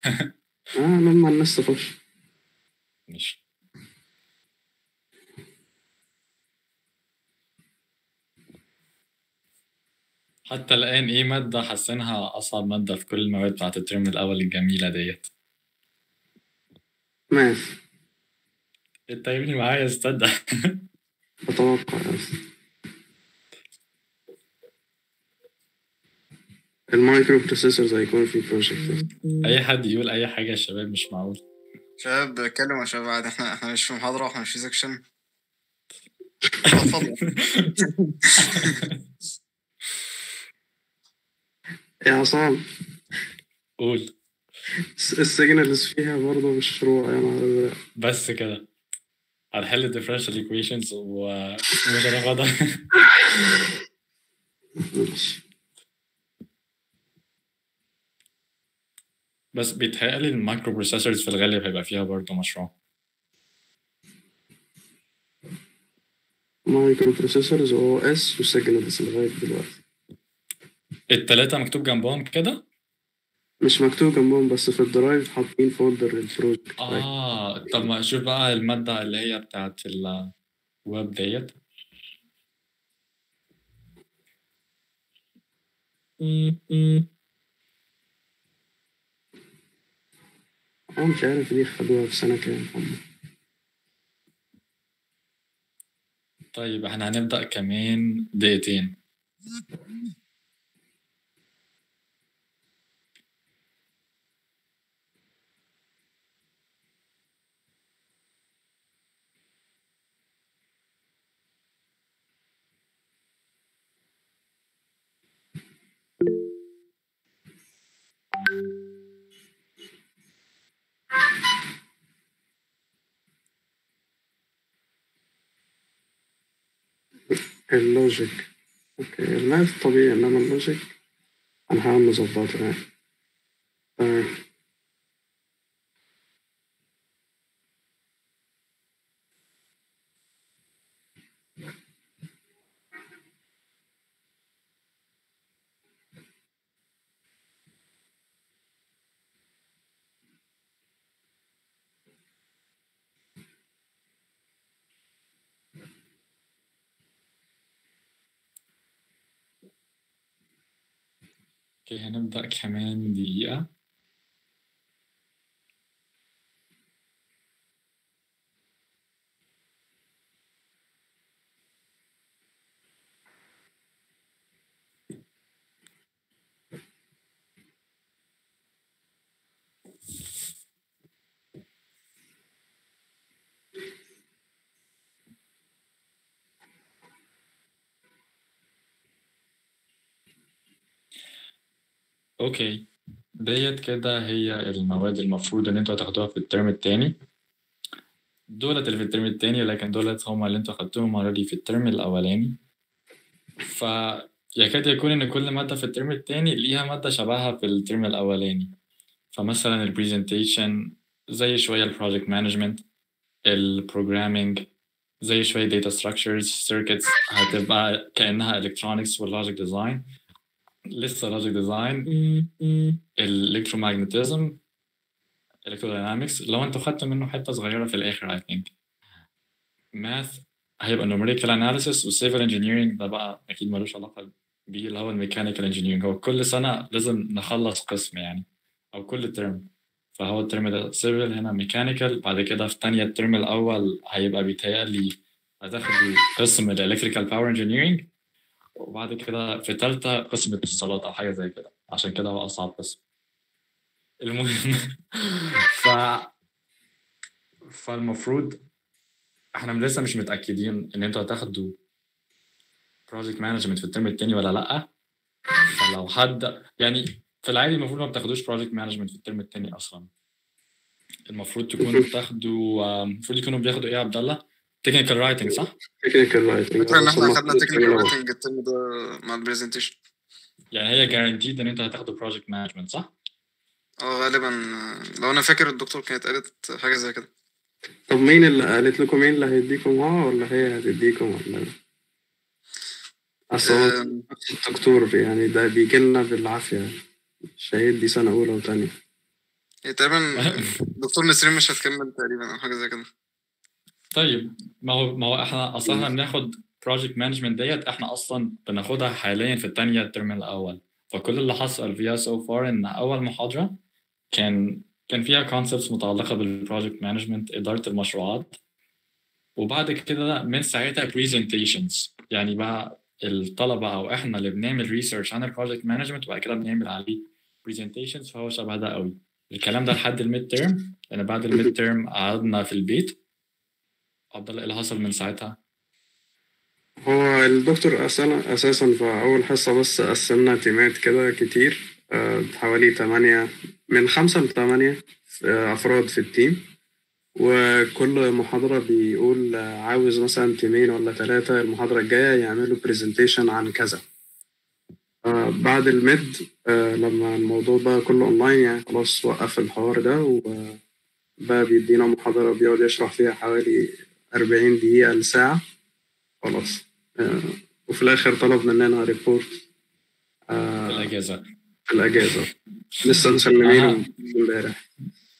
اه لما الناس تخش مش حتى الآن إيه مادة حاسينها أصعب مادة في كل المواد بتاعت الترم الأول الجميلة ديت ماث أنت يا ابني معايا استنى أتوقع بس المايكرو بروسيسورز هيكون في بروجكت أي حد يقول أي حاجة يا شباب مش معقول شباب اتكلموا يا شباب عادي احنا احنا مش في محاضرة واحنا مش في سكشن اتفضل يا عصام قول السيجنالز فيها برضه مشروع يا نهار أزرق بس كده هنحل differential equations و مش هناخدها ماشي. بس بيتهيألي المايكرو بروسيسورز في الغالب هيبقى فيها برضه مشروع مايكرو بروسيسورز او اس وسيجنالز لغاية دلوقتي التلاتة مكتوب جنبهم كده مش مكتوب جنبهم بس في الدرايف حاطين فولدر للبروجكت اه طب ما اشوف بقى المادة اللي هي بتاعت الويب ديت أنا مش عارف ليه خدوها في سنة كام هم طيب احنا هنبدأ كمان دقيقتين اللوجيك اوكي الماث طبيعي انما اللوجيك هنحاول نظبطه يعني تمام اوكي هنبدأ كمان دقيقة اوكي ديت كده هي المواد المفروض ان انتوا هتاخدوها في الترم التاني دولت اللي في الترم التاني لكن دولت هما اللي انتوا خدتوهم اوريدي في الترم الاولاني ف يكاد يكون ان كل مادة في الترم التاني ليها مادة شبهها في الترم الاولاني فمثلا البرزنتيشن زي شوية البروجكت مانجمنت البروجرامينج زي شوية data structures circuits هتبقى كأنها electronics والlogic design لسه logic design الالكترومagnetism electrodynamics لو انتوا خدتوا منه حتة صغيرة في الآخر I think math هيبقى numerical analysis و civil engineering ده بقى أكيد ملوش علاقة بيه اللي هو الميكانيكال engineering هو كل سنة لازم نخلص قسم يعني أو كل ترم فهو الترم ده civil هنا ميكانيكال بعد كده في تانية الترم الأول هيبقى بيتهيألي هتاخدوا قسم الالكتريكال باور engineering وبعد كده في تالتة قسم اتصالات أو حاجة زي كده عشان كده هو أصعب قسم المهم ف فالمفروض احنا لسه مش متأكدين إن انتوا هتاخدوا project management في الترم التاني ولا لأ فلو حد يعني في العادي المفروض ما بتاخدوش project management في الترم التاني أصلا المفروض تكونوا بتاخدوا آه، المفروض يكونوا بياخدوا إيه يا عبد الله؟ technical writing صح؟ تكنيكال رايتنج الفكرة ان احنا خدنا تكنيكال رايتنج الترم ده مع البرزنتيشن يعني هي guaranteed إن أنت هتاخدوا project management صح؟ اه غالبا آه، لو انا فاكر الدكتور كانت قالت حاجة زي كده طب مين اللي قالت لكم مين اللي هيديكم اه ولا هي هتديكم ولا اصل هو آم، نفس الدكتور يعني ده بيجي لنا بالعافية مش هيدي سنة أولى وتانية هي تقريبا دكتور نسرين مش هتكمل تقريبا او حاجه زي كده طيب ما هو ما هو احنا اصلا احنا بناخد بروجكت مانجمنت ديت احنا اصلا بناخدها حاليا في الثانيه الترم الاول فكل اللي حصل فيها سو فار ان اول محاضره كان كان فيها كونسبتس متعلقه بالبروجكت مانجمنت اداره المشروعات وبعد كده من ساعتها برزنتيشنز يعني بقى الطلبه او احنا اللي بنعمل ريسيرش عن البروجكت مانجمنت وبعد كده بنعمل عليه برزنتيشنز فهو شبه ده قوي الكلام ده لحد الميد تيرم لان بعد الميد تيرم قعدنا في البيت عبد الله ايه اللي حصل من ساعتها؟ هو الدكتور أساسا أساسا في أول حصة بس قسمنا تيمات كده كتير آه، حوالي تمانية من خمسة لتمانية آه، أفراد في التيم وكل محاضرة بيقول آه، عاوز مثلا تيمين ولا ثلاثة المحاضرة الجاية يعملوا برزنتيشن عن كذا آه، بعد الميد آه، لما الموضوع بقى كله أونلاين يعني خلاص وقف الحوار ده وبقى بيدينا محاضرة بيقعد يشرح فيها حوالي أربعين دقيقة لساعة خلاص آه، وفي الآخر طلب مننا ريبورت في الاجازه في الأجازة لسه مسلمينه أها. امبارح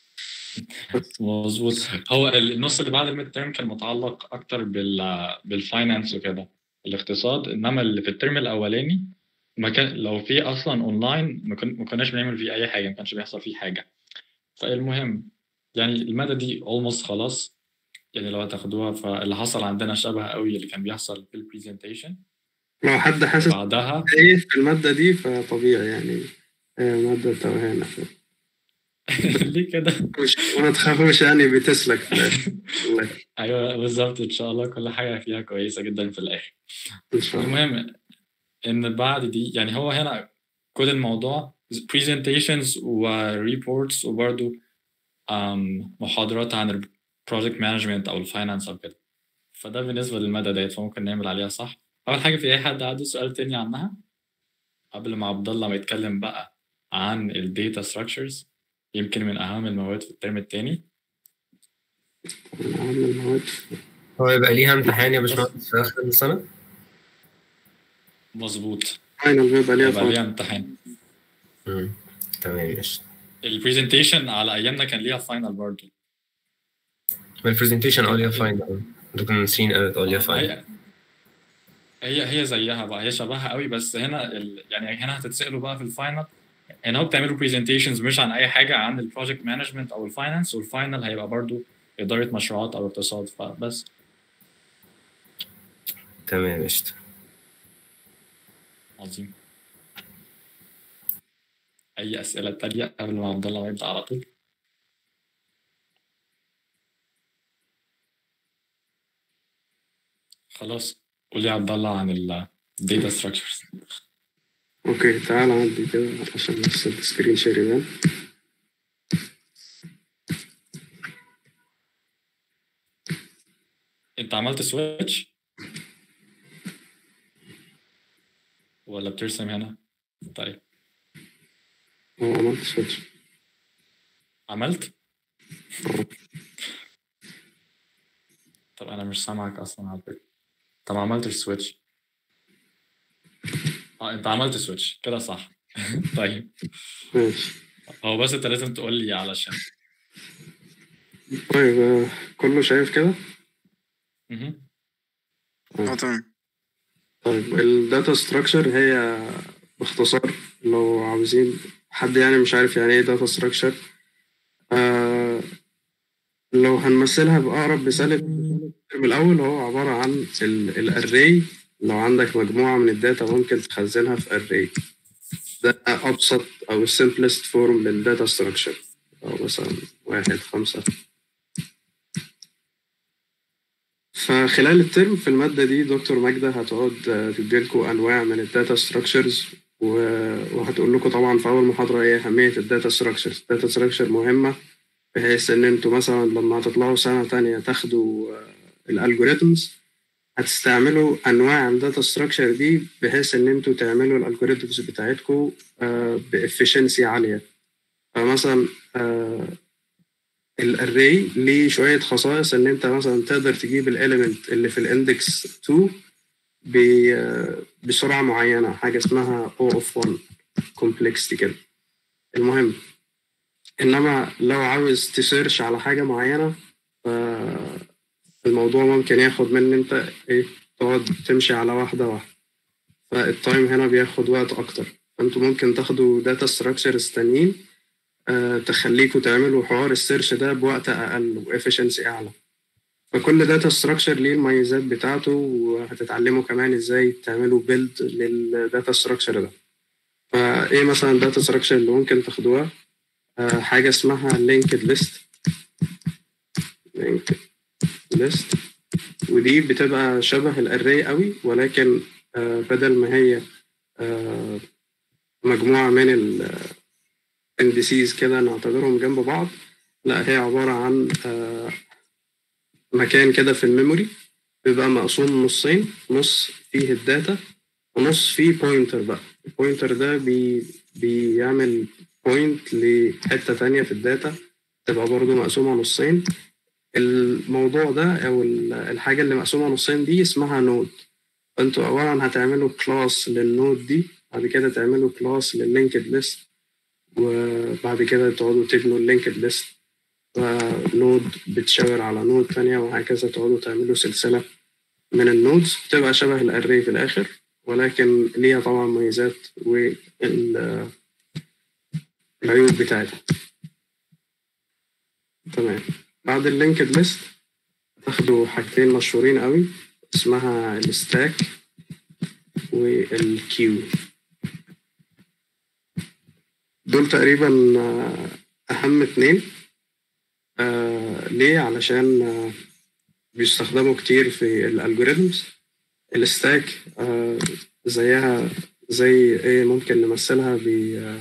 مظبوط هو النص اللي بعد الميد تيرم كان متعلق اكتر بال بالفاينانس وكده الاقتصاد انما اللي في الترم الاولاني ما كان لو في اصلا اونلاين ما, كن... ما كناش بنعمل فيه اي حاجه ما كانش بيحصل فيه حاجه فالمهم يعني الماده دي اولموست خلاص يعني لو هتاخدوها فاللي حصل عندنا شبه قوي اللي كان بيحصل في البرزنتيشن لو حد حاسس بعدها ايه في المادة دي فطبيعي يعني آه، مادة توهانة ليه كده مش ما تخافوش يعني بتسلك في الآخر والله ايوه بالظبط ان شاء الله كل حاجه فيها كويسه جدا في الاخر إن شاء الله المهم ان بعد دي يعني هو هنا كل الموضوع presentations و reports وبرضه um, محاضرات عن ال project management او الفاينانس او كده فده بالنسبه للمادة ديت فممكن نعمل عليها صح اول حاجه في اي حد عنده سؤال تاني عنها قبل ما عبد الله ما يتكلم بقى عن الداتا structures يمكن من اهم المواد في الترم التاني من أهم المواد هو يبقى ليها امتحان يا باشمهندس في آخر السنة؟ مظبوط فاينل بيبقى ليها يبقى فاينل ليها امتحان امم تمام ماشي البرزنتيشن على ايامنا كان ليها فاينل برضه البرزنتيشن اه ليها فاينل دكتور نسرين قالت اه ليها فاينل هي هي هي زيها بقى هي شبهها قوي بس هنا ال... يعني هنا هتتسالوا بقى في الفاينل هنا هو بتعملوا برزنتيشنز مش عن اي حاجه عن البروجكت مانجمنت او الفاينانس والفاينل هيبقى برضو اداره مشروعات او اقتصاد فبس تمام قشطة عظيم اي اسئله تانية قبل ما عبد الله ما يبدا على طول خلاص قول لي يا عبد الله عن الداتا ستراكشرز اوكي تعال عندي كده عشان بس السكرين شير يبان انت عملت سويتش ولا بترسم هنا طيب هو عملت سويتش عملت طب انا مش سامعك اصلا على فكره طب ما عملتش سويتش اه انت عملت سويتش كده صح طيب ماشي هو بس انت لازم تقول لي علشان طيب آه، كله شايف كده مهم. اه تمام طيب الداتا ستراكشر هي باختصار لو عاوزين حد يعني مش عارف يعني ايه داتا ستراكشر آه لو هنمثلها بأقرب مثال الترم الأول هو عبارة عن الأري لو عندك مجموعة من الداتا ممكن تخزنها في أري ده أبسط أو السمبلست فورم للداتا ستراكشر أو مثلا واحد خمسة فخلال الترم في المادة دي دكتور ماجدة هتقعد آه، تديلكوا أنواع من الداتا ستراكشرز وهتقول لكم طبعا في أول محاضرة إيه أهمية الداتا ستراكشرز الداتا ستراكشر مهمة بحيث إن أنتوا مثلا لما هتطلعوا سنة تانية تاخدوا الألجوريثمز هتستعملوا أنواع الداتا ستراكشر دي بحيث إن أنتوا تعملوا الألجوريثمز بتاعتكم بإفشنسي عالية فمثلا آه، الاري ليه شويه خصائص ان انت مثلا تقدر تجيب الاليمنت اللي في الاندكس 2 ب- بسرعه معينه حاجه اسمها O of 1 complexity كده المهم انما لو عاوز تسيرش على حاجه معينه فالموضوع ممكن ياخد من انت ايه تقعد تمشي على واحده واحده فالتايم هنا بياخد وقت اكتر فانتوا ممكن تاخدوا داتا ستراكشرز تانيين آه، تخليكوا تعملوا حوار السيرش ده بوقت اقل وافشنسي اعلى فكل داتا ستراكشر ليه المميزات بتاعته وهتتعلموا كمان ازاي تعملوا بيلد للداتا ستراكشر ده فايه مثلا الداتا ستراكشر اللي ممكن تاخدوها آه، حاجه اسمها لينكد ليست لينكد ليست ودي بتبقى شبه الاري قوي ولكن آه، بدل ما هي آه، مجموعه من الاندسيز كده نعتبرهم جنب بعض لا هي عباره عن آه، مكان كده في الميموري بيبقى مقسوم نصين نص فيه الداتا ونص فيه بوينتر بقى البوينتر ده بي بيعمل بوينت لحتة تانية في الداتا تبقى برضو مقسومة نصين الموضوع ده أو ال- الحاجة اللي مقسومة نصين دي اسمها نود فانتوا أولا هتعملوا كلاس للنود دي بعد كده تعملوا كلاس لللينكد ليست وبعد كده تقعدوا تبنوا اللينكد ليست فنود بتشاور على نود تانية وهكذا تقعدوا تعملوا سلسلة من النودز بتبقى شبه الأري في الآخر ولكن ليها طبعا مميزات والعيوب بتاعتها تمام بعد اللينكد ليست تاخدوا حاجتين مشهورين قوي اسمها الستاك والكيو دول تقريبا آه، أهم اتنين آه ليه علشان آه بيستخدموا كتير في الالجوريزمز الستاك آه زيها زي ايه ممكن نمثلها ب آه،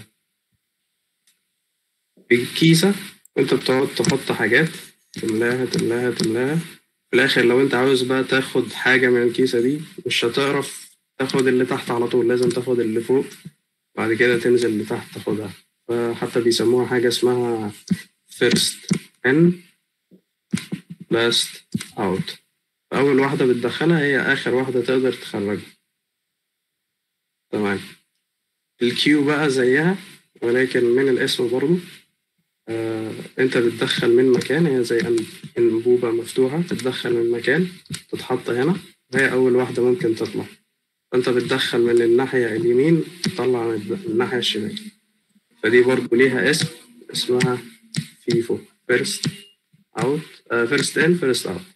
بكيسة انت بتقعد تحط حاجات تملاها تملاها تملاها في الاخر لو انت عاوز بقى تاخد حاجة من الكيسة دي مش هتعرف تاخد اللي تحت على طول لازم تاخد اللي فوق بعد كده تنزل لتحت تاخدها فحتى بيسموها حاجة اسمها first in last out أول واحدة بتدخلها هي آخر واحدة تقدر تخرجها تمام الكيو بقى زيها ولكن من الاسم برضو آه، انت بتدخل من مكان هي زي أن- انبوبة مفتوحة تتدخل من مكان تتحط هنا وهي أول واحدة ممكن تطلع فانت بتدخل من الناحية اليمين تطلع من الد- من الناحية الشمال فدي برضو ليها اسم اسمها فيفو فيرست اوت فيرست ان فيرست اوت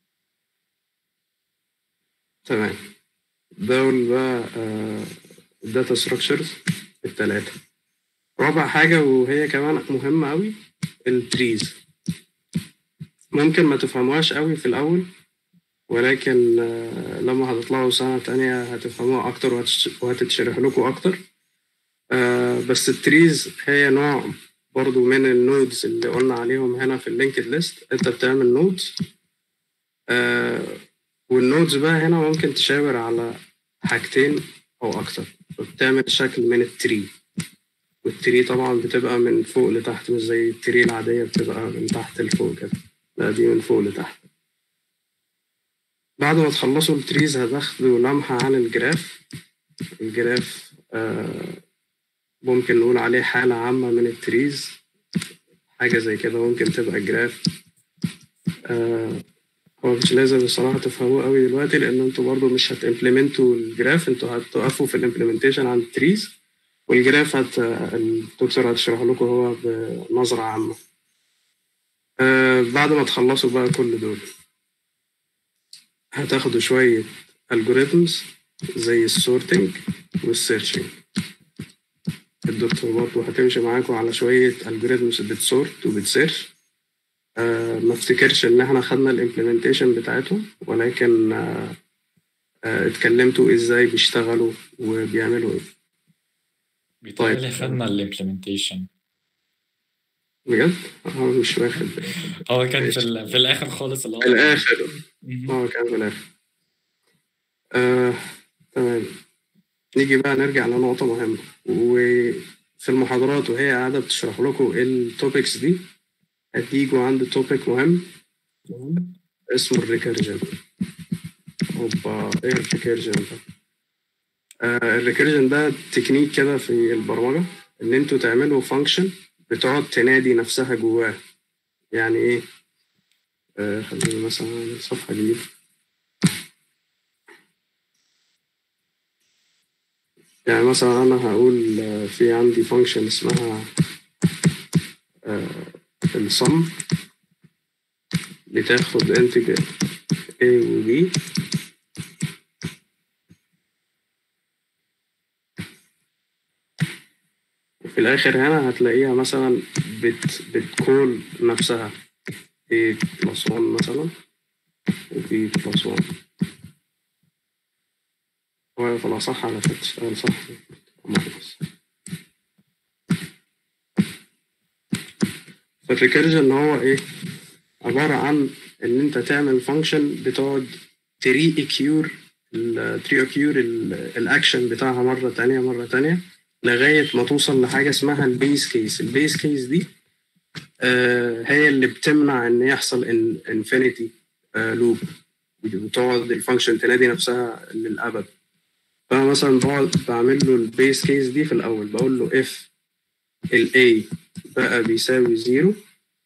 تمام دول بقى الداتا ستراكشرز التلاتة رابع حاجة وهي كمان مهمة أوي التريز ممكن ما تفهموهاش أوي في الأول ولكن آه، لما هتطلعوا سنة تانية هتفهموها أكتر وهتش- وهتتشرح لكم أكتر آه، بس التريز هي نوع برضو من النودز اللي قلنا عليهم هنا في اللينكد ليست انت بتعمل نودز آه والنودز بقى هنا ممكن تشاور على حاجتين او اكتر فبتعمل شكل من التري والتري طبعا بتبقى من فوق لتحت مش زي التري العادية بتبقى من تحت لفوق كده لا دي من فوق لتحت بعد ما تخلصوا التريز هتاخدوا لمحة عن الجراف الجراف آه ممكن نقول عليه حالة عامة من التريز حاجة زي كده ممكن تبقى جراف آه هو مش لازم الصراحة تفهموه قوي دلوقتي لأن انتوا برضو مش هتimplementوا الجراف انتوا هتقفوا في الامبلمنتيشن عند التريز والجراف هت الدكتور هتشرح لكم هو بنظرة عامة آه بعد ما تخلصوا بقى كل دول هتاخدوا شوية algorithms زي السورتنج والسيرشنج الدكتور برضه هتمشي معاكم على شوية algorithms بتسورت وبتسيرش آه ما افتكرش ان احنا خدنا الامبلمنتيشن بتاعتهم ولكن آه آه اتكلمتوا ازاي بيشتغلوا وبيعملوا ايه بيتهيألي خدنا الامبلمنتيشن بجد؟ اه مش واخد بالي. هو كان في, ال- في الاخر خالص اللي هو في الاخر مهم. اه كان في الاخر آه تمام نيجي بقى نرجع لنقطة مهمة وفي المحاضرات وهي قاعدة بتشرح لكم التوبكس دي هتيجوا عند توبيك مهم اسمه الريكيرجن اوبا ايه الريكيرجن ده آه الريكيرجن ده تكنيك كده في البرمجة ان انتوا تعملوا فانكشن بتقعد تنادي نفسها جواه يعني ايه آه خلينا مثلا صفحة جديدة يعني مثلا أنا هقول آه، في عندي فانكشن اسمها آه الصم بتاخد انتجر A و B وفي الآخر هنا هتلاقيها مثلا بت بتكول نفسها A plus 1 مثلا و B plus 1 هو في الأصح على فكرة تشتغل صح ماينس فالريكيرجن هو إيه؟ عبارة عن إن أنت تعمل فانكشن بتقعد تري اكيور تري اكيور الأكشن بتاعها مرة تانية مرة تانية لغاية ما توصل لحاجة اسمها البيس كيس البيس كيس دي آه، هي اللي بتمنع ان يحصل انفينيتي لوب وتقعد الفانكشن تنادي نفسها للابد فانا مثلا بقعد بعمل له البيس كيس دي في الاول بقول له اف ال A بقى بيساوي زيرو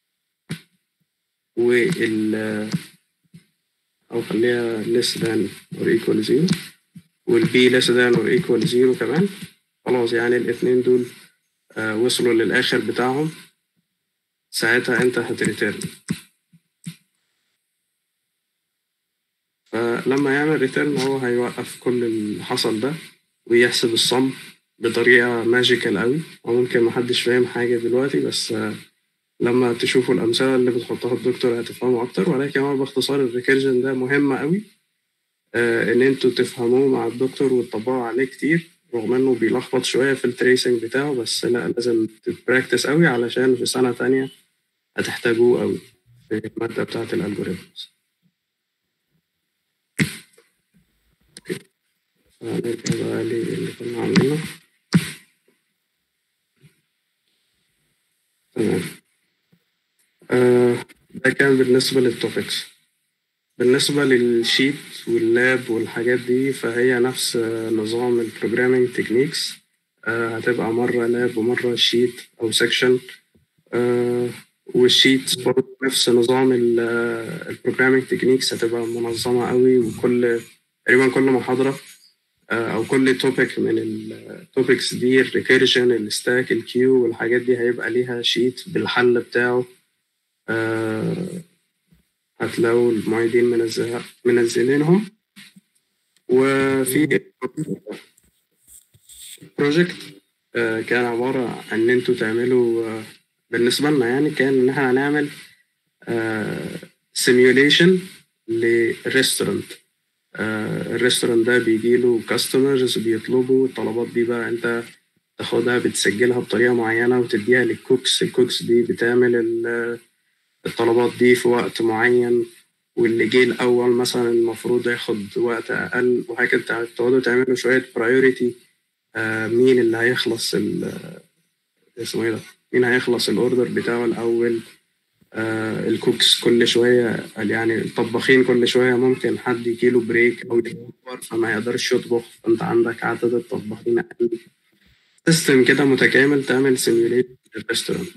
وال او خليها less than or equal zero والبي less than or equal zero كمان خلاص يعني الاثنين دول آه، وصلوا للاخر بتاعهم ساعتها انت هتريتيرن فلما يعمل ريتيرن هو هيوقف كل اللي حصل ده ويحسب الصم بطريقة ماجيكال قوي وممكن محدش فاهم حاجة دلوقتي بس آه، لما تشوفوا الأمثلة اللي بتحطها الدكتور هتفهموا أكتر ولكن هو باختصار الريكيرجن ده مهم قوي آه، إن انتوا تفهموه مع الدكتور وتطبقوا عليه كتير رغم إنه بيلخبط شوية في التريسنج بتاعه بس لا لازم تبراكتس قوي علشان في سنة تانية هتحتاجوه قوي في المادة بتاعة الألجوريثمز فنرجع بقى للي كنا عاملينه تمام آه ده كان بالنسبة للتوبكس بالنسبة للشيت واللاب والحاجات دي فهي نفس آه، نظام البروجرامينج تكنيكس هتبقى مرة لاب ومرة شيت أو سيكشن والشيت برضه نفس نظام البروجرامينج تكنيكس هتبقى منظمة قوي وكل تقريبا كل محاضرة آه، أو كل توبيك من التوبكس دي الريكيرجن الستاك الكيو والحاجات دي هيبقى ليها شيت بالحل بتاعه آه، هتلاقوا المعيدين منزلها منزلينهم وفي بروجكت كان عبارة عن إن أنتوا تعملوا آه، بالنسبة لنا يعني كان إن إحنا هنعمل سيميوليشن لريستورانت الريستورانت ده بيجيله كاستمرز بيطلبوا الطلبات دي بقى أنت تاخدها بتسجلها بطريقة معينة وتديها للكوكس الكوكس دي بتعمل ال- الطلبات دي في وقت معين واللي جه الأول مثلا المفروض ياخد وقت أقل وهكذا تقعدوا تعملوا شوية برايورتي مين اللي هيخلص ال اسمه ايه ده؟ مين هيخلص الأوردر بتاعه الأول آه الكوكس كل شوية يعني الطباخين كل شوية ممكن حد يجيله بريك أو يكبر فما يقدرش يطبخ فأنت عندك عدد الطباخين أقل سيستم كده متكامل تعمل سيميوليت للريستورانت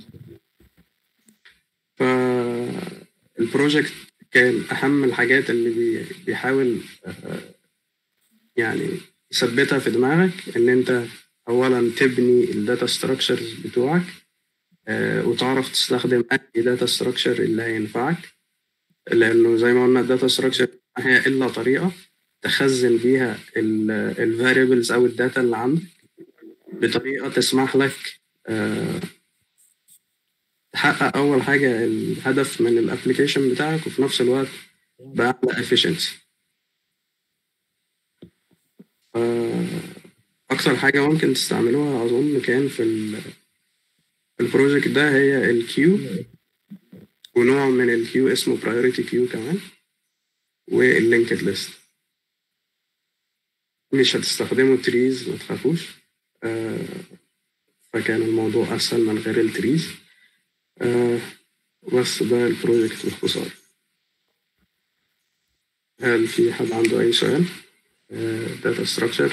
فالبروجكت كان أهم الحاجات اللي بي- بيحاول آه، يعني يثبتها في دماغك إن أنت أولا تبني الداتا ستراكشرز بتوعك آه، وتعرف تستخدم أي داتا ستراكشر اللي هينفعك لأنه زي ما قلنا الداتا ستراكشر ما هي إلا طريقة تخزن بيها الفاريبلز أو الداتا اللي عندك بطريقة تسمح لك آه، تحقق أول حاجة الهدف من الابلكيشن بتاعك وفي نفس الوقت بأعلى efficiency آه، أكتر حاجة ممكن تستعملوها أظن كان في ال- في البروجكت ده هي الكيو ونوع من الكيو اسمه priority كيو كمان واللينكد ليست مش هتستخدموا تريز ما تخافوش آه، فكان الموضوع أسهل من غير التريز آه، بس ده البروجكت باختصار هل في حد عنده أي سؤال؟ داتا ستراكشر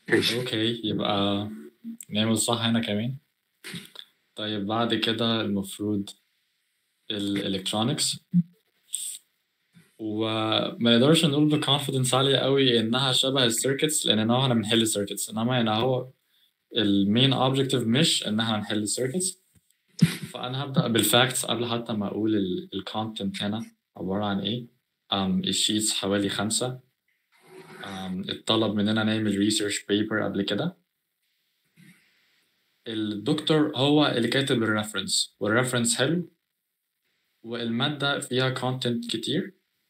ماشي اوكي يبقى نعمل صح هنا كمان طيب بعد كده المفروض الالكترونكس وما نقدرش نقول بكونفيدنس عالية قوي انها شبه السيركتس لان احنا بنحل السيركتس انما هنا هو المين اوبجيكتيف مش ان احنا نحل السيركتس فانا هبدا بالفاكتس قبل حتى ما اقول الكونتنت هنا عباره عن ايه um, الشيتس حوالي خمسة um, اتطلب مننا نعمل ريسيرش بيبر قبل كده الدكتور هو اللي كاتب الريفرنس والريفرنس حلو والمادة فيها كونتنت كتير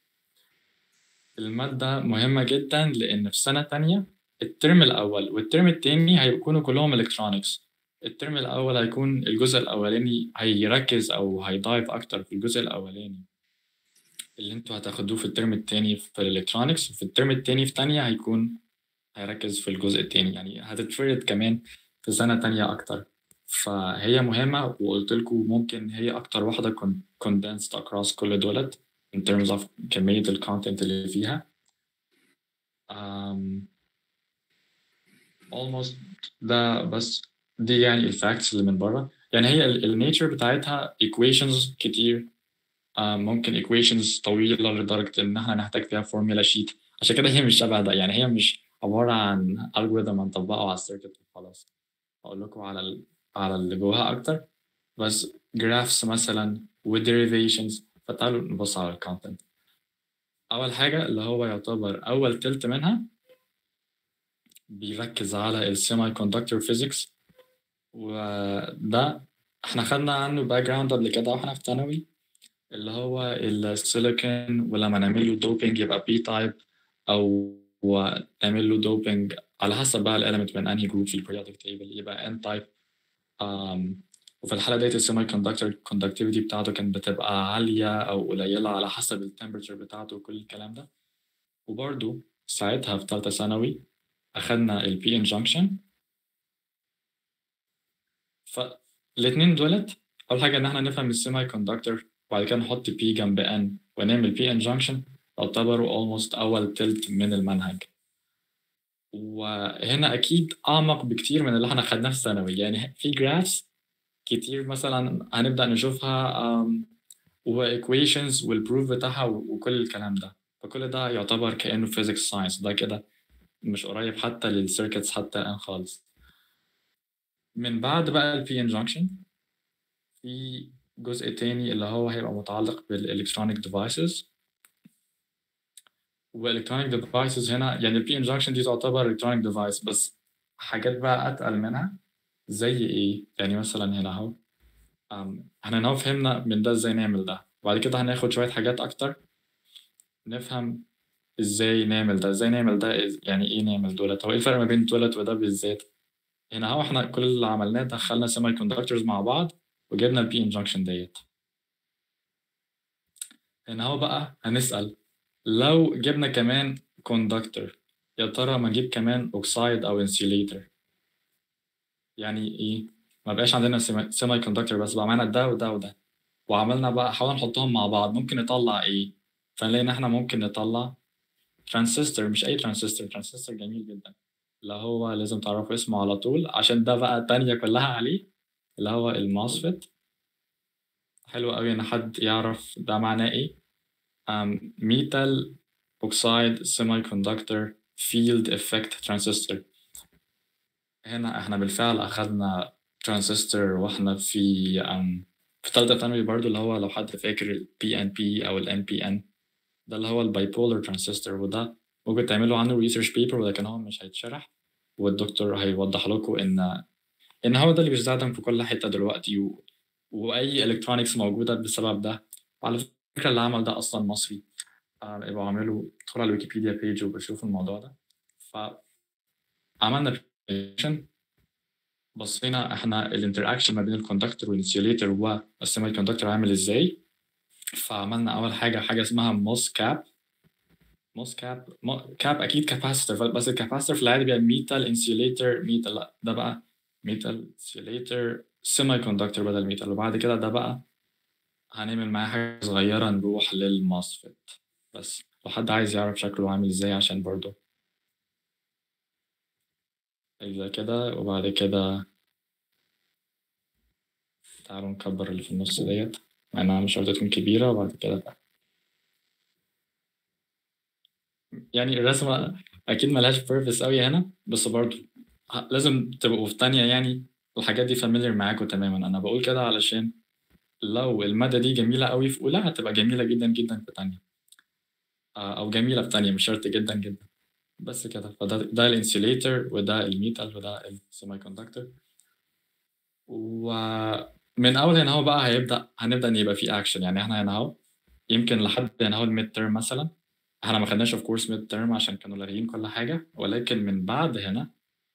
المادة مهمة جدا لأن في سنة تانية الترم الأول والترم التاني هيكونوا كلهم إلكترونيكس الترم الأول هيكون الجزء الأولاني هيركز أو هيدايف أكتر في الجزء الأولاني اللي انتوا هتاخدوه في الترم التاني في الإلكترونيكس وفي الترم التاني في تانية هيكون هيركز في الجزء التاني يعني هتتفرد كمان في سنة تانية أكتر فهي مهمة وقلت لكم ممكن هي أكتر واحدة condensed across كل دولت in terms of كمية الكونتنت اللي فيها um, almost ده بس دي يعني الفاكتس اللي من بره يعني هي النيتشر بتاعتها equations كتير um, ممكن equations طويلة لدرجة إن احنا نحتاج فيها فورمولا شيت عشان كده هي مش شبه ده يعني هي مش عبارة عن algorithm هنطبقه على السيركت وخلاص هقول لكم على ال... على اللي جواها أكتر بس graphs مثلا و derivations فتعالوا نبص على الكونتنت أول حاجة اللي هو يعتبر أول تلت منها بيركز على السيمي كوندكتور فيزيكس وده احنا خدنا عنه باك جراوند قبل كده واحنا في ثانوي اللي هو السيليكون ولما نعمل له دوبينج يبقى بي تايب او نعمل له دوبينج على حسب بقى الاليمنت من انهي جروب في البريودك تيبل يبقى ان تايب وفي الحالة ديت السيمي كوندكتور الكوندكتيفيتي بتاعته كانت بتبقى عالية أو قليلة على حسب التمبرتشر بتاعته وكل الكلام ده وبرده ساعتها في تالتة ثانوي أخدنا البي انجنكشن فالاتنين دولت أول حاجة إن إحنا نفهم السيمي كوندكتور وبعد كده نحط بي جنب ان ونعمل بي انجنكشن يعتبروا almost أول تلت من المنهج وهنا أكيد أعمق بكتير من اللي إحنا خدناه في ثانوي يعني في جرافس كتير مثلا هنبدأ نشوفها um, وايكويشنز والبروف بتاعها وكل الكلام ده فكل ده يعتبر كأنه فيزيكس ساينس ده كده مش قريب حتى للسيركتس حتى الآن خالص من بعد بقى البي انجنكشن في جزء تاني اللي هو هيبقى متعلق بالالكترونيك ديفايسز والالكترونيك ديفايسز هنا يعني البي انجنكشن دي تعتبر الكترونيك ديفايس بس حاجات بقى اتقل منها زي ايه يعني مثلا هنا اهو احنا هنا فهمنا من ده ازاي نعمل ده وبعد كده هناخد شويه حاجات اكتر نفهم ازاي نعمل ده ازاي نعمل ده يعني ايه نعمل دولت هو ايه الفرق ما بين دولت وده بالذات هنا اهو احنا كل اللي عملناه دخلنا سيمي كوندكتورز مع بعض وجبنا البي انجنكشن ديت هنا اهو بقى هنسأل لو جبنا كمان كوندكتور يا ترى ما نجيب كمان اوكسايد او انسيوليتر يعني ايه ما بقاش عندنا سيمي كوندكتور بس بقى معانا ده وده وده وعملنا بقى حاولنا نحطهم مع بعض ممكن نطلع ايه فنلاقي ان احنا ممكن نطلع ترانزستور مش اي ترانزستور ترانزستور جميل جدا اللي هو لازم تعرفوا اسمه على طول عشان ده بقى التانية كلها عليه اللي هو الماسفت حلو قوي ان حد يعرف ده معناه ايه ميتال اوكسايد سيمي كوندكتور فيلد افكت ترانزستور هنا احنا بالفعل اخذنا ترانزستور واحنا في um, في ثالثه ثانوي برضو اللي هو لو حد فاكر ال PNP او ال NPN ده اللي هو البايبولر ترانزستور وده ممكن تعملوا عنه ريسيرش بيبر ولكن هو مش هيتشرح والدكتور هيوضح لكم ان ان هو ده اللي بيستخدم في كل حته دلوقتي و... واي الكترونكس موجوده بسبب ده وعلى فكره اللي عمل ده اصلا مصري يبقوا آه عملوا ادخلوا على الويكيبيديا بيج وبشوفوا الموضوع ده فعملنا بصينا احنا الانتراكشن ما بين الكوندكتور والانسيوليتر والسيمي كوندكتور عامل ازاي فعملنا اول حاجه حاجه اسمها موس كاب موس كاب كاب اكيد كاباسيتور بس الكاباسيتور في العادي بيبقى ميتال انسيوليتر ميتال لا ده بقى ميتال انسيوليتر سيمي كوندكتور بدل ميتال وبعد كده ده بقى هنعمل معاه حاجه صغيره نروح للماسفت بس لو حد عايز يعرف شكله عامل ازاي عشان برضه زي كده وبعد كده تعالوا نكبر اللي في النص ديت مع انها مش شرط تكون كبيرة وبعد كده يعني الرسمة أكيد ملهاش بيربس أوي هنا بس برضو ه- لازم تبقوا في تانية يعني الحاجات دي فاميليار معاكم تماما أنا بقول كده علشان لو المادة دي جميلة أوي في أولى هتبقى جميلة جدا جدا في تانية آه، أو جميلة في تانية مش شرط جدا جدا بس كده فده ده الانسيوليتر وده الميتال وده السيمي كوندكتور ومن أول هنا هو بقى هيبدأ هنبدأ إن يبقى في أكشن يعني إحنا هنا أهو يمكن لحد هنا هو الميد تيرم مثلا احنا ما خدناش اوف كورس ميد تيرم عشان كانوا لاغيين كل حاجه ولكن من بعد هنا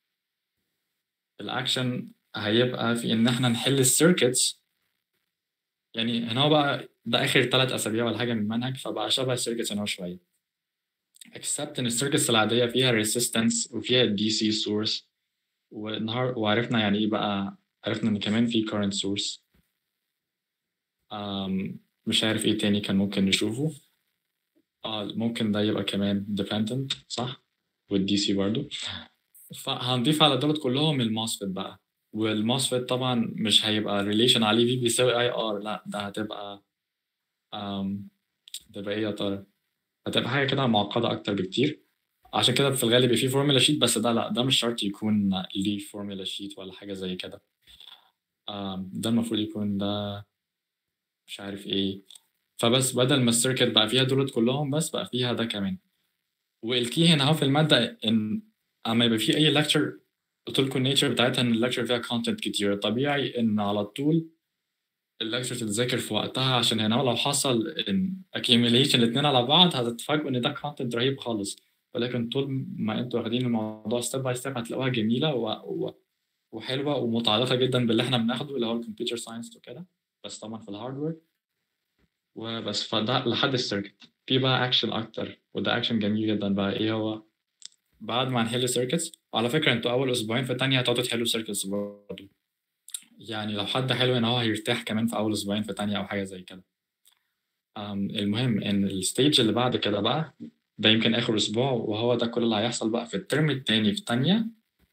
الاكشن هيبقى في ان احنا نحل السيركتس يعني هنا هو بقى ده اخر ثلاث اسابيع ولا حاجه من المنهج فبقى شبه السيركتس هنا شويه except ان السيركتس العاديه فيها ريزيستنس وفيها دي سي سورس والنهار وعرفنا يعني ايه بقى عرفنا ان كمان في current source um, مش عارف ايه تاني كان ممكن نشوفه اه ممكن ده يبقى كمان dependent صح والدي سي برضو فهنضيف على دول كلهم الموسفيت بقى والموسفيت طبعا مش هيبقى ريليشن عليه في بيساوي اي ار لا ده هتبقى أم تبقى ايه يا ترى هتبقى حاجه كده معقده اكتر بكتير عشان كده في الغالب في فورمولا شيت بس ده لا ده مش شرط يكون ليه فورمولا شيت ولا حاجه زي كده أم، ده المفروض يكون ده مش عارف ايه فبس بدل ما السيركت بقى فيها دولت كلهم بس بقى فيها ده كمان والكي هنا اهو في الماده ان اما يبقى في اي لكتشر قلت لكم النيتشر بتاعتها ان اللكتشر فيها كونتنت كتير طبيعي ان على طول اللكتشر تتذاكر في وقتها عشان هنا لو حصل ان accumulation الاثنين على بعض هتتفاجئوا ان ده كونتنت رهيب خالص ولكن طول ما انتوا واخدين الموضوع ستيب باي ستيب هتلاقوها جميله و... و... وحلوه ومتعلقه جدا باللي احنا بناخده اللي هو الكمبيوتر ساينس وكده بس طبعا في الهاردوير وبس فده لحد السيركت في بقى اكشن اكتر وده اكشن جميل جدا بقى ايه هو بعد ما نحل سيركتس وعلى فكره انتوا اول اسبوعين في تانية هتقعدوا تحلوا سيركتس برضه يعني لو حد حلو ان هو هيرتاح كمان في اول اسبوعين في تانية او حاجه زي كده أم، المهم ان الستيج اللي بعد كده بقى ده يمكن اخر اسبوع وهو ده كل اللي هيحصل بقى في الترم التاني في تانية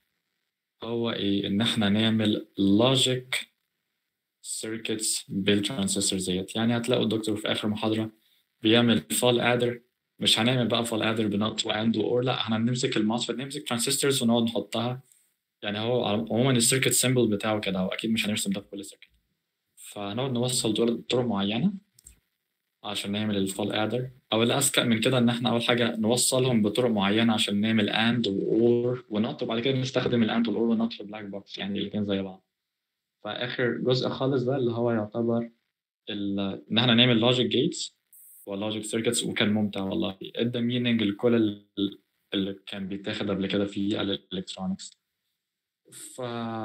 هو ايه ان احنا نعمل لوجيك سيركتس بالترانزستورز ديت يعني هتلاقوا الدكتور في اخر محاضره بيعمل فال ادر مش هنعمل بقى فال ادر بنوت واند اور لا احنا هنمسك الماسفيت نمسك ترانزستورز ونقعد نحطها يعني هو عموما السيركت سيمبل بتاعه كده هو اكيد مش هنرسم ده في كل سيركت فهنقعد نوصل دول طرق معينه عشان نعمل الفال ادر او الاذكى من كده ان احنا اول حاجه نوصلهم بطرق معينه عشان نعمل اند واور ونوت وبعد كده نستخدم الاند والاور والنوت في البلاك بوكس يعني الاثنين زي بعض فاخر جزء خالص ده اللي هو يعتبر ال- ان احنا نعمل لوجيك جيتس ولوجيك سيركتس وكان ممتع والله ادى ميننج لكل ال- اللي كان بيتاخد قبل كده في الالكترونكس ف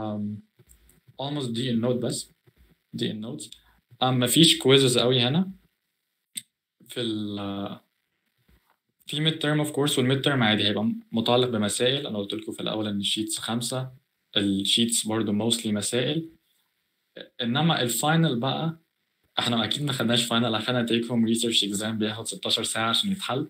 almost دي النوت بس دي النوتس ما فيش كويزز قوي هنا في ال في ميد تيرم اوف كورس والميد تيرم عادي هيبقى متعلق بمسائل انا قلت لكم في الاول ان الشيتس خمسه الشيتس برضو موستلي مسائل انما الفاينل بقى احنا اكيد ما خدناش فاينل اخدنا تيك هوم ريسيرش اكزام بياخد 16 ساعه عشان يتحل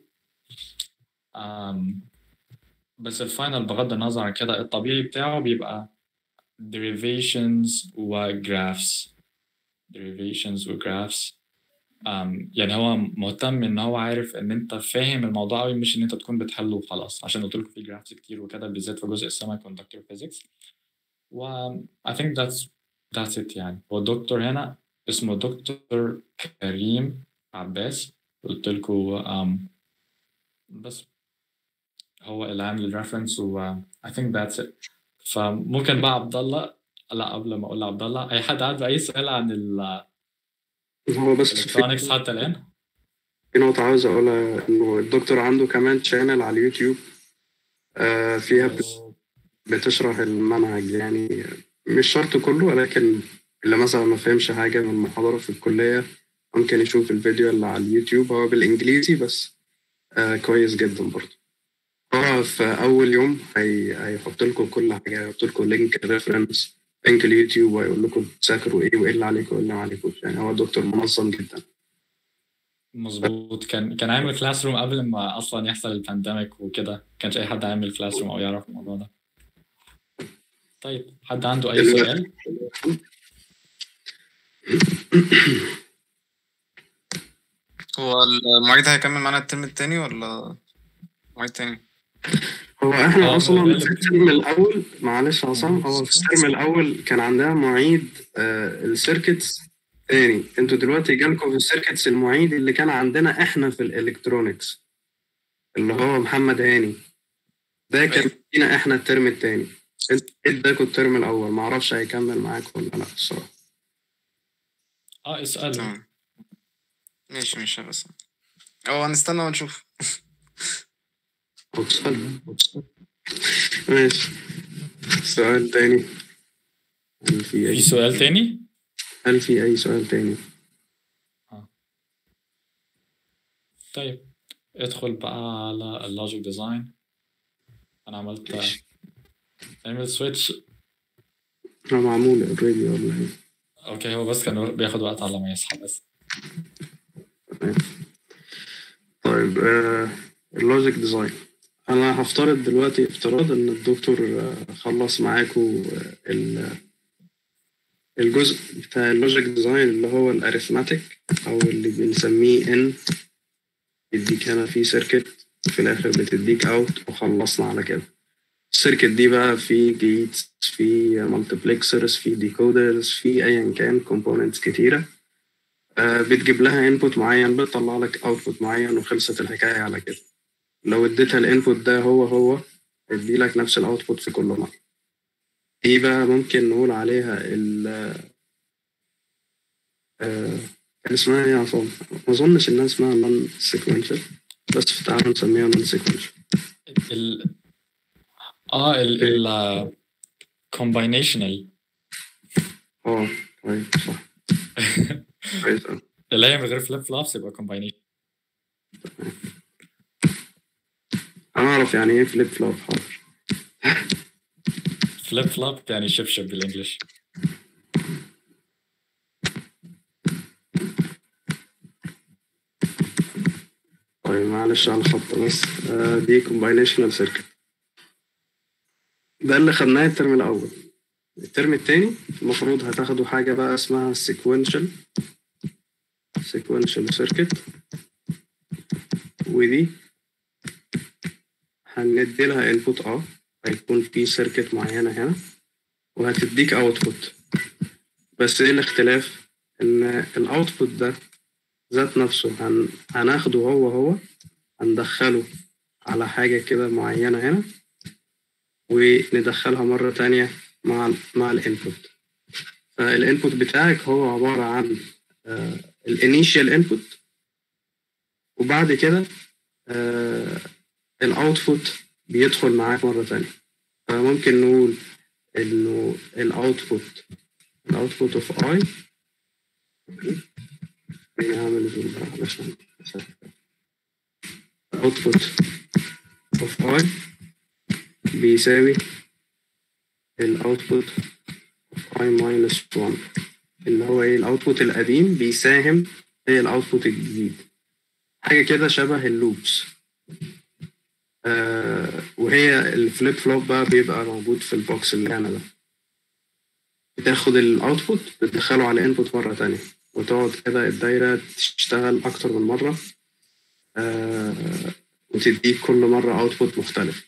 أم، بس الفاينل بغض النظر عن كده الطبيعي بتاعه بيبقى derivations وgraphs derivations وgraphs أم، يعني هو مهتم ان هو عارف ان انت فاهم الموضوع قوي مش ان انت تكون بتحله وخلاص عشان قلت لكم في جرافس كتير وكده بالذات في جزء السيمي كوندكتور فيزيكس و I think that's that's it يعني هو الدكتور هنا اسمه دكتور كريم عباس قلت لكم um, بس هو اللي عامل الريفرنس و I think that's it فممكن بقى عبد الله لا قبل ما اقول عبد الله اي حد عنده اي سؤال عن هو بس في الالكترونكس حتى الان في نقطة عاوز أقولها إنه الدكتور عنده كمان شانل على اليوتيوب آه، فيها بت- بتشرح المنهج يعني مش شرط كله ولكن اللي مثلا ما فهمش حاجة من المحاضرة في الكلية ممكن يشوف الفيديو اللي على اليوتيوب هو بالإنجليزي بس آه كويس جدا برضه هو في أول يوم هي... هيحط لكم كل حاجة هيحط لكم لينك ريفرنس لينك اليوتيوب ويقول لكم تذاكروا إيه وإيه اللي عليكم وإيه اللي ما عليكم يعني هو دكتور منظم جدا مظبوط كان كان عامل كلاس روم قبل ما اصلا يحصل البانديميك وكده كانش اي حد عامل كلاس روم او يعرف الموضوع ده طيب حد عنده اي سؤال هو المعيد هيكمل معانا الترم التاني ولا معيد تاني؟ هو احنا آه، اصلا هو في الترم الاول معلش يا عصام هو في الترم الاول كان عندنا معيد آه السيركتس تاني انتوا دلوقتي جالكم في السيركتس المعيد اللي كان عندنا احنا في الالكترونكس اللي هو محمد هاني ده كان أيوة. فينا احنا الترم التاني انت اداكوا الترم الاول معرفش هيكمل معاكم ولا لا الصراحه اه اسال تمام ماشي ماشي بس هو هنستنى ونشوف أوصل. ماشي سؤال تاني هل في في أي سؤال تاني هل في أي سؤال تاني؟ طيب ادخل بقى على اللوجيك ديزاين انا عملت ماشي. اعمل سويتش هو معمول اوريدي ولا إيه؟ اوكي هو بس كان بياخد وقت على ما يصحى بس طيب آه اللوجيك ديزاين أنا هفترض دلوقتي افتراض إن الدكتور آه خلص معاكوا آه ال- الجزء بتاع اللوجيك ديزاين اللي هو الاريثماتيك أو اللي بنسميه إن يديك هنا في سيركت في الآخر بتديك أوت وخلصنا على كده السيركت دي بقى في جيتس في مالتيبلكسرز في ديكودرز في ايا كان كومبوننتس كتيره آه، بتجيب لها انبوت معين بتطلع لك اوتبوت معين وخلصت الحكايه على كده لو اديتها الانبوت ده هو هو ادي لك نفس الاوتبوت في كل مره دي بقى ممكن نقول عليها ال آه، كان اسمها ايه يا عصام؟ ما اظنش انها اسمها نون سيكونشال بس تعالوا نسميها نون سيكونشال ال اه ال ال combinational اه طيب صح كويس أوي. اللي هي من غير فليب فلوبس يبقى combination انا اعرف يعني ايه فليب فلوب حاضر فليب فلوب يعني شبشب بالانجلش طيب معلش على الخط بس آه، دي كومباينيشنال سيركت ده اللي خدناه الترم الاول الترم التاني المفروض هتاخدوا حاجة بقى اسمها sequential sequential circuit ودي هندي لها input اه هيكون في سيركت معينة هنا وهتديك output بس ايه الاختلاف ان الاوتبوت ده ذات نفسه هن... هناخده هو هو هندخله على حاجة كده معينة هنا وندخلها مرة تانية مع ال مع الانبوت فالانبوت بتاعك هو عبارة عن الانيشال انبوت وبعد كده الاوتبوت بيدخل معاك مرة تانية فممكن نقول انه الاوتبوت الاوتبوت اوف اي هعمل زوم بقى علشان output of i بيساوي الاوتبوت of i minus 1 اللي هو ايه الاوتبوت القديم بيساهم في الاوتبوت الجديد حاجة كده شبه اللوبس آه وهي الفليب فلوب بقى بيبقى موجود في البوكس اللي هنا ده بتاخد الاوتبوت بتدخله على انبوت مرة تانية وتقعد كده الدايرة تشتغل أكتر من مرة آه وتديك كل مرة أوتبوت مختلف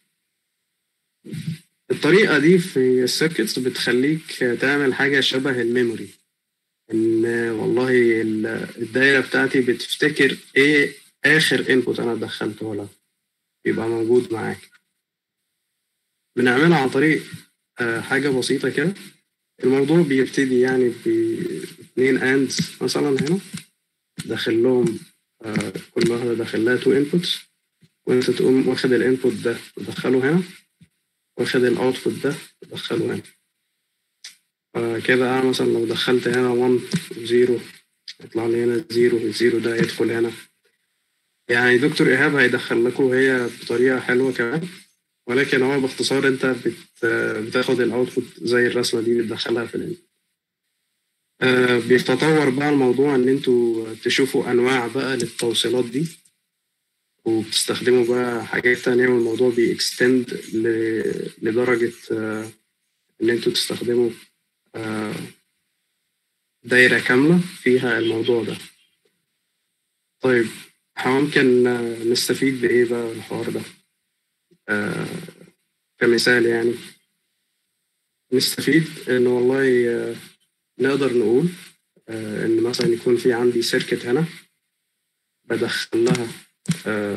الطريقة دي في السيركتس بتخليك تعمل حاجة شبه الميموري إن والله ال- الدايرة بتاعتي بتفتكر إيه آخر إنبوت أنا دخلته لها يبقى موجود معاك بنعملها عن طريق آه، حاجة بسيطة كده الموضوع بيبتدي يعني باتنين اندز مثلا هنا داخل لهم آه، كل واحدة داخل لها تو انبوتس وانت تقوم واخد الانبوت ده تدخله هنا واخد الاوتبوت ده تدخله هنا فكده انا مثلا لو دخلت هنا 1 0 يطلع لي هنا 0 الزيرو ده يدخل هنا يعني دكتور ايهاب هيدخل لكم هي بطريقة حلوة كمان ولكن هو باختصار انت بت بتاخد الاوتبوت زي الرسمه دي بتدخلها في الانبوت آه بيتطور بقى الموضوع ان انتوا تشوفوا انواع بقى للتوصيلات دي وبتستخدموا بقى حاجات تانية والموضوع بيكستند ل- لدرجة آه إن أنتوا تستخدموا آه، دايرة كاملة فيها الموضوع ده طيب إحنا ممكن آه، نستفيد بإيه بقى من الحوار ده آه، كمثال يعني نستفيد إن والله آه، نقدر نقول آه، إن مثلا يكون في عندي سيركت هنا بدخل لها آه،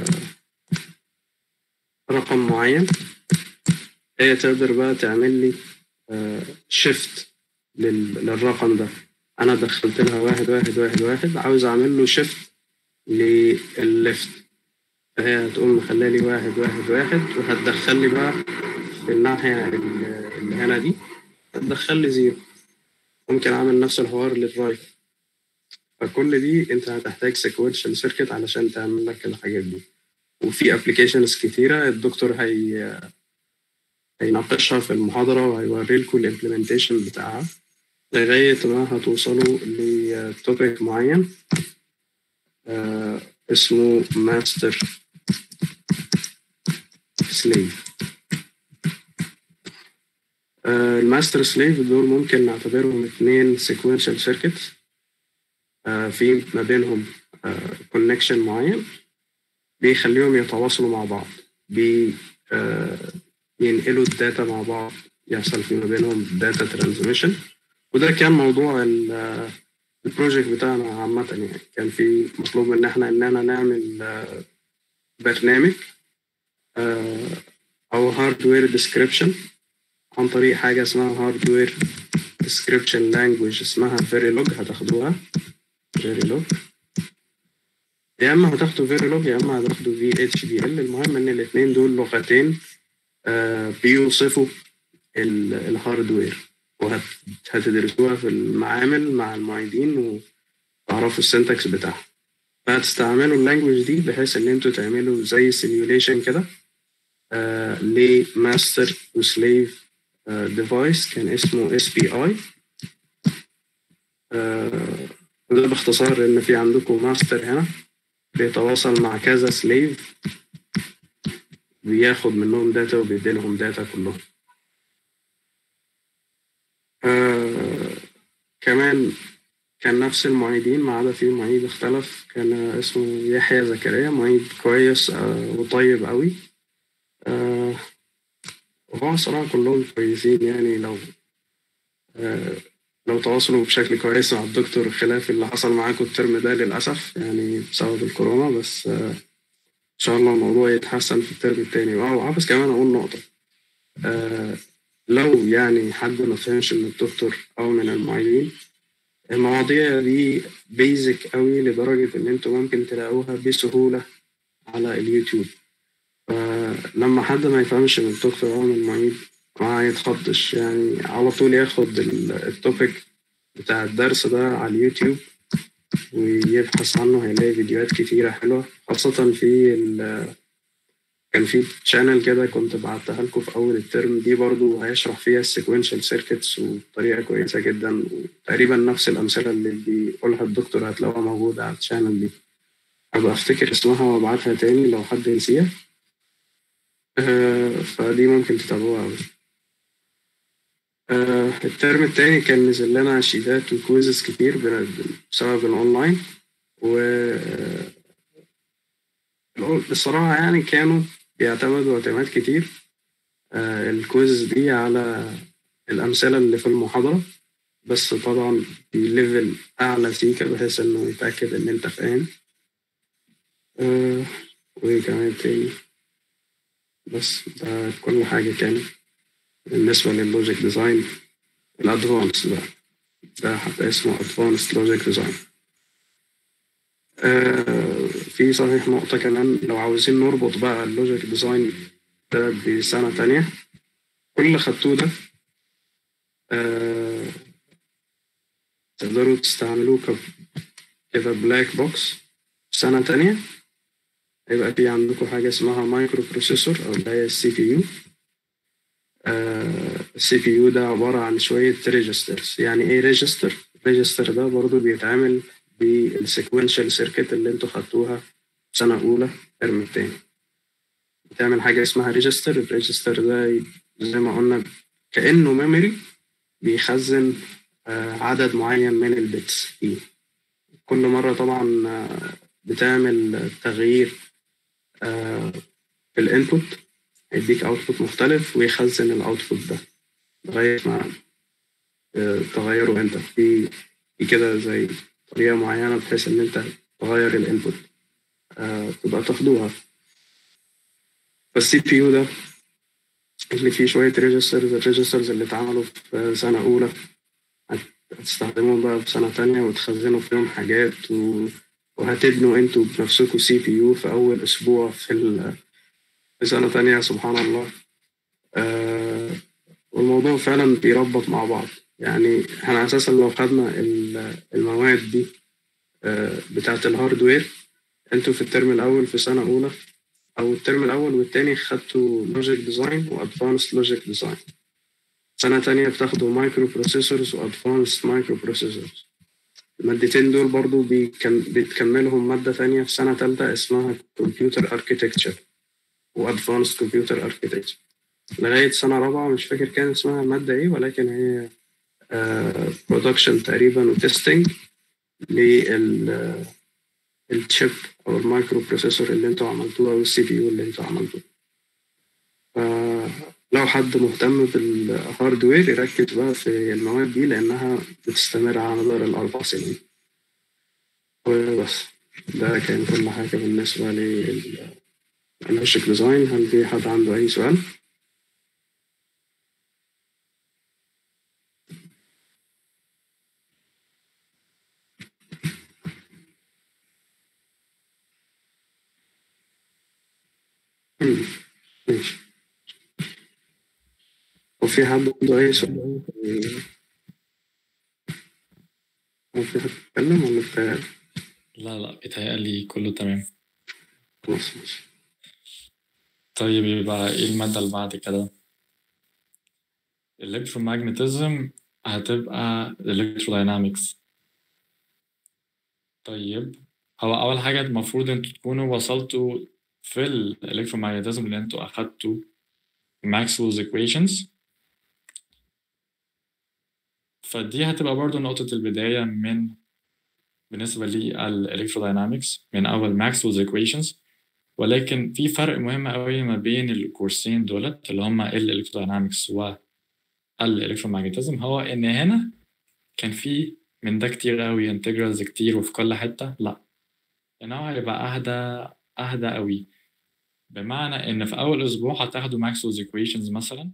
رقم معين هي تقدر بقى تعمل لي شيفت للرقم ده انا دخلت لها واحد واحد واحد واحد عاوز اعمل له شيفت للليفت فهي هتقوم مخليه لي واحد واحد واحد وهتدخل لي بقى في الناحية اللي هنا دي هتدخل لي زيرو ممكن اعمل نفس الحوار للرايت فكل دي انت هتحتاج سيكوينشال سيركت علشان تعمل لك الحاجات دي وفي ابلكيشنز كتيرة الدكتور هي هيناقشها في المحاضرة وهيوري لكم الامبلمنتيشن بتاعها لغاية ما هتوصلوا لتوبيك معين آه اسمه ماستر سليف آه الماستر سليف دول ممكن نعتبرهم اتنين سيكوينشال سيركت آه في ما بينهم كونكشن معين بيخليهم يتواصلوا مع بعض بي ينقلوا الداتا مع بعض يحصل في ما بينهم داتا ترانزميشن وده كان موضوع البروجكت بتاعنا عامة يعني كان في مطلوب ان احنا اننا نعمل برنامج او هاردوير ديسكريبشن عن طريق حاجة اسمها هاردوير ديسكريبشن لانجويج اسمها فيريلوج هتاخدوها فيريلوج يا اما هتاخدوا فيريلوج يا اما هتاخدوا في اتش دي ال المهم ان الاثنين دول لغتين آه بيوصفوا الهاردوير وهتدرسوها في المعامل مع المعيدين وتعرفوا السنتكس بتاعها فهتستعملوا اللانجوج دي بحيث ان انتوا تعملوا زي سيميوليشن كده آه لماستر وسليف ديفايس كان اسمه اس بي اي وده باختصار ان في عندكم ماستر هنا بيتواصل مع كذا سليف بياخد منهم داتا وبيدي لهم داتا كلهم آه كمان كان نفس المعيدين ما عدا في معيد اختلف كان اسمه يحيى زكريا معيد كويس آه وطيب قوي آه وهو صراحة كلهم كويسين يعني لو آه لو تواصلوا بشكل كويس مع الدكتور خلاف اللي حصل معاكم الترم ده للأسف يعني بسبب الكورونا بس آه إن شاء الله الموضوع يتحسن في الترم التاني وعاوز كمان أقول نقطة آه لو يعني حد ما فهمش من الدكتور أو من المعيدين المواضيع دي بيزك قوي لدرجة إن أنتوا ممكن تلاقوها بسهولة على اليوتيوب فلما حد ما يفهمش من الدكتور أو من المعيد ما يتخضش يعني على طول ياخد التوبيك بتاع الدرس ده على اليوتيوب ويبحث عنه هيلاقي فيديوهات كتيرة حلوة خاصة في كان في تشانل كده كنت بعتها لكم في أول الترم دي برضو هيشرح فيها السيكونشال سيركتس وبطريقة كويسة جدا وتقريبا نفس الأمثلة اللي بيقولها الدكتور هتلاقوها موجودة على التشانل دي أبقى أفتكر اسمها وأبعتها تاني لو حد نسيها آه فدي ممكن تتابعوها أوي آه الترم التاني كان نزل لنا شيتات وكويزز كتير بسبب الأونلاين و بصراحة يعني كانوا بيعتمدوا اعتماد كتير آه الكويز دي على الأمثلة اللي في المحاضرة بس طبعا بليفل أعلى سيكا بحيث إنه يتأكد إن أنت فاهم آه وإيه كمان تاني بس ده كل حاجة كانت بالنسبة لللوجيك ديزاين الأدفانس بقى ده حتى اسمه أدفانس لوجيك ديزاين آه في صحيح نقطة كمان لو عاوزين نربط بقى اللوجيك ديزاين ده بسنة تانية كل اللي خدتوه ده آه تقدروا تستعملوه كده بلاك بوكس في سنة تانية هيبقى في عندكم حاجة اسمها مايكرو بروسيسور أو اللي هي السي بي يو السي بي يو ده عبارة عن شوية ريجسترز يعني ايه ريجستر؟ الريجستر ده برضو بيتعامل بالسيكونشال سيركت اللي انتوا خدتوها في سنة أولى الترم التاني بتعمل حاجة اسمها ريجستر الريجستر ده زي ما قلنا كأنه ميموري بيخزن آه، عدد معين من البيتس فيه كل مرة طبعا آه، بتعمل تغيير آه، في الانبوت هيديك اوتبوت مختلف ويخزن الاوتبوت ده لغاية ما آه، تغيره انت في في كده زي طريقة معينة بحيث ان انت تغير الانبوت تبقى تاخدوها فالسي بي يو ده اللي فيه شوية ريجسترز الريجسترز اللي اتعملوا في سنة أولى هتستخدمهم بقى في سنة تانية وتخزنوا فيهم حاجات و... وهتبنوا انتوا بنفسكوا سي بي يو في أول أسبوع في ال... في سنة تانية سبحان الله آه والموضوع فعلا بيربط مع بعض يعني احنا أساسا لو خدنا ال- المواد دي آه بتاعة الهاردوير انتوا في الترم الأول في سنة أولى أو الترم الأول والتاني خدتوا لوجيك ديزاين وأدفانسد لوجيك ديزاين سنة تانية بتاخدوا مايكرو بروسيسورز وأدفانسد مايكرو بروسيسورز المادتين دول برضو بيكم... بتكملهم مادة تانية في سنة تالتة اسمها كمبيوتر اركيتكتشر وأدفانسد كمبيوتر اركيتكتشر لغاية سنة رابعة مش فاكر كان اسمها المادة ايه ولكن هي برودكشن تقريبا وتستنج لل الشيب او المايكرو بروسيسور اللي انتوا عملتوه او السي بي يو اللي انتوا عملتوه فلو حد مهتم بالهاردوير يركز بقى في المواد دي لانها بتستمر على مدار الاربع سنين وبس ده كان كل حاجة بالنسبة للانرجيك ديزاين هل في حد عنده أي سؤال؟ مم. ماشي وفي حد عنده أي سؤال؟ هو في حد يتكلم ولا بتاع لا لا بيتهيألي كله تمام خلاص ماشي طيب يبقى ايه المادة اللي بعد كده الكترومagnetism هتبقى electrodynamics طيب هو أول حاجة المفروض انتوا تكونوا وصلتوا في الالكترومagnetism اللي انتوا أخدتوا Maxwell's equations فدي هتبقى برضو نقطة البداية من بالنسبة للإلكتروداينامكس من أول Maxwell's equations ولكن في فرق مهم قوي ما بين الكورسين دولت اللي هما الإلكتروداينامكس والإلكترومagnetism هو إن هنا كان في من ده كتير قوي انتجرالز كتير وفي كل حتة لا هنا هو هيبقى أهدى أهدى قوي بمعنى إن في أول أسبوع هتاخدوا Maxwell's equations مثلا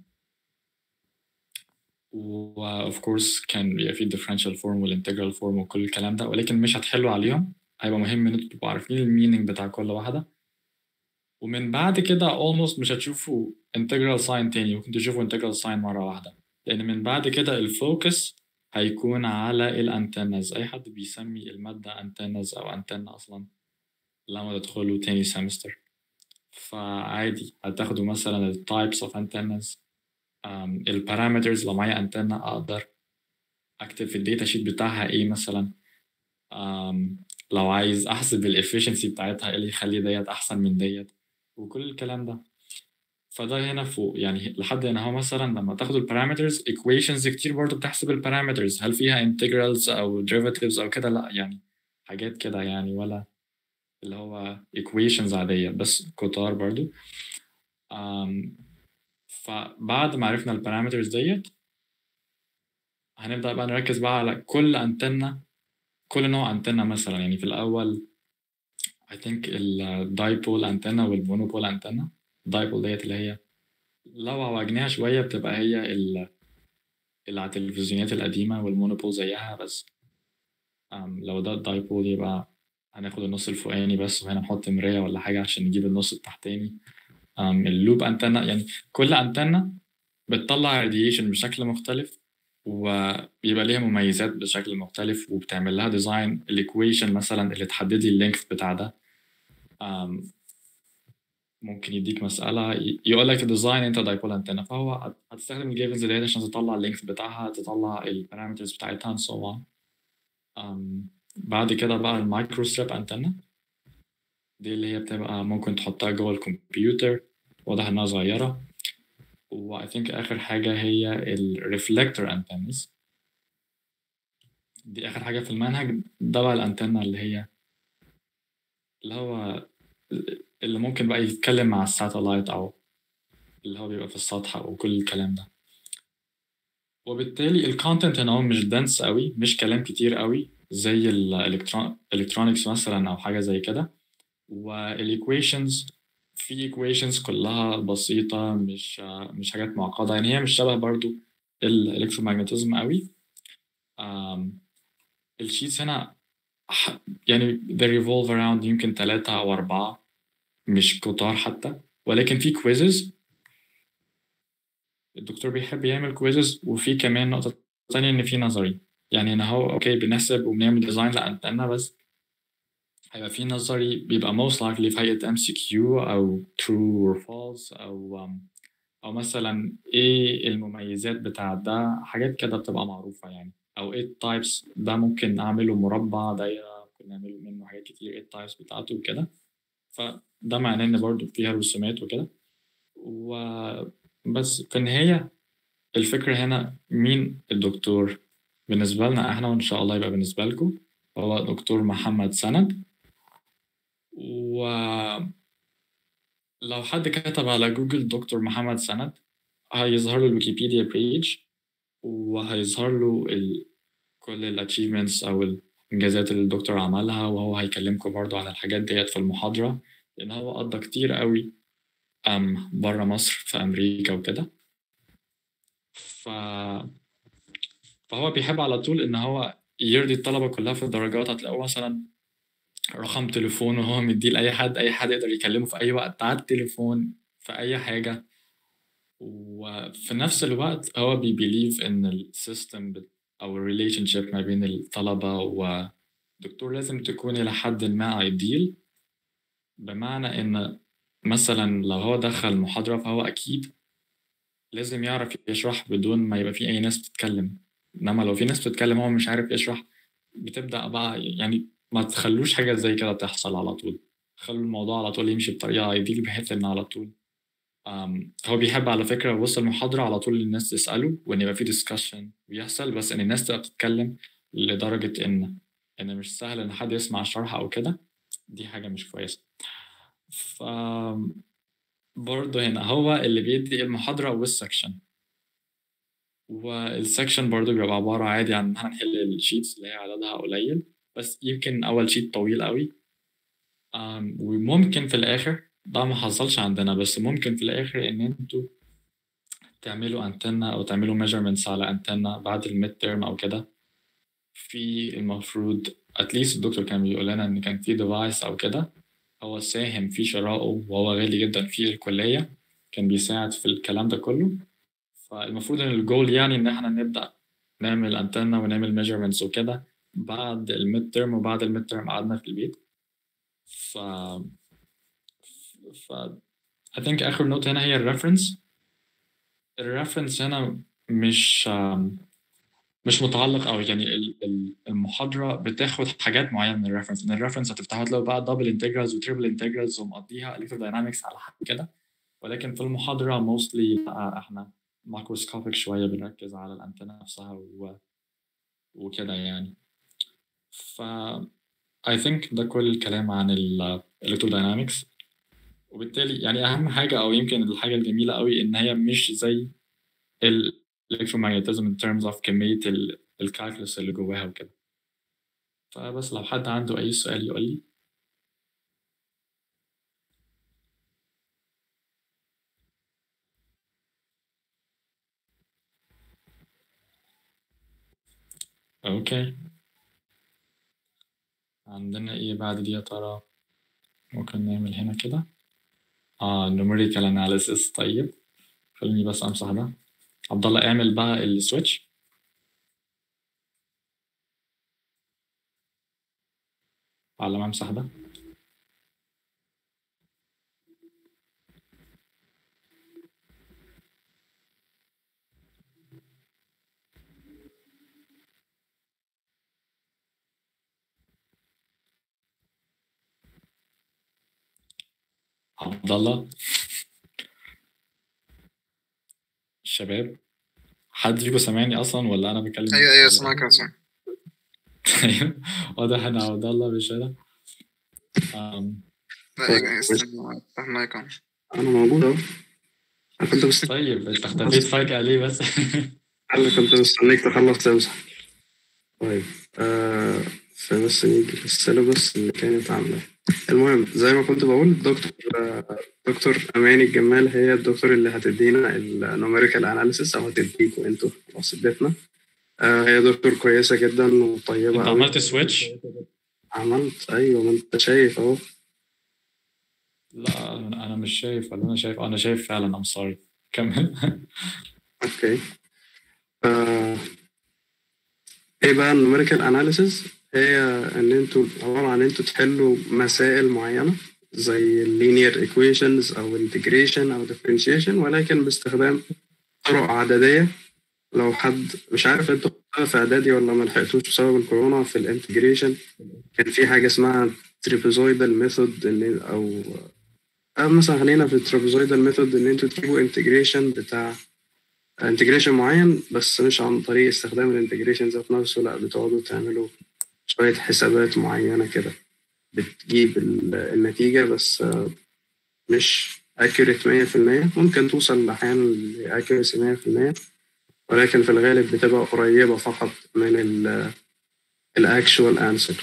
و of course كان بيبقى فيه differential form والintegral form وكل الكلام ده ولكن مش هتحلوا عليهم هيبقى مهم ان انتوا تبقوا عارفين المينينج بتاع كل واحدة ومن بعد كده almost مش هتشوفوا integral sign تاني ممكن تشوفوا integral sign مرة واحدة لأن من بعد كده الفوكس هيكون على الانتنز أي حد بيسمي المادة انتنز أو انتنة أصلا لما تدخلوا تاني سمستر فعادي هتاخدوا مثلا ال types of antennas البارامترز لو معايا انتنة اقدر اكتب في الداتا شيت بتاعها ايه مثلا um, لو عايز احسب الافشنسي بتاعتها ايه اللي يخلي ديت احسن من ديت وكل الكلام ده فده هنا فوق يعني لحد هنا هو مثلا لما تاخدوا البارامترز equations كتير برضو بتحسب البارامترز هل فيها integrals او derivatives او كده لا يعني حاجات كده يعني ولا اللي هو equations عادية بس كتار برضو um, فبعد ما عرفنا البارامترز ديت هنبدأ بقى نركز بقى على كل انتنة كل نوع انتنة مثلا يعني في الأول I think الدايبول انتنة والمونوبول انتنة الدايبول ديت اللي هي لو عوجناها شوية بتبقى هي ال- اللي على التلفزيونات القديمة والمونوبول زيها بس um, لو ده الدايبول يبقى هناخد النص الفوقاني بس وهنا نحط مراية ولا حاجة عشان نجيب النص التحتاني um, اللوب انتنة يعني كل انتنة بتطلع راديشن بشكل مختلف وبيبقى ليها مميزات بشكل مختلف وبتعمل لها ديزاين الايكويشن مثلا اللي تحدد لي اللينث بتاع ده um, ممكن يديك مسألة ي- يقول لك ديزاين انت دايبول انتنا فهو هت- هتستخدم الجيفنز ديت عشان تطلع اللينث بتاعها تطلع البارامترز بتاعتها and so on um, بعد كده بقى المايكرو ستريب انتنا دي اللي هي بتبقى ممكن تحطها جوه الكمبيوتر واضح انها صغيرة و I think آخر حاجة هي ال reflector antennas دي آخر حاجة في المنهج ده بقى الأنتنة اللي هي اللي هو اللي ممكن بقى يتكلم مع الساتلايت أو اللي هو بيبقى في السطح أو كل الكلام ده وبالتالي الكونتنت هنا هو مش دنس قوي مش كلام كتير قوي زي الالكترونكس مثلا او حاجه زي كده والايكويشنز في ايكويشنز كلها بسيطه مش مش حاجات معقده يعني هي مش شبه برضو الالكترومagnetism قوي الشيتس هنا يعني they revolve around يمكن ثلاثة أو أربعة مش كتار حتى ولكن في كويزز الدكتور بيحب يعمل كويزز وفي كمان نقطة تانية إن في نظري يعني هنا هو أوكي بنحسب وبنعمل ديزاين لأنتنا بس هيبقى في نظري بيبقى most likely في هيئة MCQ أو true or false أو أو مثلا إيه المميزات بتاع ده حاجات كده بتبقى معروفة يعني أو إيه التايبس ده ممكن أعمله مربع دايرة ممكن نعمل منه حاجات كتير إيه التايبس بتاعته وكده فده معناه إن برضه فيها رسومات وكده وبس في النهاية الفكرة هنا مين الدكتور بالنسبة لنا احنا وان شاء الله يبقى بالنسبة لكم هو دكتور محمد سند و لو حد كتب على جوجل دكتور محمد سند هيظهر له الويكيبيديا بيج وهيظهر له ال... كل الاتشيفمنتس او الانجازات اللي الدكتور عملها وهو هيكلمكم برضو عن الحاجات ديت في المحاضرة لان هو قضى كتير قوي أم بره مصر في امريكا وكده ف فهو بيحب على طول ان هو يرضي الطلبه كلها في الدرجات هتلاقوه مثلا رقم تليفونه هو مديه لاي حد اي حد يقدر يكلمه في اي وقت على التليفون في اي حاجه وفي نفس الوقت هو بيبيليف ان السيستم او الريليشن شيب ما بين الطلبه والدكتور لازم تكون الى حد ما ايديل بمعنى ان مثلا لو هو دخل محاضره فهو اكيد لازم يعرف يشرح بدون ما يبقى في اي ناس بتتكلم انما لو في ناس بتتكلم هو مش عارف يشرح بتبدا بقى يعني ما تخلوش حاجه زي كده تحصل على طول خلوا الموضوع على طول يمشي بطريقه ايديل بحيث ان على طول هو بيحب على فكره وسط المحاضره على طول الناس تساله وان يبقى في ديسكشن بيحصل بس ان الناس تبقى بتتكلم لدرجه ان ان مش سهل ان حد يسمع الشرح او كده دي حاجه مش كويسه ف برضه هنا هو اللي بيدي المحاضره والسكشن والسكشن برضه بيبقى عبارة عادي عن إن احنا نحل الشيتس اللي هي عددها قليل بس يمكن أول شيت طويل قوي وممكن في الآخر ده ما حصلش عندنا بس ممكن في الآخر إن انتوا تعملوا أنتنة أو تعملوا measurements على أنتنة بعد الميد تيرم أو كده في المفروض اتليست الدكتور كان بيقول لنا إن كان في ديفايس أو كده هو ساهم في شرائه وهو غالي جدا في الكلية كان بيساعد في الكلام ده كله فالمفروض ان الجول يعني ان احنا نبدا نعمل انتنا ونعمل ميجرمنتس وكده بعد الميد تيرم وبعد الميد تيرم قعدنا في البيت ف ف I think اخر نوت هنا هي الريفرنس الريفرنس هنا مش مش متعلق او يعني المحاضره بتاخد حاجات معينه من الريفرنس ان الريفرنس هتفتحوا تلاقوا بقى دبل انتجرالز وتريبل انتجرالز ومقضيها الكتروداينامكس على حاجه كده ولكن في المحاضره موستلي احنا ماكروسكوبيك شوية بنركز على الأنتنة نفسها و... وكده يعني ف I think ده كل الكلام عن ال electrodynamics وبالتالي يعني أهم حاجة أو يمكن الحاجة الجميلة قوي إن هي مش زي ال electromagnetism in terms of كمية الكالكولس اللي جواها وكده فبس لو حد عنده أي سؤال يقول لي اوكي عندنا ايه بعد دي يا ترى ممكن نعمل هنا كده اه numerical analysis طيب خليني بس امسح ده عبد الله اعمل بقى السويتش على ما امسح ده عبد الله شباب حد فيكم سامعني اصلا ولا انا بتكلم ايوه ايوه ولا- سامعك يا سامع ايوه واضح ان عبد الله بالشارع أم، لا ايوه استنى افتح المايك اهو انا موجود اهو انا كنت مستنيك طيب انت اختفيت فجأة ليه بس؟ انا كنت مستنيك تخلص تمسح طيب آه فبس نيجي للسيلبس اللي كانت عاملاه المهم زي ما كنت بقول الدكتور آه، دكتور اماني الجمال هي الدكتور اللي هتدينا النوميريكال اناليسيس او هتديكوا انتوا خلاص اديتنا آه هي دكتور كويسه جدا وطيبه انت قوي عملت سويتش؟ عملت ايوه ما انت شايف اهو لا انا أنا مش شايف ولا انا شايف انا شايف فعلا ام سوري كمل اوكي آه. ايه بقى النوميريكال اناليسيس هي ان انتوا عباره عن انتوا تحلوا مسائل معينه زي اللينير ايكويشنز او انتجريشن او ديفرنشيشن ولكن باستخدام طرق عدديه لو حد مش عارف انتوا خدتوها في اعدادي ولا ما لحقتوش بسبب الكورونا في الانتجريشن كان في حاجه اسمها تريبيزويدال ميثود او أو مثلا خلينا في الترابيزويدال ميثود ان انتوا تجيبوا انتجريشن بتاع انتجريشن معين بس مش عن طريق استخدام الانتجريشن ذات نفسه لا بتقعدوا تعملوا شوية حسابات معينة كده بتجيب ال- النتيجة بس آه، مش accurate مية في المية ممكن توصل أحيانا ل accuracy مية في المية ولكن في الغالب بتبقى قريبة فقط من ال ال actual answer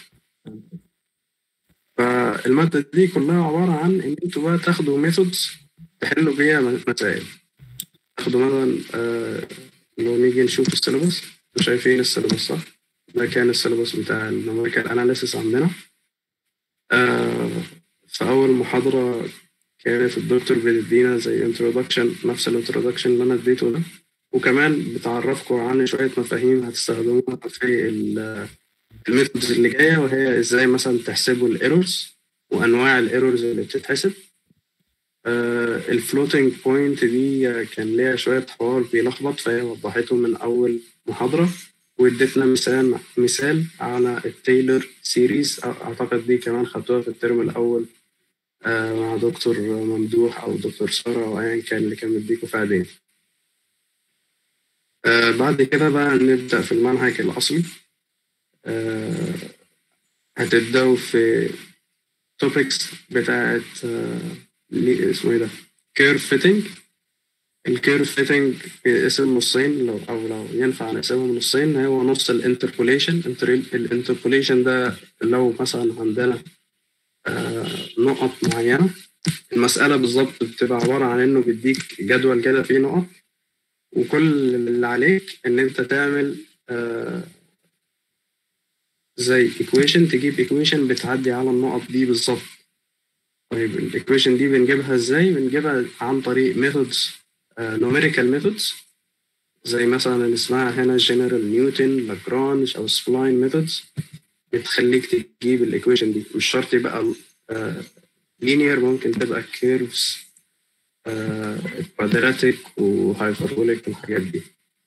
فالمادة دي كلها عبارة عن إن انتوا بقى تاخدوا methods تحلوا بيها مسائل تاخدوا مثلا آه، لو نيجي نشوف السيلبس انتوا شايفين السيلبس صح؟ ده كان السيلبس بتاع النوميريكال اناليسيس عندنا آه، في أول محاضرة كانت الدكتور بتدينا زي انترودكشن نفس الانترودكشن اللي أنا اديته ده وكمان بتعرفكم عن شوية مفاهيم هتستخدموها في ال- الميثودز اللي جاية وهي ازاي مثلا تحسبوا الايرورز وأنواع الايرورز اللي بتتحسب الفلوتنج بوينت دي كان ليها شوية حوار بيلخبط فهي وضحته من أول محاضرة وادتنا مثال مثال على التايلور سيريز أعتقد دي كمان خدتوها في الترم الأول آه، مع دكتور ممدوح أو دكتور سارة أو أيا كان اللي كان مديكوا في إعدادي آه، بعد كده بقى نبدأ في المنهج الأصلي آه، هتبدأوا في توبكس بتاعت آه، ليه اسمه ايه ده كيرف فيتنج الكيرف فيتنج بيقسم نصين لو او لو ينفع نقسمهم نصين هو نص الانتربوليشن الانتربوليشن ده لو مثلا عندنا آه، نقط معينة المسألة بالظبط بتبقى عبارة عن إنه بيديك جدول كده فيه نقط وكل اللي عليك إن أنت تعمل آه، زي equation تجيب equation بتعدي على النقط دي بالظبط طيب الايكويشن دي بنجيبها ازاي؟ بنجيبها عن طريق methods آه، numerical methods زي مثلا اللي اسمها هنا جنرال نيوتن لاجرانج او سبلاين ميثودز بتخليك تجيب الايكويشن دي مش شرط يبقى لينير ممكن تبقى كيرفز كوادراتيك وهايبربوليك والحاجات دي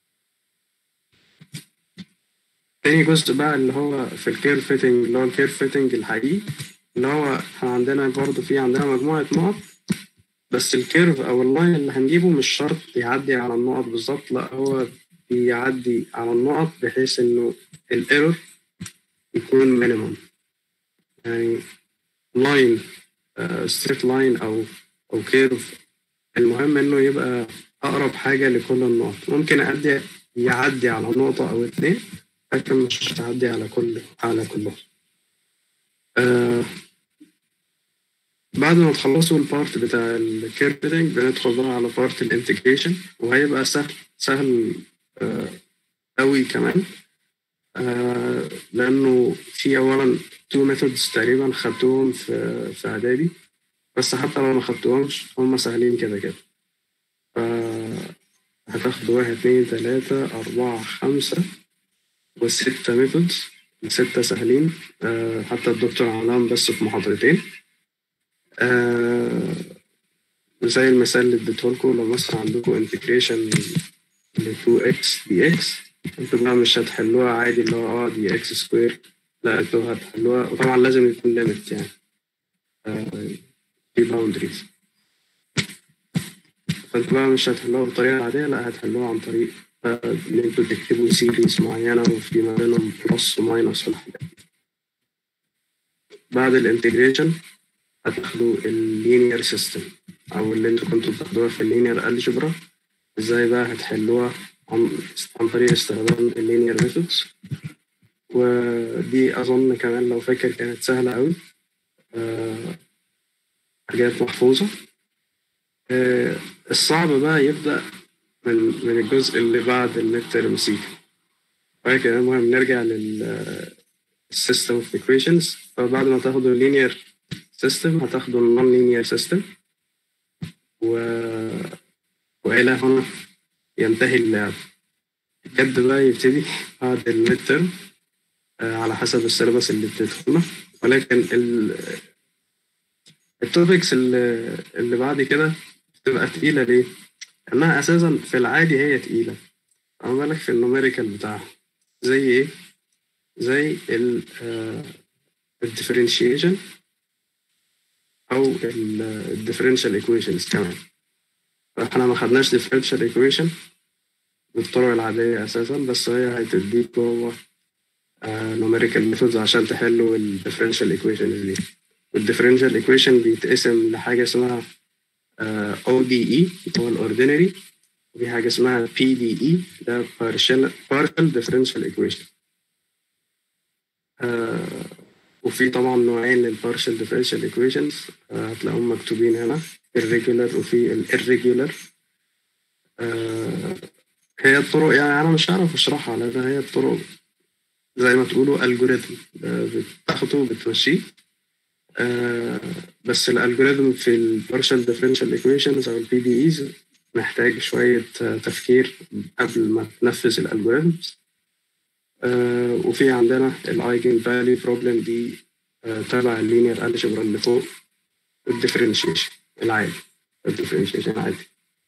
تاني جزء بقى اللي هو في الكيرف فيتنج اللي هو الكيرف فيتنج الحقيقي اللي هو احنا عندنا برضه في عندنا مجموعة نقط بس الكيرف او اللاين اللي هنجيبه مش شرط يعدي على النقط بالظبط لا هو بيعدي على النقط بحيث انه الايرور يكون مينيمم يعني لاين ستريت لاين او او كيرف المهم انه يبقى اقرب حاجة لكل النقط ممكن اعدي يعدي على نقطة او اتنين لكن مش هتعدي على كل على كلهم آه بعد ما تخلصوا البارت بتاع الكيرفيتنج بندخل بقى على بارت الانتجريشن وهيبقى سهل سهل آه قوي كمان آه لانه في اولا تو ميثودز تقريبا خدتهم في في اعدادي بس حتى لو ما خدتهمش هم سهلين كده كده ف هتاخدوا واحد اتنين تلاتة أربعة خمسة وستة ميثودز الستة سهلين آه حتى الدكتور عملهم بس في محاضرتين آه زي المثال اللي اديته لكم لو مثلا عندكم انتجريشن ل 2x dx انتوا بقى مش هتحلوها عادي اللي هو اه دي اكس سكوير لا انتوا هتحلوها وطبعا لازم يكون ليميت يعني آه في باوندريز فانتوا بقى مش هتحلوها بالطريقة العادية لا هتحلوها عن طريق آه، إن انتوا تكتبوا سيريز معينة وفي ما بينهم بلس وماينس والحاجات دي. بعد الانتجريشن هتاخدوا اللينير سيستم أو اللي انتوا كنتوا بتاخدوها في اللينير الجبرا ازاي بقى هتحلوها عن, عن طريق استخدام اللينير ميثودز ودي أظن كمان لو فاكر كانت سهلة أوي آه، حاجات محفوظة آه، الصعب بقى يبدأ من من الجزء اللي بعد الميد تيرم سيكا ولكن المهم نرجع لل system of equations فبعد ما تاخدوا اللينير سيستم هتاخدوا النون لينير سيستم و... وإلى هنا ينتهي اللعب الجد بقى يبتدي بعد الميد تيرم على حسب السيلبس اللي بتدخله ولكن ال التوبكس اللي, اللي بعد كده بتبقى تقيلة ليه؟ لأنها أساسا في العادي هي تقيلة أما بالك في النوميريكال بتاعها زي إيه؟ زي ال الديفرنشيشن أو الديفرنشال ايكويشنز كمان فاحنا ما خدناش ديفرنشال ايكويشن بالطرق العادية أساسا بس هي هتديك جوه نوميريكال ميثودز عشان تحلوا الديفرنشال ايكويشنز دي والديفرنشال ايكويشن بيتقسم لحاجة اسمها او دي اي هو الاوردينري وفي حاجة اسمها بي دي اي ده partial partial differential equation آه وفي طبعا نوعين للبارشل differential equations آه هتلاقوهم مكتوبين هنا irregular وفي ال irregular آه هي الطرق يعني أنا مش هعرف أشرحها لأن هي الطرق زي ما تقولوا الجوريثم بتاخده وبتمشيه آه بس الالجوريثم في البارشل differential equations او البي دي ايز محتاج شوية تفكير قبل ما تنفذ الالجوريثمز آه وفي عندنا الايجن فاليو بروبلم دي آه تبع اللينير الجبرا اللي فوق الديفرنشيشن العادي الديفرنشيشن العادي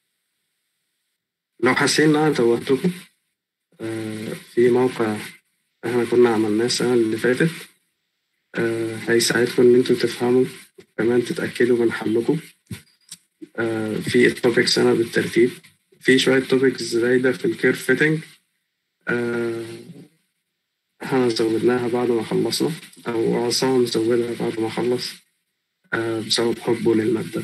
لو حاسين ان انا توهتكم في موقع احنا كنا عملناه السنة اللي فاتت آه هيساعدكم ان انتوا تفهموا كمان تتأكدوا من حلكم آه في التوبكس انا بالترتيب في شوية توبكس زايدة في الكيرف فيتنج آه احنا زودناها بعد ما خلصنا او عصام مزودها بعد ما خلص آه بسبب حبه للمادة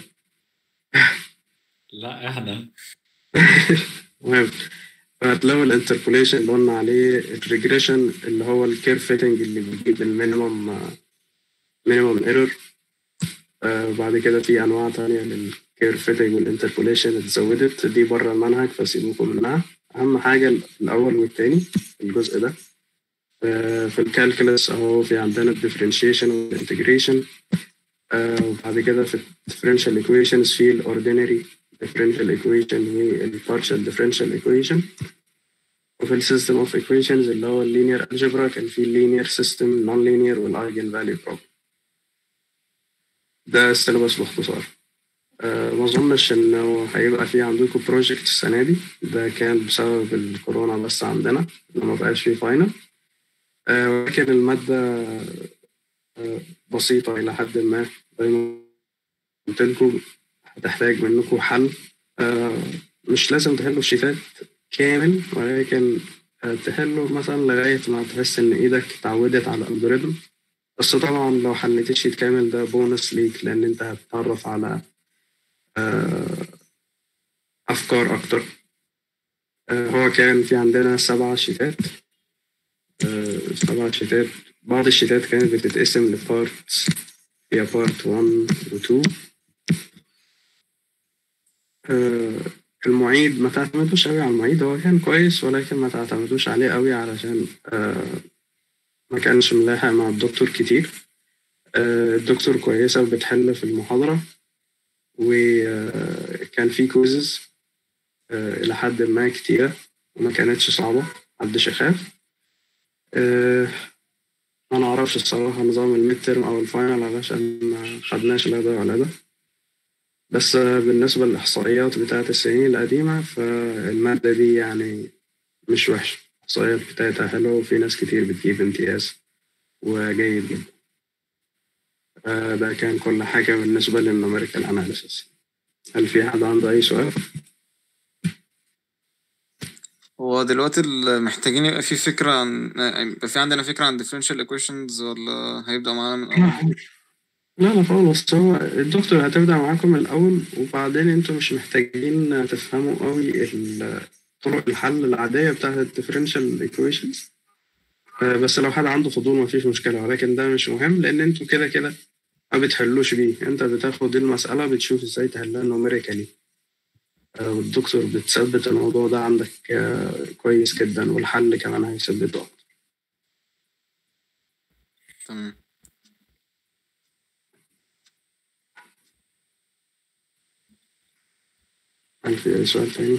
لا احنا المهم فهتلاقوا الانتربوليشن اللي قلنا عليه الريجريشن اللي هو الكيرف فيتنج اللي بيجيب المينيمم مينيمم ايرور وبعد كده في انواع تانية للكيرف فيتنج والانتربوليشن اتزودت دي بره المنهج فسيبوكم منها اهم حاجه الاول والتاني الجزء ده آه في الكالكولس اهو في عندنا الديفرنشيشن والانتجريشن آه وبعد كده في الديفرنشال ايكويشنز في الاوردينري differential equation هي ال partial differential equation وفي ال system of equations اللي هو ال linear algebra كان في linear system non linear وال eigen value problem ده السيلبس باختصار أه ما اظنش انه هيبقى في عندكم بروجكت السنه دي ده كان بسبب الكورونا بس عندنا انه ما بقاش في فاينل أه ولكن الماده أه بسيطه الى حد ما زي ما قلت لكم هتحتاج منكم حل آه مش لازم تحلوا الشيتات كامل ولكن آه تحلوا مثلا لغاية ما تحس إن إيدك اتعودت على الألجوريثم بس طبعا لو حليت الشيت كامل ده بونس ليك لأن أنت هتتعرف على آه أفكار أكتر هو كان في عندنا سبع شيتات سبع شيتات بعض الشيتات كانت بتتقسم لبارتس هي بارت 1 و 2 المعيد ما تعتمدوش قوي على المعيد هو كان كويس ولكن ما تعتمدوش عليه قوي علشان ما كانش ملاحق مع الدكتور كتير الدكتور كويسة وبتحل في المحاضرة وكان في كويزز إلى حد ما كتيرة وما كانتش صعبة محدش يخاف ما نعرفش الصراحة نظام الميد ترم أو الفاينل علشان ما خدناش لا ده ولا ده بس بالنسبة للإحصائيات بتاعت السنين القديمة فالمادة دي يعني مش وحشة الإحصائيات بتاعتها حلوة وفي ناس كتير بتجيب امتياز وجيد جدا ده كان كل حاجة بالنسبة للنوميريكال أناليسيس هل في حد عنده أي سؤال؟ هو دلوقتي ال- محتاجين يبقى في فكرة عن يبقى في عندنا فكرة عن differential equations ولا هيبدأ معانا من الأول؟ لا لا خالص هو الدكتور هتبدأ معاكم الأول وبعدين انتوا مش محتاجين تفهموا قوي ال- طرق الحل العادية بتاعت الديفرنشال equations آه، بس لو حد عنده فضول مفيش مشكلة ولكن ده مش مهم لأن انتوا كده كده ما بتحلوش بيه انت بتاخد المسألة بتشوف ازاي تحلها نوميريكالي والدكتور بتثبت الموضوع ده عندك آه، كويس جدا والحل كمان هيثبته أكتر. تمام هل في أي سؤال تاني؟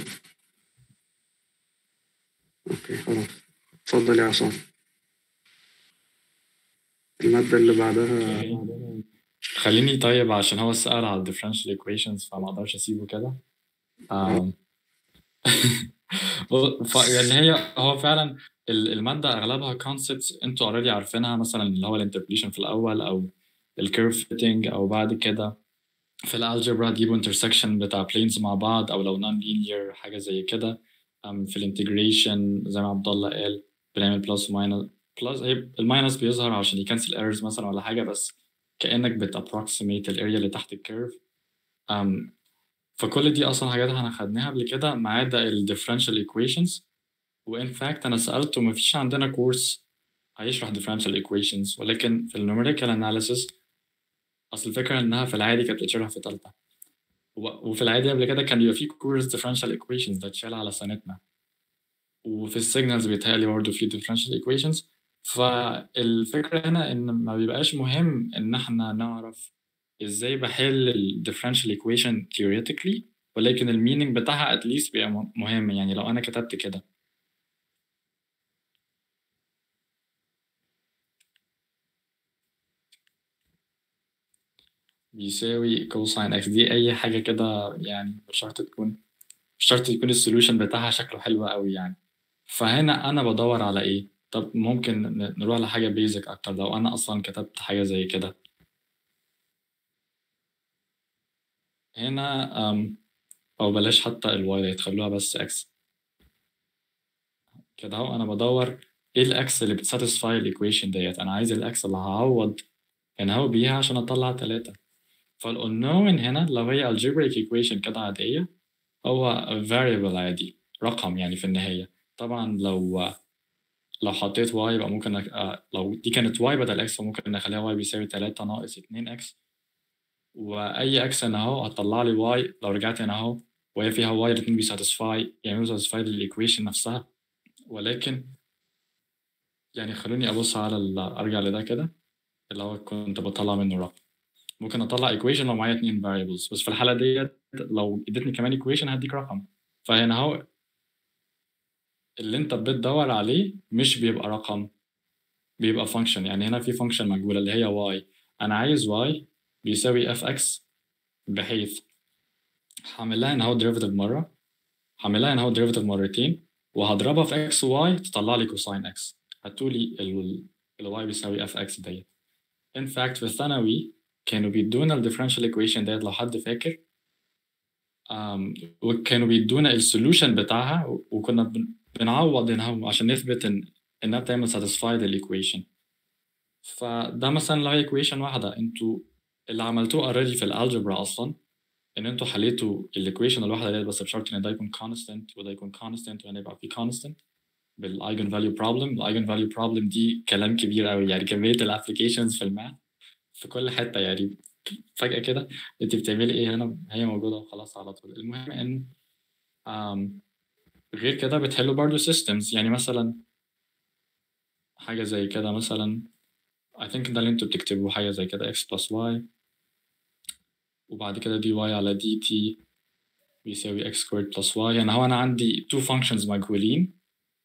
اوكي خلاص اتفضل يا عصام المادة اللي بعدها خليني طيب عشان هو سأل على الديفرنشال equations فما اقدرش اسيبه كده آم. ف- يعني هي هو فعلا ال- المادة اغلبها concepts انتوا already عارفينها مثلا اللي هو الانتربوليشن في الاول او الكيرف فيتنج او بعد كده في الالجبرا تجيبوا intersection بتاع planes مع بعض او لو non linear حاجة زي كده أم في الانتجريشن زي ما عبد الله قال بنعمل بلس وماينس بلس هي الماينس بيظهر عشان يكنسل ايرورز مثلا ولا حاجة بس كأنك بتابروكسيميت الاريا اللي تحت الكيرف أم فكل دي اصلا حاجات احنا خدناها قبل كده ما عدا الديفرنشال ايكويشنز وان فاكت انا سالته ما فيش عندنا كورس هيشرح differential equations ولكن في النوميريكال اناليسيس اصل الفكره انها في العادي كانت بتتشرح في ثالثه وفي العادي قبل كده كان بيبقى في كورس differential equations ده اتشال على سنتنا وفي السيجنالز بيتهيألي برضه في differential equations فالفكرة هنا إن ما بيبقاش مهم إن إحنا نعرف إزاي بحل ال differential equation theoretically ولكن المينينج بتاعها at least بيبقى م- مهم يعني لو أنا كتبت كده بيساوي كوساين اكس دي أي حاجة كده يعني مش شرط تكون مش شرط يكون السوليوشن بتاعها شكله حلو قوي يعني فهنا أنا بدور على إيه؟ طب ممكن ن- نروح لحاجة بيزك أكتر لو أنا أصلا كتبت حاجة زي كده هنا أم أو بلاش حتى الواي ديت خلوها بس اكس كده أهو أنا بدور إيه الأكس اللي بتساتسفاي الإيكويشن ديت أنا عايز الأكس اللي هعوض هنا هو بيها عشان أطلع تلاتة فالأنون هنا لو هي algebraic equation كده عادية هو variable عادي رقم يعني في النهاية طبعا لو لو حطيت y يبقى ممكن أك... آه، لو دي كانت y بدل x فممكن نخليها y بيساوي 3 ناقص 2x واي x هنا اهو هتطلع لي y لو رجعت هنا اهو وهي فيها y الاتنين بيساتسفاي يعملوا ساتسفاي للايكويشن نفسها ولكن يعني خلوني ابص على ال... ارجع لده كده اللي هو كنت بطلع منه رقم ممكن اطلع equation لو معايا اتنين variables بس في الحالة ديت لو اديتني كمان equation هديك رقم فهنا اهو اللي انت بتدور عليه مش بيبقى رقم بيبقى function يعني هنا في function مجهولة اللي هي y انا عايز y بيساوي fx بحيث هعمل لها هنا اهو derivative مرة هعمل لها هنا اهو derivative مرتين وهضربها في x و y تطلع لي cosine x هتقولي ال ال y بيساوي fx ديت in fact في الثانوي كانوا بيدونا ال differential equation ديت لو حد فاكر um, وكانوا بيدونا السولوشن بتاعها و- وكنا بن- بنعوض هنا اهو عشان نثبت ان انها بتعمل satisfy الايكويشن فده مثلا لو هي equation واحدة انتوا اللي عملتوه already في الالجبرا اصلا ان انتوا حليتوا الايكويشن الواحدة ديت بس بشرط ان ده يكون constant وده يكون constant وهنا يبقى في constant بالايجن فاليو بروبلم الايجن فاليو بروبلم دي كلام كبير قوي يعني كمية الابلكيشنز في الماث في كل حتة يعني فجأة كده انت بتعملي ايه هنا هي موجودة وخلاص على طول المهم ان um, غير كده بتحلوا برضو systems يعني مثلا حاجة زي كده مثلا I think ده اللي انتوا بتكتبوه حاجة زي كده x plus y وبعد كده dy على dt بيساوي x squared plus y يعني هو أنا عندي two functions مجهولين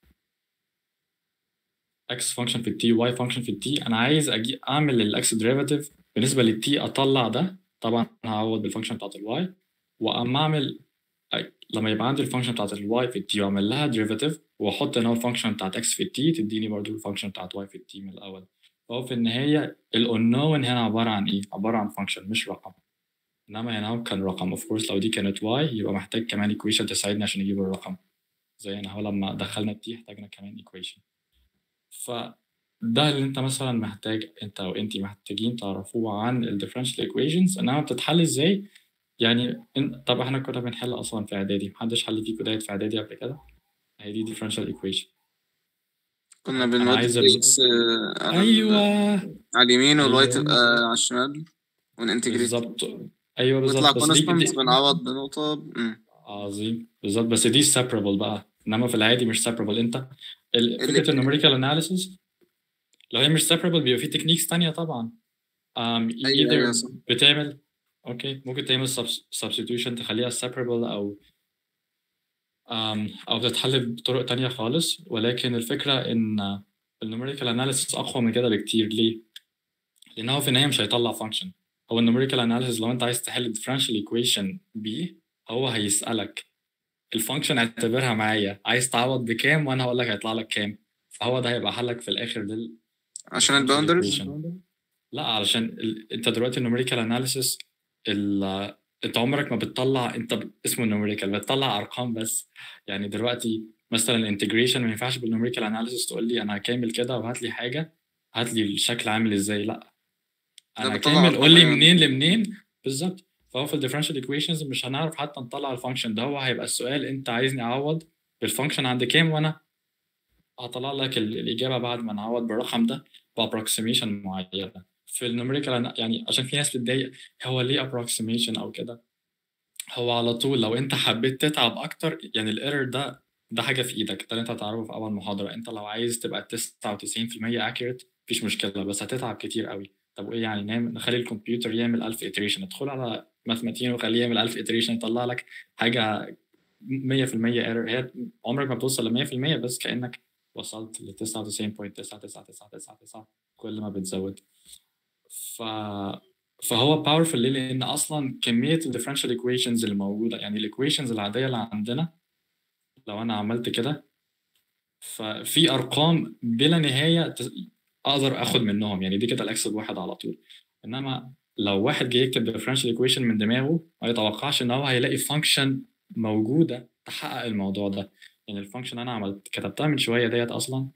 x function في الt y function في الt أنا عايز أجي أعمل ال x derivative بالنسبة للt أطلع ده طبعا هعوض بالفانكشن بتاعت ال y وأما أعمل أي- لما يبقى عندي الفانكشن بتاعت ال y في الت واعمل لها derivative واحط هنا الفانكشن بتاعت x في الت تديني برضو الفانكشن بتاعت y في الت من الاول فهو في النهايه الانون هنا عباره عن ايه عباره عن فانكشن مش رقم انما هنا هو كان رقم اوف كورس لو دي كانت y يبقى محتاج كمان equation تساعدني عشان اجيب الرقم زينا هو لما دخلنا التي احتاجنا كمان ايكويشن فده اللي انت مثلا محتاج انت او انت محتاجين تعرفوه عن الديفرنشال ايكويشنز انها بتتحل ازاي يعني إن... طب احنا كنا بنحل اصلا في اعدادي محدش حل فيكم دايت في اعدادي قبل كده هي دي differential equation كنا انا بنودي عايز ال... الاكس على ال- ايوه على اليمين والواي ايوه تبقى على الشمال وننتجريت بالظبط ايوه ويطلع بالظبط بس دي كونستانت دي بنعوض بنقطة مم. عظيم بالظبط بس دي separable بقى انما في العادي مش separable انت ال- اللي فكره النوميريكال اناليسيس لو هي مش separable بيبقى في تكنيكس تانية طبعا um, ايوه ايوه either صح بتعمل اوكي ممكن تعمل subs- substitution تخليها separable او um, او بتتحل بطرق تانية خالص ولكن الفكره ان النوميريكال اناليسيس اقوى من كده بكتير ليه؟ لان هو في النهايه مش هيطلع فانكشن هو النوميريكال اناليسيس لو انت عايز تحل الديفرنشال ايكويشن بيه هو هيسالك الفانكشن اعتبرها معايا عايز تعوض بكام وانا هقول لك هيطلع لك كام فهو ده هيبقى حلك في الاخر لل عشان differential الباوندرز equation لا علشان ال... انت دلوقتي النوميريكال اناليسيس ال... انت عمرك ما بتطلع انت ب... اسمه النوميريكال بتطلع ارقام بس يعني دلوقتي مثلا الانتجريشن ما ينفعش بالنوميريكال اناليسيس تقول لي انا هكامل كده وهات لي حاجه هات لي الشكل عامل ازاي لا ده انا بتطلع كامل ارقام قول لي يعني منين لمنين بالظبط فهو في الديفرنشال ايكويشنز مش هنعرف حتى نطلع الفانكشن ده هو هيبقى السؤال انت عايزني اعوض بالفانكشن عند كام وانا هطلع لك ال- الاجابه بعد ما نعوض بالرقم ده بابروكسيميشن معينه في النوميريكال يعني عشان في ناس بتضايق هو ليه ابروكسيميشن او كده هو على طول لو انت حبيت تتعب اكتر يعني الايرور ده ده حاجه في ايدك ده اللي انت هتعرفه في اول محاضره انت لو عايز تبقى 99% accurate مفيش مشكله بس هتتعب كتير قوي طب وايه يعني نعمل نخلي الكمبيوتر يعمل 1000 iteration ادخل على ماثماتين وخليه يعمل 1000 iteration يطلع لك حاجه 100% ايرور هي عمرك ما بتوصل ل 100% بس كانك وصلت ل 99.99999 كل ما بتزود ف فهو باورفul ليه؟ لان اصلا كميه الديفرنشال ايكويشنز اللي موجوده يعني الايكويشنز العاديه اللي عندنا لو انا عملت كده ففي ارقام بلا نهايه تس- اقدر اخد منهم يعني دي كده الاكس بواحد على طول انما لو واحد جه يكتب ديفرنشال ايكويشن من دماغه ما يتوقعش ان هو هيلاقي فانكشن موجوده تحقق الموضوع ده يعني الفانكشن انا عملت كتبتها من شويه ديت اصلا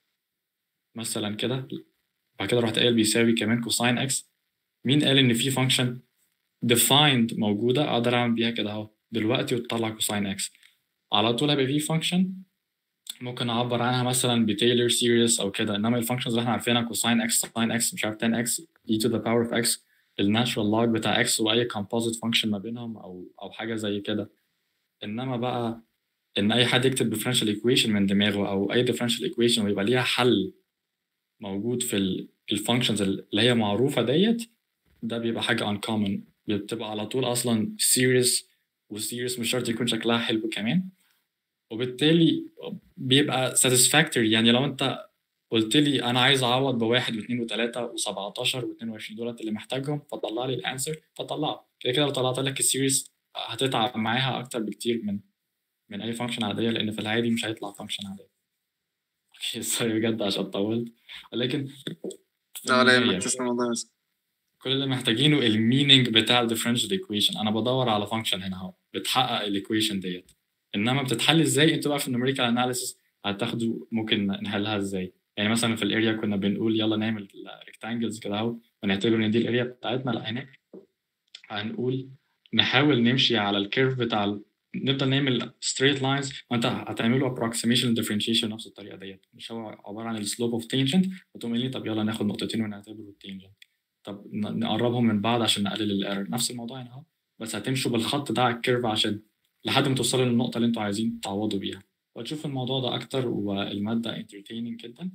مثلا كده بعد كده رحت قايل بيساوي كمان كوساين اكس مين قال ان في فانكشن defined موجوده اقدر اعمل بيها كده اهو دلوقتي وتطلع كوساين اكس على طول هيبقى في فانكشن ممكن اعبر عنها مثلا بتايلر سيريس او كده انما الفانكشنز اللي احنا عارفينها كوساين اكس ساين اكس مش عارف 10 اكس e to the power of x الناتشرال log بتاع اكس واي composite function ما بينهم او او حاجه زي كده انما بقى ان اي حد يكتب differential equation من دماغه او اي differential equation ويبقى ليها حل موجود في الفانكشنز اللي هي معروفه ديت ده بيبقى حاجه uncommon بتبقى على طول اصلا series والسيريس مش شرط يكون شكلها حلو كمان وبالتالي بيبقى satisfactory يعني لو انت قلت لي انا عايز اعوض بواحد واثنين وثلاثه و17 و22 دولت اللي محتاجهم فطلع لي الانسر فطلعه كده كده لو طلعت لك السيريس هتتعب معاها اكتر بكتير من من اي فانكشن عاديه لان في العادي مش هيطلع فانكشن عاديه اوكي سوري بجد عشان طولت ولكن في لا ولا النهاية يهمك تسلم والله بس كل اللي محتاجينه المينينج بتاع الديفرنشال ايكويشن انا بدور على فانكشن هنا اهو بتحقق الايكويشن ديت انما بتتحل ازاي انتوا بقى في النوميريكال اناليسيس هتاخدوا ممكن نحلها ازاي يعني مثلا في الاريا كنا بنقول يلا نعمل ريكتانجلز كده اهو ونعتبر ان دي الاريا بتاعتنا لا هناك هنقول نحاول نمشي على الكيرف بتاع ال... نبدا نعمل ستريت لاينز وانت هتعملوا ابروكسيميشن ديفرنشيشن نفس الطريقه ديت مش هو عباره عن السلوب اوف تينجنت وتقوم قايل لي طب يلا ناخد نقطتين ونعتبره التينجنت طب ن- نقربهم من بعض عشان نقلل الايرور نفس الموضوع هنا اهو بس هتمشوا بالخط ده على الكيرف عشان لحد ما توصلوا للنقطه اللي انتوا عايزين تعوضوا بيها وتشوف الموضوع ده اكتر والماده entertaining جدا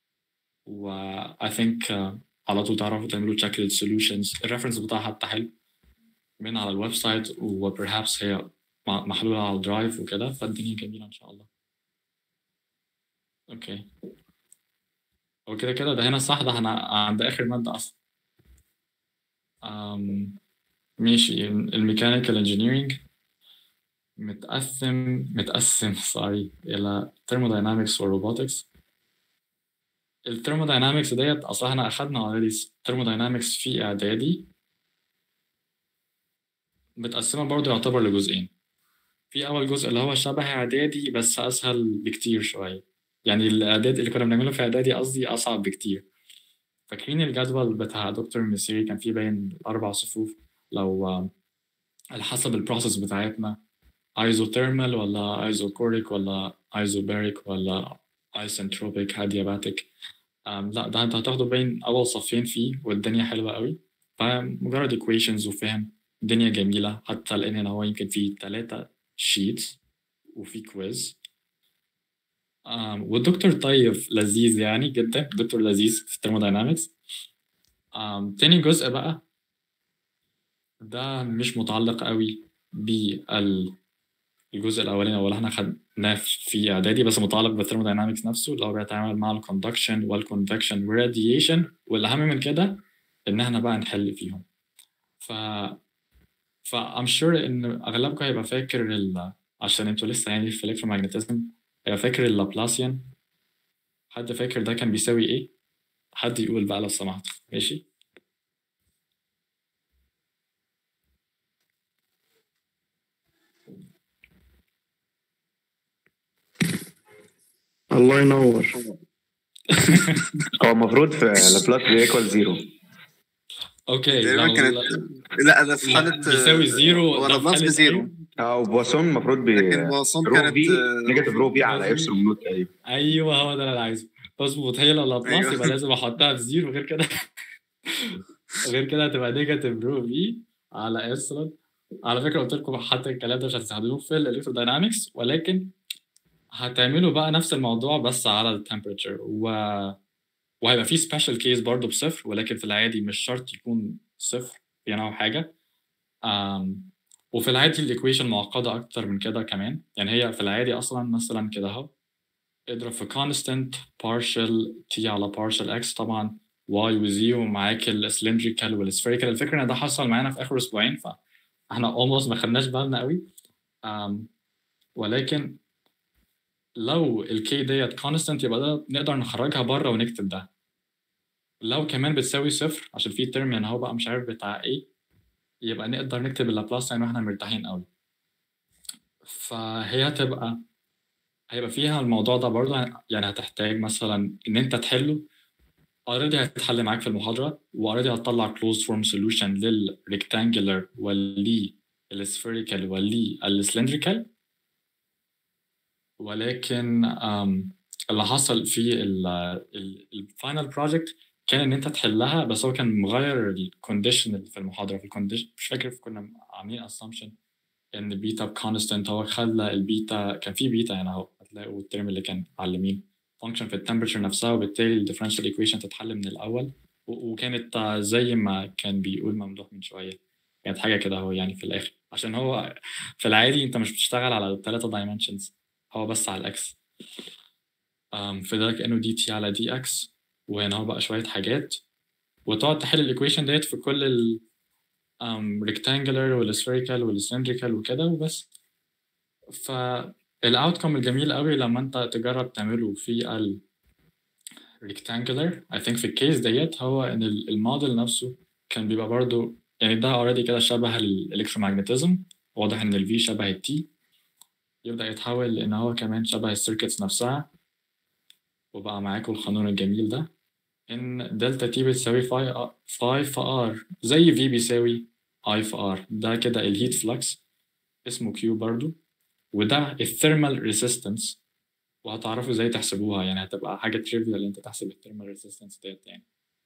و I think uh, على طول تعرفوا تعملوا تشيك للسوليوشنز الريفرنس بتاعها حتى حلو من على الويب سايت وبرهابس هي مع- محلوله على الدرايف وكده فالدنيا جميله ان شاء الله اوكي هو كده كده ده هنا صح ده احنا عند اخر ماده اصلا أم، ماشي الميكانيكال انجينيرينج متقسم متقسم سوري الى thermodynamics وروبوتكس الثيرموداينامكس ديت اصلا احنا اخدنا اوريدي ثيرموداينامكس في اعدادي متقسمه برضه يعتبر لجزئين في اول جزء اللي هو شبه اعدادي بس اسهل بكتير شويه يعني الاعداد اللي كنا بنعمله في اعدادي قصدي اصعب بكتير فاكرين الجدول بتاع دكتور ميسيري كان فيه باين اربع صفوف لو آه، على حسب البروسيس بتاعتنا ايزوثيرمال ولا ايزوكوريك ولا ايزوباريك ولا ايسنتروبيك هادياباتيك أم لا ده انت هتاخده باين اول صفين فيه والدنيا حلوه قوي فمجرد equations وفهم الدنيا جميله حتى لان هنا هو يمكن فيه ثلاثة شيتس وفي كويز um, والدكتور طيب لذيذ يعني جدا دكتور لذيذ في الثيرموداينامكس um, تاني جزء بقى ده مش متعلق قوي بالجزء الاولاني او اللي احنا خدناه في اعدادي بس متعلق بالثيرموداينامكس نفسه اللي هو بيتعامل مع الكوندكشن والكونفكشن والراديشن والاهم من كده ان احنا بقى نحل فيهم ف ف I'm sure ان اغلبكم هيبقى فاكر ال... عشان انتوا لسه يعني في الكترومagnetism هيبقى فاكر اللابلاسيان حد فاكر ده كان بيساوي ايه؟ حد يقول بقى لو سمحت ماشي؟ الله ينور هو المفروض في لابلاس بيكوال زيرو اوكي تقريبا لو كانت لا ده في لا، حالة بيساوي زيرو هو ده في لابلاس حالة بزيرو أيوه. او بواسون المفروض بي لكن بواسون رو كانت في آه، نيجاتيف رو في على ابسلون نوت تقريبا ايوه هو ده اللي انا عايزه مظبوط هي لو لابلاس أيوه. يبقى لازم احطها بزيرو غير كده غير كده هتبقى نيجاتيف رو في على ابسلون على فكره قلت لكم حتى الكلام ده مش هتستخدموه في الالكتروداينامكس ولكن هتعملوا بقى نفس الموضوع بس على التمبريتشر و... وهيبقى في سبيشال كيس برضه بصفر ولكن في العادي مش شرط يكون صفر يعني او حاجه أم... وفي العادي الايكويشن معقده اكتر من كده كمان يعني هي في العادي اصلا مثلا كده اهو اضرب في constant partial t على partial x طبعا y و z ومعاك السلندريكال والسفيريكال الفكره ان ده حصل معانا في اخر اسبوعين فاحنا almost ما خدناش بالنا قوي أم... ولكن لو الكي ديت constant يبقى ده نقدر نخرجها بره ونكتب ده لو كمان بتساوي صفر عشان في ترم يعني هو بقى مش عارف بتاع ايه يبقى نقدر نكتب اللابلاس يعني واحنا مرتاحين قوي فهي هتبقى هيبقى فيها الموضوع ده برضه يعني هتحتاج مثلا ان انت تحله اوريدي هيتحل معاك في المحاضره واوريدي هتطلع كلوز فورم سوليوشن للريكتانجلر واللي السفيريكال واللي السلندريكال ولكن um, اللي حصل في الفاينل بروجكت كان ان انت تحلها بس هو كان مغير الكونديشن اللي في المحاضره في الكونديشن مش فاكر كنا عاملين اسامبشن ان البيتا كونستنت هو خلى البيتا كان في بيتا هنا اهو هتلاقوا الترم اللي كان معلمين فانكشن في التمبريتشر نفسها وبالتالي الديفرنشال ايكويشن تتحل من الاول و- وكانت زي ما كان بيقول ممدوح من شويه كانت حاجه كده هو يعني في الاخر عشان هو في العادي انت مش بتشتغل على الثلاثه دايمنشنز هو بس على الاكس um, في ده كانه دي تي على دي اكس وهنا هو بقى شويه حاجات وتقعد تحل الايكويشن ديت في كل ال um, rectangular والسفيريكال والسلندريكال وكده وبس فالاوتكم الجميل قوي لما انت تجرب تعمله في ال rectangular I think في الكيس ديت هو ان ال- الموديل نفسه كان بيبقى برضو يعني ده اوريدي كده شبه الالكترومagnetism واضح ان الفي شبه التي يبدأ يتحول لان هو كمان شبه السيركتس نفسها وبقى معاكم القانون الجميل ده ان دلتا تي بتساوي فاي فاي في ار زي في بيساوي اي في ار ده كده الهيت فلكس اسمه كيو برضو وده الثيرمال ريزيستنس وهتعرفوا ازاي تحسبوها يعني هتبقى حاجه تريفيال انت تحسب الثيرمال ريزيستنس ديت يعني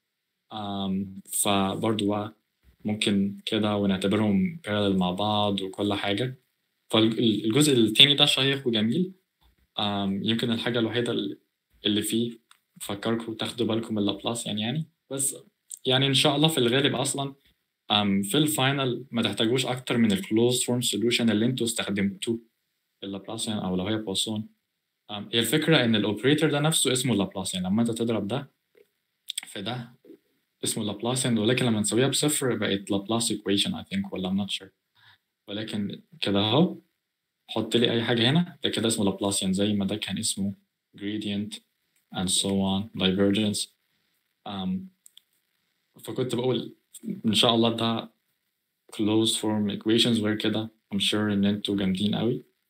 um, فبرضو بقى ممكن كده ونعتبرهم parallel مع بعض وكل حاجه فالجزء التاني ده شيق وجميل um, يمكن الحاجه الوحيده اللي فيه فكركم تاخدوا بالكم من اللابلاس يعني يعني بس يعني ان شاء الله في الغالب اصلا um, في الفاينل ما تحتاجوش اكتر من الكلوز فورم سوليوشن اللي انتوا استخدمتوه اللابلاسيان او لو هي بوسون um, هي الفكره ان الاوبريتور ده نفسه اسمه لابلاسيان لما انت تضرب ده في ده اسمه لابلاسيان ولكن لما نسويها بصفر بقت لابلاس ايكويشن اي ثينك ولا I'm not sure ولكن كده اهو حط لي اي حاجه هنا ده كده اسمه لابلاسيان زي ما ده كان اسمه gradient and so on divergence um, فكنت بقول ان شاء الله ده closed form equations وغير كده I'm sure ان انتوا جامدين قوي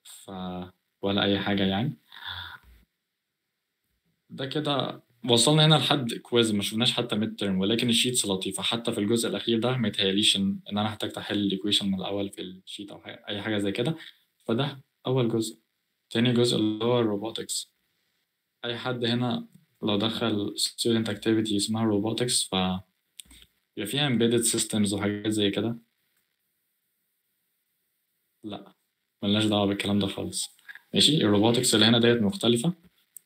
ف ولا اي حاجه يعني ده كده وصلنا هنا لحد كويز ما شفناش حتى ميد ترم ولكن الشيتس لطيفه حتى في الجزء الاخير ده ما يتهيأليش ان ان انا هحتاج احل الايكويشن من الاول في الشيت او حاجة اي حاجه زي كده فده اول جزء تاني جزء اللي هو الروبوتكس اي حد هنا لو دخل student activity اسمها robotics ف يبقى فيها embedded systems وحاجات زي كده لا ملناش دعوة بالكلام ده خالص ماشي الروبوتكس اللي هنا ديت مختلفة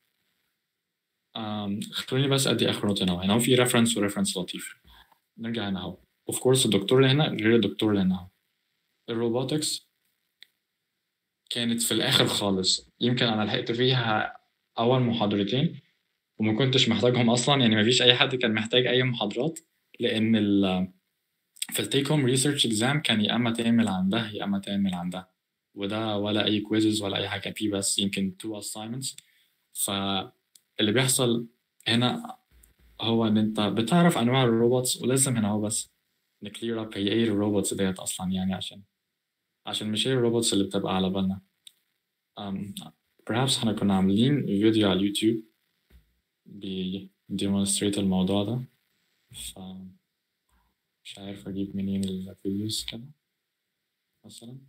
أم، خلوني بس ادي اخر نقطة هنا هنا هو في ريفرنس وريفرنس لطيف نرجع هنا اهو اوف كورس الدكتور اللي هنا غير الدكتور اللي هنا اهو الروبوتكس كانت في الاخر خالص يمكن انا لحقت فيها اول محاضرتين وما كنتش محتاجهم اصلا يعني ما فيش اي حد كان محتاج اي محاضرات لان ال في التيك هوم ريسيرش اكزام كان يا اما تعمل عن ده يا اما تعمل عن ده وده ولا اي كويزز ولا اي حاجه فيه بس يمكن تو assignments فاللي بيحصل هنا هو ان انت بتعرف انواع الروبوتس ولازم هنا هو بس نكلير اب هي ايه الروبوتس ديت اصلا يعني عشان عشان مش هي الروبوتس اللي بتبقى على بالنا um, perhaps احنا كنا عاملين فيديو على اليوتيوب بيديمونستريت الموضوع ده ف مش عارف اجيب منين الفيديوز كده مثلا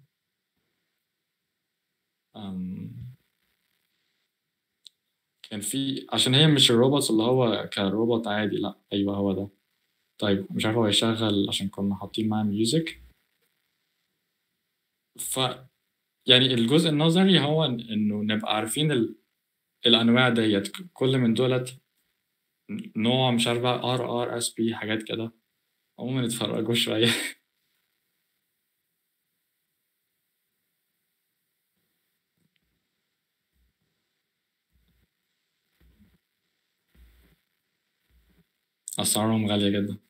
um, كان في عشان هي مش الروبوتس اللي هو كروبوت عادي لا ايوه هو ده طيب مش عارف هو يشغل عشان كنا حاطين معاه ميوزك ف يعني الجزء النظري هو إن- انه نبقى عارفين ال... الانواع ديت كل من دولت نوع مش عارف بقى ار ار اس بي حاجات كده عموما نتفرجوا شويه اسعارهم غاليه جدا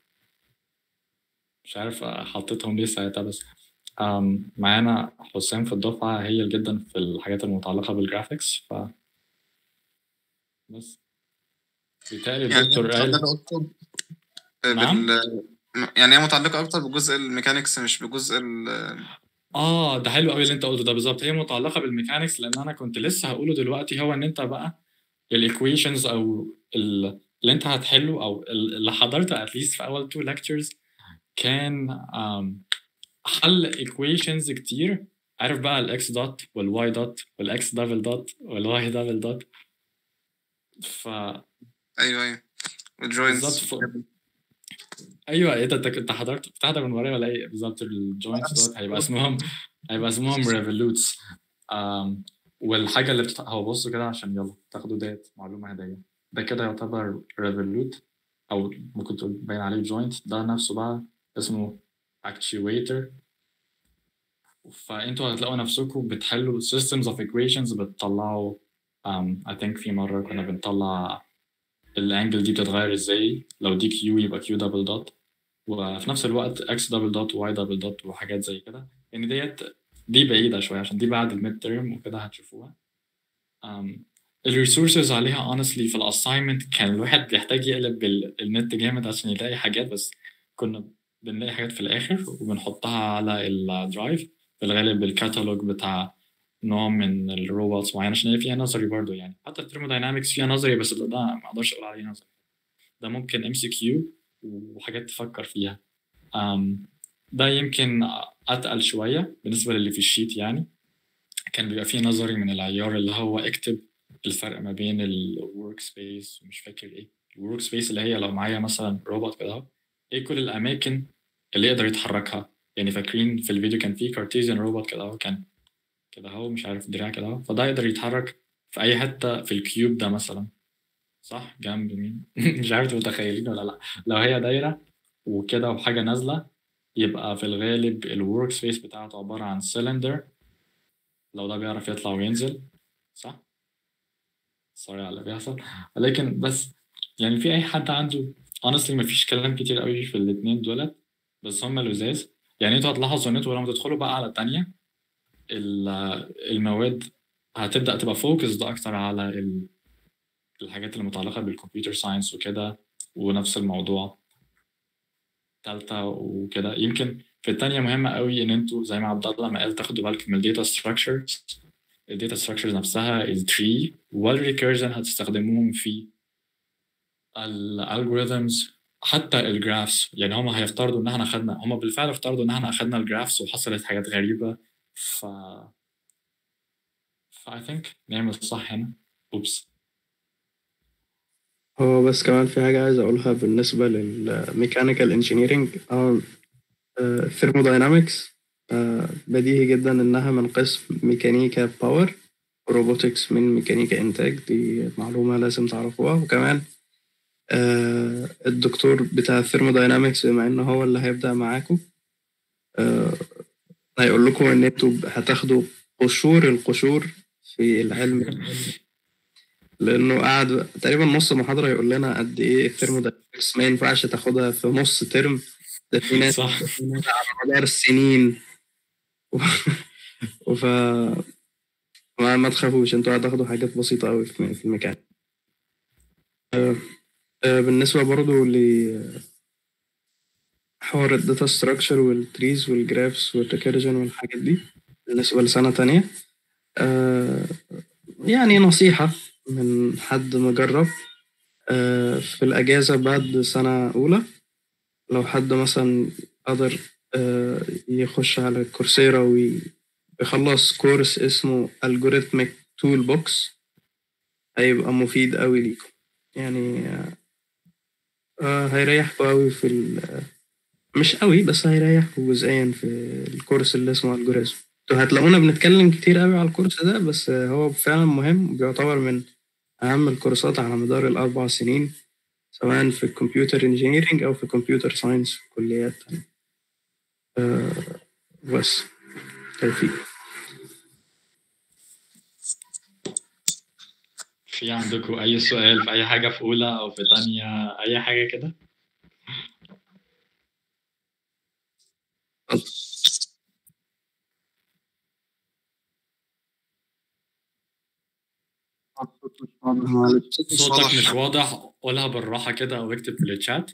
مش عارف حطيتهم ليه ساعتها بس أم، معانا حسام في الدفعة هي جدا في الحاجات المتعلقة بالجرافيكس ف بس بيتهيألي يعني هي الدكتور قال متعلقة أكتر نعم؟ بال يعني هي متعلقة أكتر بجزء الميكانيكس مش بجزء ال اه ده حلو قوي اللي انت قلته ده بالظبط هي متعلقة بالميكانيكس لأن أنا كنت لسه هقوله دلوقتي هو إن أنت بقى الايكويشنز أو ال- اللي أنت هتحله أو ال- اللي حضرته اتليست في أول تو lectures كان أم، حل ايكويشنز كتير عارف بقى الاكس دوت والواي دوت والاكس دبل دوت والواي دبل دوت ف أيوه أيوه الجوينتس بالظبط ف... ايوه ايه ده انت كنت حضرت بتحضر من ورايا ولا ايه بالظبط الجوينتس دوت هيبقى اسمهم هيبقى اسمهم ريفولوتس um, والحاجه اللي بتت... هو بصوا كده عشان يلا تاخدوا ديت معلومه هديه ده كده يعتبر ريفولوت او ممكن تقول باين عليه جوينت ده نفسه بقى اسمه actuator فانتوا هتلاقوا نفسكم بتحلوا systems of equations بتطلعوا um, I think في مرة كنا بنطلع الانجل دي بتتغير ازاي لو دي كيو يبقى كيو دبل دوت وفي نفس الوقت اكس دبل دوت واي دبل دوت وحاجات زي كده يعني ديت دي بعيدة شوية عشان دي بعد الميد تيرم وكده هتشوفوها um, الريسورسز عليها honestly في الاساينمنت كان الواحد بيحتاج يقلب ال- النت جامد عشان يلاقي حاجات بس كنا بنلاقي حاجات في الاخر وبنحطها على الدرايف في الغالب الكتالوج بتاع نوع من الروبوتس معين عشان هي فيها نظري برضو يعني حتى الثيرموداينامكس فيها نظري بس ده ما اقدرش اقول عليه نظري ده ممكن ام سي كيو وحاجات تفكر فيها أم ده يمكن اتقل شويه بالنسبه للي في الشيت يعني كان بيبقى فيه نظري من العيار اللي هو اكتب الفرق ما بين الورك سبيس ومش فاكر ايه الورك سبيس اللي هي لو معايا مثلا روبوت كده اهو ايه كل الاماكن اللي يقدر يتحركها يعني فاكرين في الفيديو كان في كارتيزيان روبوت كده اهو كان كده اهو مش عارف دراع كده اهو فده يقدر يتحرك في اي حته في الكيوب ده مثلا صح جنب مين مش عارف متخيلين ولا لا لو هي دايره وكده وحاجه نازله يبقى في الغالب الورك سبيس بتاعته عباره عن سلندر لو ده بيعرف يطلع وينزل صح سوري على اللي بيحصل ولكن بس يعني في اي حد عنده honestly مفيش كلام كتير قوي في الاتنين دولت بس هم لزاز يعني انتوا هتلاحظوا ان انتوا لما تدخلوا بقى على التانية ال- المواد هتبدأ تبقى فوكسد أكتر على ال- الحاجات اللي متعلقة بالكمبيوتر ساينس وكده ونفس الموضوع تالتة وكده يمكن في الثانيه مهمه قوي ان انتوا زي ما عبد الله ما قال تاخدوا بالكم من الداتا ستراكشرز الداتا ستراكشرز نفسها التري والريكيرجن هتستخدموهم في الالجوريثمز حتى الجرافس يعني هم هيفترضوا ان احنا اخذنا هم بالفعل افترضوا ان احنا اخذنا الجرافس وحصلت حاجات غريبه ف ف I think نعمل صح هنا اوبس هو بس كمان في حاجة عايز أقولها بالنسبة للميكانيكال انجينيرينج الثيرموداينامكس بديهي جدا إنها من قسم ميكانيكا باور وروبوتكس من ميكانيكا إنتاج دي معلومة لازم تعرفوها وكمان آه، الدكتور بتاع الثيرموداينامكس بما إن هو اللي هيبدأ معاكم آه، هيقول لكم إن انتوا هتاخدوا قشور القشور في العلم لانه قعد تقريبا نص محاضره يقول لنا قد ايه الثيرموداينامكس ما ينفعش تاخدها في نص ترم ده في ناس صح على مدار السنين وف ما, ما تخافوش انتوا هتاخدوا حاجات بسيطه قوي في في المكان آه، آه، بالنسبه برضو ل حوار الداتا ستراكشر والتريز والجرافس والريكيرجن والحاجات دي بالنسبه لسنه تانية آه، يعني نصيحه من حد مجرب آه، في الأجازة بعد سنة أولى لو حد مثلا قدر آه، يخش على كورسيرا ويخلص كورس اسمه Algorithmic Toolbox هيبقى مفيد أوي ليكم يعني آه، آه، هيريحكوا أوي في ال مش أوي بس هيريحكوا جزئيا في الكورس اللي اسمه الجوريزم انتوا هتلاقونا بنتكلم كتير أوي على الكورس ده بس هو فعلا مهم وبيعتبر من أهم الكورسات على مدار الأربع سنين سواء في الكمبيوتر انجينيرينج أو في كمبيوتر ساينس في كليات تانية آه، بس توفيق في عندكم اي سؤال في اي حاجه في اولى او في تانية اي حاجه كده صوتك مش واضح قولها بالراحه كده او اكتب في الشات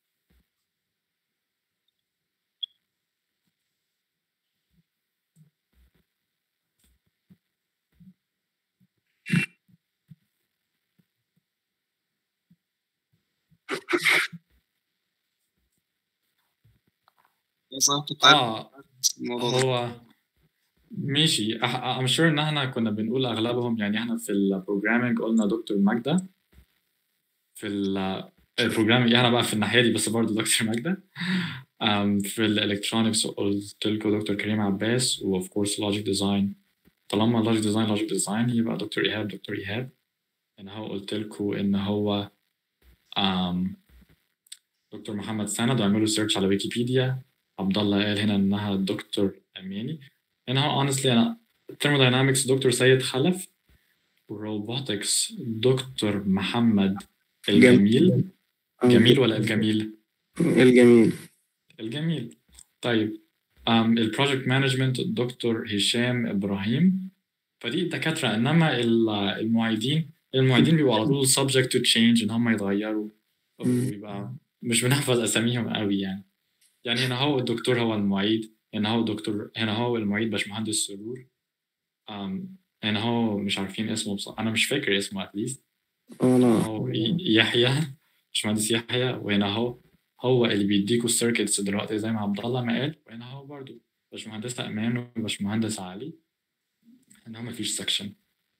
بس انا كنت عارف اه الموضوع ده هو ماشي I'm sure ان احنا كنا بنقول اغلبهم يعني احنا في البروجرامينج قلنا دكتور ماجدة في البروجرامينج احنا بقى في الناحيه دي بس برضه دكتور ماجدة أم، في الالكترونكس قلت لكم دكتور كريم عباس واوف كورس لوجيك ديزاين طالما لوجيك ديزاين لوجيك ديزاين يبقى دكتور ايهاب دكتور ايهاب انا هو قلت لكم ان هو أم، دكتور محمد سند واعملوا سيرش على ويكيبيديا عبد الله قال هنا انها دكتور اماني هنا هو honestly انا thermodynamics دكتور سيد خلف وروبوتكس دكتور محمد الجميل جميل ولا الجميل؟ الجميل الجميل طيب um, البروجكت مانجمنت دكتور هشام ابراهيم فدي دكاتره انما ال- المعيدين المعيدين بيبقوا على طول subject to change ان هم يتغيروا ويبقى مش بنحفظ اساميهم قوي يعني يعني هنا هو الدكتور هو المعيد هنا هو الدكتور هنا هو المعيد باشمهندس سرور um, هنا هو مش عارفين اسمه بصراحة انا مش فاكر اسمه اتليست ولا هو ي- يحيى باشمهندس يحيى وهنا هو هو اللي بيديكوا السيركتس دلوقتي زي ما عبد الله ما قال وهنا هو برضو باشمهندسة امان وباشمهندس علي هنا هو مفيش سكشن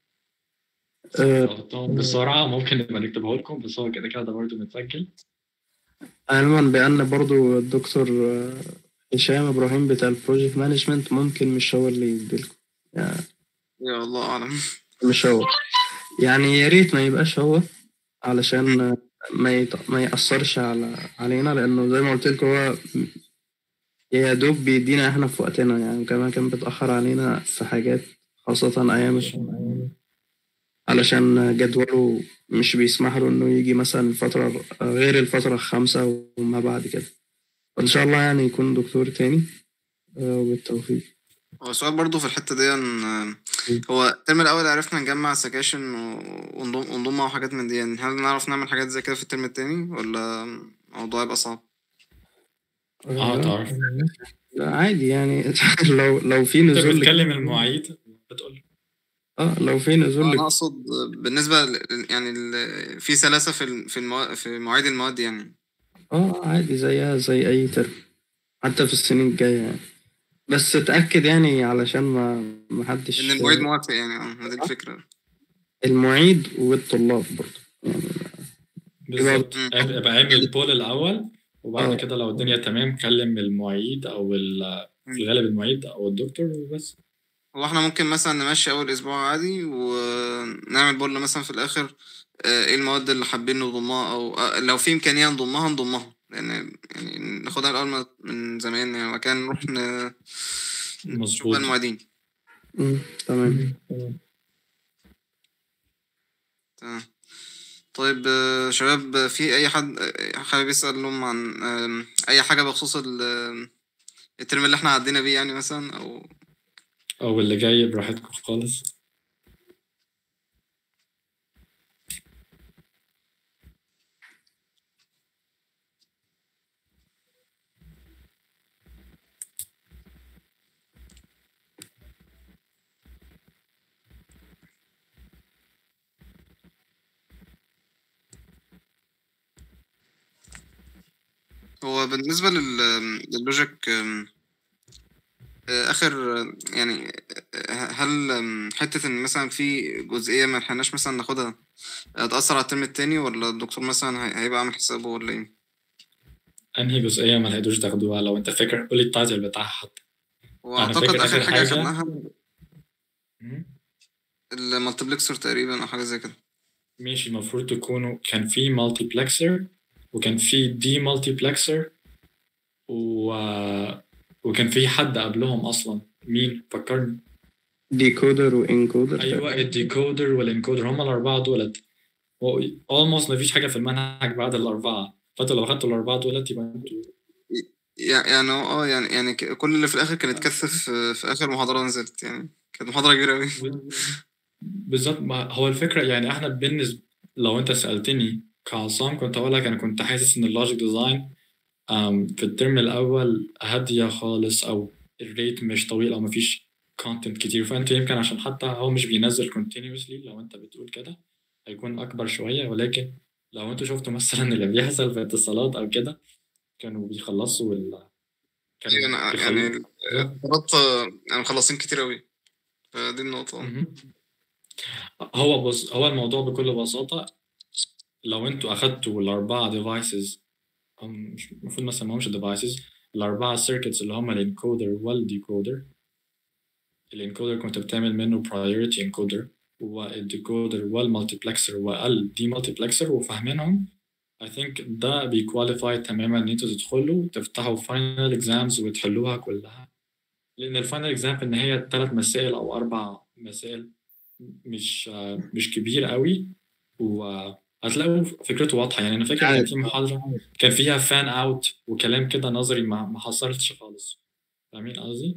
آه، بسرعة ممكن نبقى نكتبه لكم بس هو كده كده ده برضه متسجل علما بأن برضو الدكتور آه، هشام إبراهيم بتاع البروجكت مانجمنت ممكن مش هو اللي يديلكم يعني يا الله اعلم مش هو يعني يا ريت ما يبقاش هو علشان آه، ما يت... ما يأثرش على علينا لأنه زي ما قلت لكم هو يا دوب بيدينا احنا في وقتنا يعني كمان كان بيتأخر علينا في حاجات خاصة أيام الشغل علشان جدوله مش بيسمح له إنه يجي مثلا الفترة غير الفترة الخامسة وما بعد كده فإن شاء الله يعني يكون دكتور تاني آه، وبالتوفيق هو سؤال برضو في الحتة دي إن هو الترم الأول عرفنا نجمع سكاشن و- ونضم ونضمها وحاجات من دي يعني هل نعرف نعمل حاجات زي كده في الترم التاني ولا الموضوع يبقى صعب؟ اه تعرف لا عادي يعني لو لو في انت نزول بتكلم المعيد بتقول اه لو في نزول انا لك- اقصد بالنسبه ل- يعني ال- في سلاسه في ال- في الموا... في مواعيد المواد يعني اه عادي زيها زي اي ترم حتى في السنين الجايه يعني بس اتاكد يعني علشان ما ما حدش ان المعيد موافق يعني اه ما دي الفكره المعيد والطلاب برضه يعني بالظبط مم. ابقى اعمل بول الاول وبعد آه. كده لو الدنيا تمام كلم المعيد او ال- في الغالب المعيد او الدكتور وبس هو احنا ممكن مثلا نمشي اول اسبوع عادي ونعمل بول مثلا في الاخر آه، ايه المواد اللي حابين نضمها او آه، لو في امكانيه نضمها نضمها لان يعني ناخدها الاول من- من زمان يعني وبعد كده نروح ن... نشوف مظبوط بقى المعيدين مم. تمام تمام طيب آه، شباب آه، في اي حد آه، حابب يسألهم عن آم، اي حاجة بخصوص ال- الترم اللي احنا عدينا بيه يعني مثلا او او اللي جاي براحتكم خالص هو بالنسبة لل لللوجيك آم، آه، اخر آه، يعني آه، هل آم، حتة ان مثلا في جزئية ما لحقناش مثلا ناخدها آه، تأثر على الترم التاني ولا الدكتور مثلا هي- هيبقى عامل حسابه ولا ايه؟ انهي جزئيه ما لقيتوش تاخدوها لو انت فاكر قولي التايتل بتاعها حتى واعتقد فاكر اخر آخر حاجة حاجة- خدناها مم. المالتيبلكسر تقريبا او حاجة زي كده ماشي المفروض تكونوا كان في مالتيبلكسر وكان في دي مالتيبلكسر و... وكان في حد قبلهم اصلا مين فكرني ديكودر وانكودر ايوه الديكودر والانكودر هم الاربعه دولت اولموست ما فيش حاجه في المنهج بعد الاربعه فانتوا لو اخدتوا الاربعه دولت يبقى انتوا يع- يعني هو اه يعني يعني ك- كل اللي في الاخر كانت كثف في, في اخر محاضره نزلت يعني كانت محاضره كبيره قوي بالظبط ما هو الفكره يعني احنا بالنسبه لو انت سالتني كعصام كنت اقول لك انا كنت حاسس ان اللوجيك ديزاين في الترم الاول هاديه خالص او الريت مش طويل او مفيش كونتنت كتير فانت يمكن عشان حتى هو مش بينزل continuously لو انت بتقول كده هيكون اكبر شويه ولكن لو انتوا شفتوا مثلا اللي بيحصل في اتصالات او كده كانوا بيخلصوا ال ايوه كانوا انا بيخلصوا يعني قررت يعني مخلصين كتير قوي فدي النقطه مهم. هو بص هو الموضوع بكل بساطة لو انتوا اخدتوا الأربعة ديفايسز هم مش المفروض مثلا ما همش ديفايسز الأربعة سيركتس اللي هم الانكودر والديكودر الانكودر كنت بتعمل منه priority encoder والديكودر والمالتيبلكسر والدي مالتيبلكسر وفاهمينهم I think ده بيكواليفاي تماما ان انتوا تدخلوا تفتحوا فاينل اكزامز وتحلوها كلها لان الفاينل اكزام في النهايه ثلاث مسائل او اربع مسائل مش مش كبير قوي وهتلاقوا فكرته واضحه يعني انا فاكر كان في محاضره كان فيها فان اوت وكلام كده نظري ما ما حصلتش خالص فاهمين قصدي؟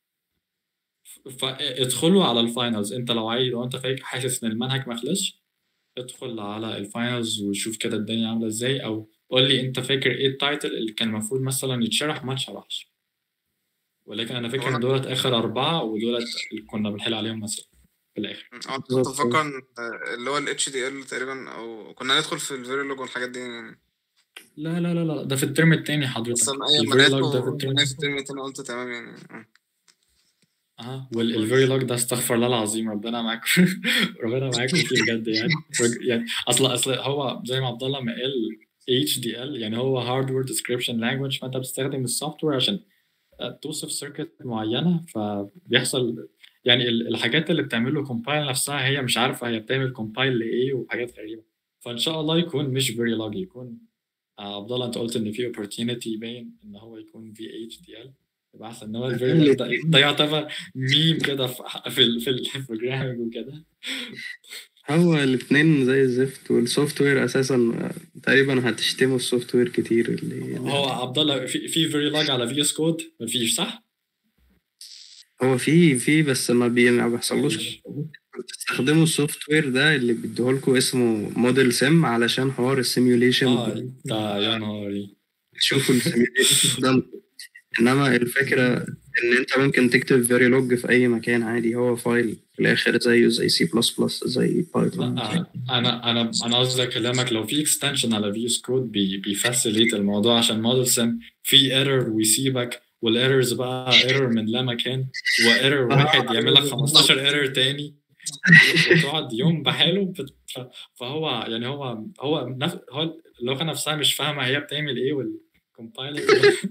فادخلوا على الفاينلز انت لو عايز لو انت فاكر حاسس ان المنهج ما خلصش ادخل على الفاينلز وشوف كده الدنيا عامله ازاي او قول لي انت فاكر ايه التايتل اللي كان المفروض مثلا يتشرح ما اتشرحش ولكن انا فاكر ان دولت اخر اربعه ودولت اللي كنا بنحل عليهم مثلا في الاخر انا كنت بفكر إن اللي هو الاتش دي ال تقريبا او كنا ندخل في الفيريلوج والحاجات دي يعني لا لا لا لا ده في الترم الثاني حضرتك بس انا ايام ما الفيريلوج ده في لقيته الترم في الترم التاني قلت تمام يعني آه. اه والفيريلوج ده استغفر الله العظيم ربنا معاكم ربنا معاكم فيه بجد يعني يعني اصل اصل هو زي ما عبد الله ما قال اتش دي ال يعني هو هاردوير ديسكريبشن لانجوج فانت بتستخدم السوفت وير عشان توصف سيركت معينه فبيحصل يعني ال- الحاجات اللي بتعمل له كومبايل نفسها هي مش عارفه هي بتعمل كومبايل لايه وحاجات غريبه فان شاء الله يكون مش فيريلوج يكون آه، عبد الله انت قلت ان في opportunity باين ان هو يكون في اتش دي ال يبقى احسن انما الفيريلوج ده, ده يعتبر ميم كده في في ال- في البروجرامينج وكده هو الاثنين زي الزفت والسوفت وير اساسا تقريبا هتشتموا السوفت وير كتير اللي هو عبد الله في في فيريلوج على في اس كود مفيش صح؟ هو في في بس ما, بي... ما بيحصلوش بتستخدموا السوفت وير ده اللي بيديهولكوا اسمه موديل سيم علشان حوار السيميوليشن اه ده يا نهاري تشوفوا السيميوليشن قدامكم انما الفكره ان انت ممكن تكتب فيريلوج في اي مكان عادي هو فايل في الاخر زيه زي سي بلس بلس زي بايثون لا انا انا انا قصدي اكلمك لو في اكستنشن على فيوس كود بي بيفاسيليت الموضوع عشان موديل سم في ايرور ويسيبك والايرورز بقى ايرور من لا مكان وايرور واحد يعمل لك 15 ايرور تاني وتقعد يوم بحاله بت- ف- فهو يعني هو هو نف... هو اللغه نفسها مش فاهمه هي بتعمل ايه والكومبايلر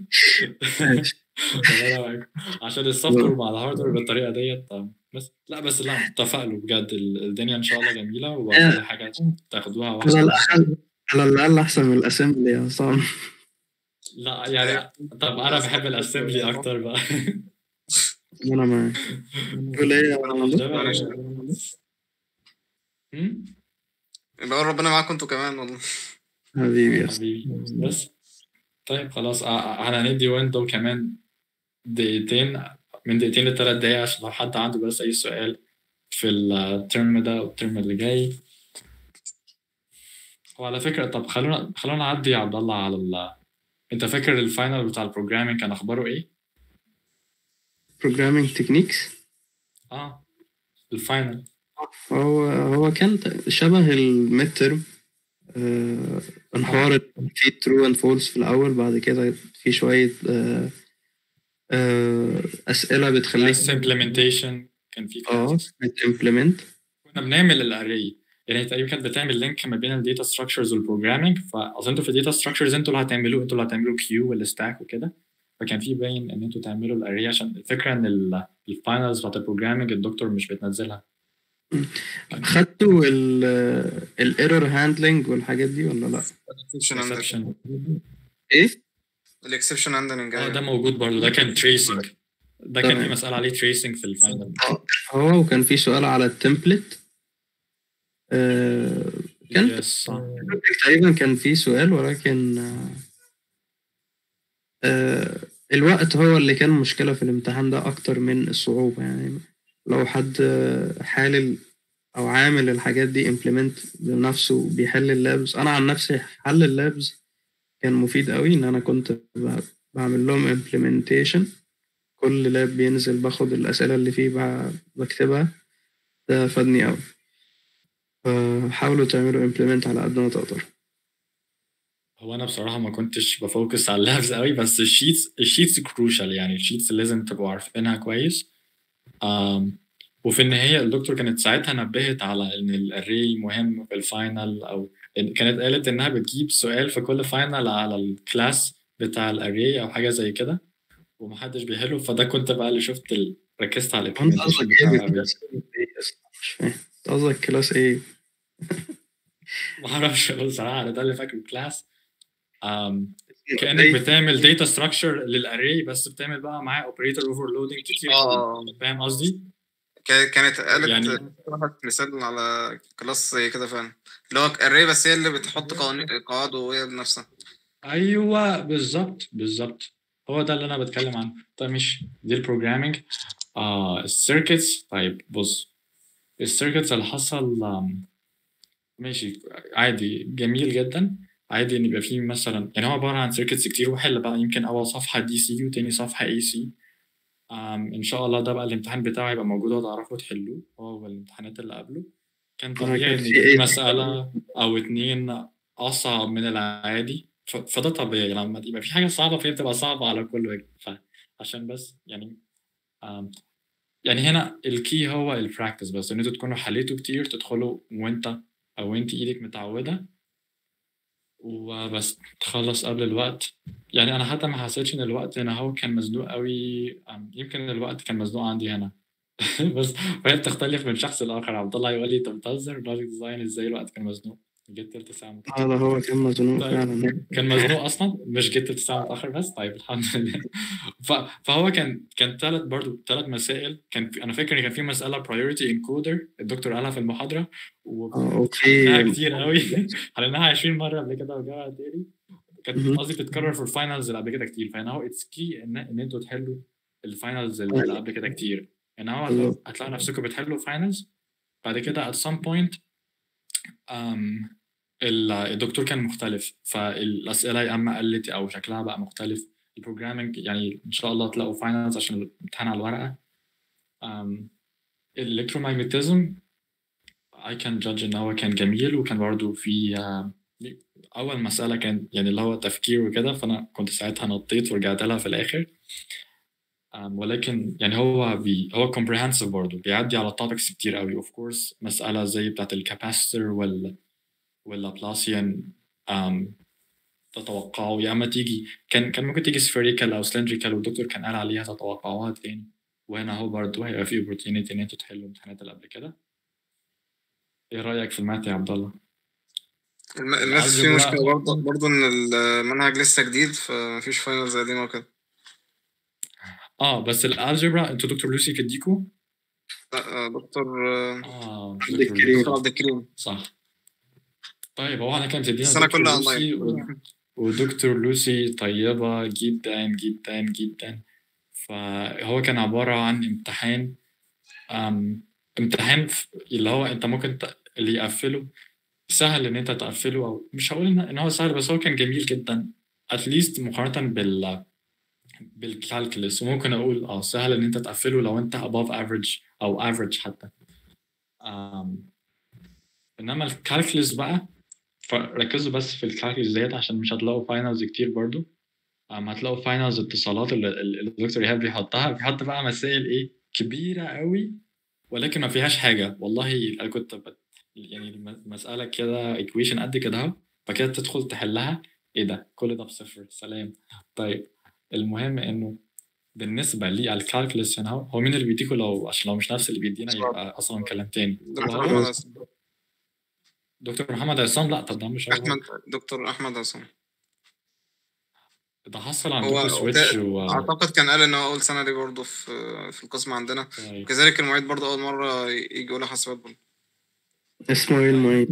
عشان السوفت وير مع الهاردوير بالطريقه ديت بس لا بس لا تفائلوا بجد ال- الدنيا ان شاء الله جميله وكل حاجه تاخدوها على واحده الاقل على الاقل احسن من الاسمبلي يا عصام لا يعني طب انا بحب الاسمبلي اكتر بقى انا معاك تقول ايه يا محمد؟ ده بقى- هم؟ بقول ربنا معاكم انتوا كمان والله حبيبي يا اسطى. حبيبي بس طيب خلاص آه، آه، انا هندي ويندو كمان دقيقتين من دقيقتين لثلاث دقايق عشان لو حد عنده بس اي سؤال في الترم ده والترم اللي جاي وعلى فكرة طب خلونا خلونا نعدي يا عبد الله على ال انت فاكر الفاينل بتاع البروجرامينج كان اخباره ايه؟ programming techniques اه الفاينل هو هو كان ت- شبه الميد ترم انحوار في ترو اند فولس في الاول بعد كده في شويه آه، آه، اسئله بتخليك كلاس امبلمنتيشن كان في اه classes. بتimplement كنا بنعمل الاري يعني تقريبا كانت بتعمل لينك ما بين الداتا ستراكشرز والبروجرامينج فاصل انتوا في الداتا ستراكشرز انتوا اللي هتعملوه انتوا اللي هتعملوا كيو والستاك وكده فكان في باين ان انتوا تعملوا الاري عشان الفكره ان الفاينلز بتاعت البروجرامينج الدكتور مش بتنزلها خدتوا الايرور هاندلنج والحاجات دي ولا لا؟ الاكسبشن عندك exception. ايه؟ الاكسبشن عندنا اه ده موجود برضه ده كان تريسنج ده كان في تمام. مسألة عليه تريسنج في الفاينل هو وكان في سؤال على التمبلت آه كان Yes، صح. تقريبا كان في سؤال ولكن آه، آه الوقت هو اللي كان مشكلة في الامتحان ده أكتر من الصعوبة يعني لو حد آه، حالل أو عامل الحاجات دي implement بنفسه بيحل اللابز أنا عن نفسي حل اللابز كان مفيد قوي إن أنا كنت ب- بعمل لهم implementation كل لاب بينزل باخد الأسئلة اللي فيه ب- بكتبها ده فادني قوي فحاولوا تعملوا implement على قد ما تقدروا هو انا بصراحه ما كنتش بفوكس على اللابس قوي بس الشيتس الشيتس كروشال يعني الشيتس لازم تبقوا عارفينها كويس أم وفي النهايه الدكتور كانت ساعتها نبهت على ان الاري مهم في الفاينل او إن- كانت قالت انها بتجيب سؤال في كل فاينل على الكلاس بتاع الاري او حاجه زي كده ومحدش بيحله فده كنت بقى اللي شفت ال... ركزت على انت الامبلمنتيشن قصدك بتاع ايه الاري بالكلاس ايه أصلاً؟ مش فاهم انت قصدك كلاس ايه؟ ما اعرفش بصراحه انا ده اللي فاكره كلاس أم كانك بتعمل داتا ستراكشر للاري بس بتعمل بقى معاه اوبريتور اوفرلودنج كتير اه فاهم قصدي؟ كا- كانت قالت يعني- يعني مثال على كلاس زي كده فعلا اللي هو الري بس هي اللي بتحط قوانين قواعد وهي بنفسها ايوه بالظبط بالظبط هو ده اللي انا بتكلم عنه طيب مش دي البروجرامينج آه السيركتس طيب بص السيركتس اللي حصل آم، ماشي عادي جميل جدا عادي ان يبقى فيه مثلا يعني هو عباره عن سيركتس كتير وحل بقى يمكن اول صفحه دي سي وتاني صفحه اي سي ان شاء الله ده بقى الامتحان بتاعه هيبقى موجود وتعرفوا تحلوه هو والامتحانات اللي قبله كان طبيعي كان ان في يبقى إيه؟ في مساله او اتنين اصعب من العادي ف- فده طبيعي لما يبقى في حاجه صعبه فهي بتبقى صعبه على كل وجه فعشان بس يعني آم، يعني هنا الكي هو البراكتس بس ان انتوا تكونوا حليتوا كتير تدخلوا وانت او انت ايدك متعوده وبس تخلص قبل الوقت يعني انا حتى ما حسيتش ان الوقت هنا هو كان مزنوق قوي أم، يمكن الوقت كان مزنوق عندي هنا بس وهي بتختلف من شخص لاخر عبد الله يقول لي انت بتهزر لوجيك ديزاين ازاي الوقت كان مزنوق جيت تلت ساعه متأخر. هذا هو كان مزنوق طيب. فعلا كان مزنوق اصلا مش جيت تلت ساعه متاخر بس طيب الحمد لله ف... فهو كان كان ثلاث برضو ثلاث مسائل كان في... انا فاكر ان كان في مساله priority encoder الدكتور قالها في المحاضره و... اه حليناها اوكي كتير قوي حليناها 20 مره قبل كده وجابها تاني كانت مهم. قصدي بتتكرر في الفاينلز اللي قبل كده كتير فهنا هو اتس كي ان ان انتوا تحلوا الفاينلز اللي قبل كده كتير يعني هو بالظبط. هتلاقوا نفسكم بتحلوا فاينلز بعد كده at some point um, ال- الدكتور كان مختلف فالاسئله يا اما قلت او شكلها بقى مختلف البروجرامينج يعني ان شاء الله تلاقوا فاينلز عشان الامتحان على الورقه um, الالكترومagnetism I can judge ان هو كان جميل وكان برضه في آه، اول مساله كان يعني اللي هو تفكير وكده فانا كنت ساعتها نطيت ورجعت لها في الاخر um, ولكن يعني هو بي هو comprehensive برضه بيعدي على topics كتير قوي of course مساله زي بتاعت الكاباسيتور وال واللابلاسيان um, تتوقعوا يا اما تيجي كان كان ممكن تيجي سفيريكال او سلندريكال والدكتور كان قال عليها تتوقعوها تاني وهنا هو برضه هيبقى في opportunity ان انتوا تحلوا الامتحانات اللي قبل كده ايه رايك في الماث يا عبد الله؟ الم- الماث فيه الجبرا- مشكلة برضه برضه إن المنهج لسه جديد فمفيش فاينلز قديمة وكده اه بس الالجبرا انتوا دكتور لوسي تديكوا؟ لا آه، دكتور آه، اه عبد دكتور الكريم. لوسي. دكتور عبد الكريم صح طيب هو احنا كان بتدينا السنة دكتور كلها لوسي أونلاين. و- ودكتور لوسي طيبة جدا جدا جدا فهو كان عبارة عن امتحان أم امتحان ف- اللي هو انت ممكن ت... اللي يقفله سهل ان انت تقفله او مش هقول ان إن هو سهل بس هو كان جميل جدا اتليست مقارنة بال بالكالكولس وممكن اقول اه سهل ان انت تقفله لو انت above average او average حتى أم انما الكالكولس بقى فركزوا بس في الكالكولس ديت عشان مش هتلاقوا فاينلز كتير برضو أم هتلاقوا فاينلز اتصالات اللي اللي الدكتور ايهاب بيحطها بيحط بقى مسائل ايه كبيره قوي ولكن ما فيهاش حاجه والله انا كنت بت... يعني الم- المساله كده ايكويشن قد كده اهو فكده تدخل تحلها ايه ده كل ده بصفر سلام طيب المهم انه بالنسبه للكالكولس هنا هو هو مين اللي بيديكوا لو عشان لو مش نفس اللي بيدينا يبقى اصلا كلام تاني دكتور وهو- أحمد عصام دكتور محمد عصام لا طب ده مش هو أحمد دكتور أحمد عصام ده حصل هو عندكم سويتش و أعتقد كان قال إن هو أول سنة ليه برضه في في القسم عندنا طيب. وكذلك المعيد برضه أول مرة يجي يقول حاسبات برضه اسمه ايه المعيد؟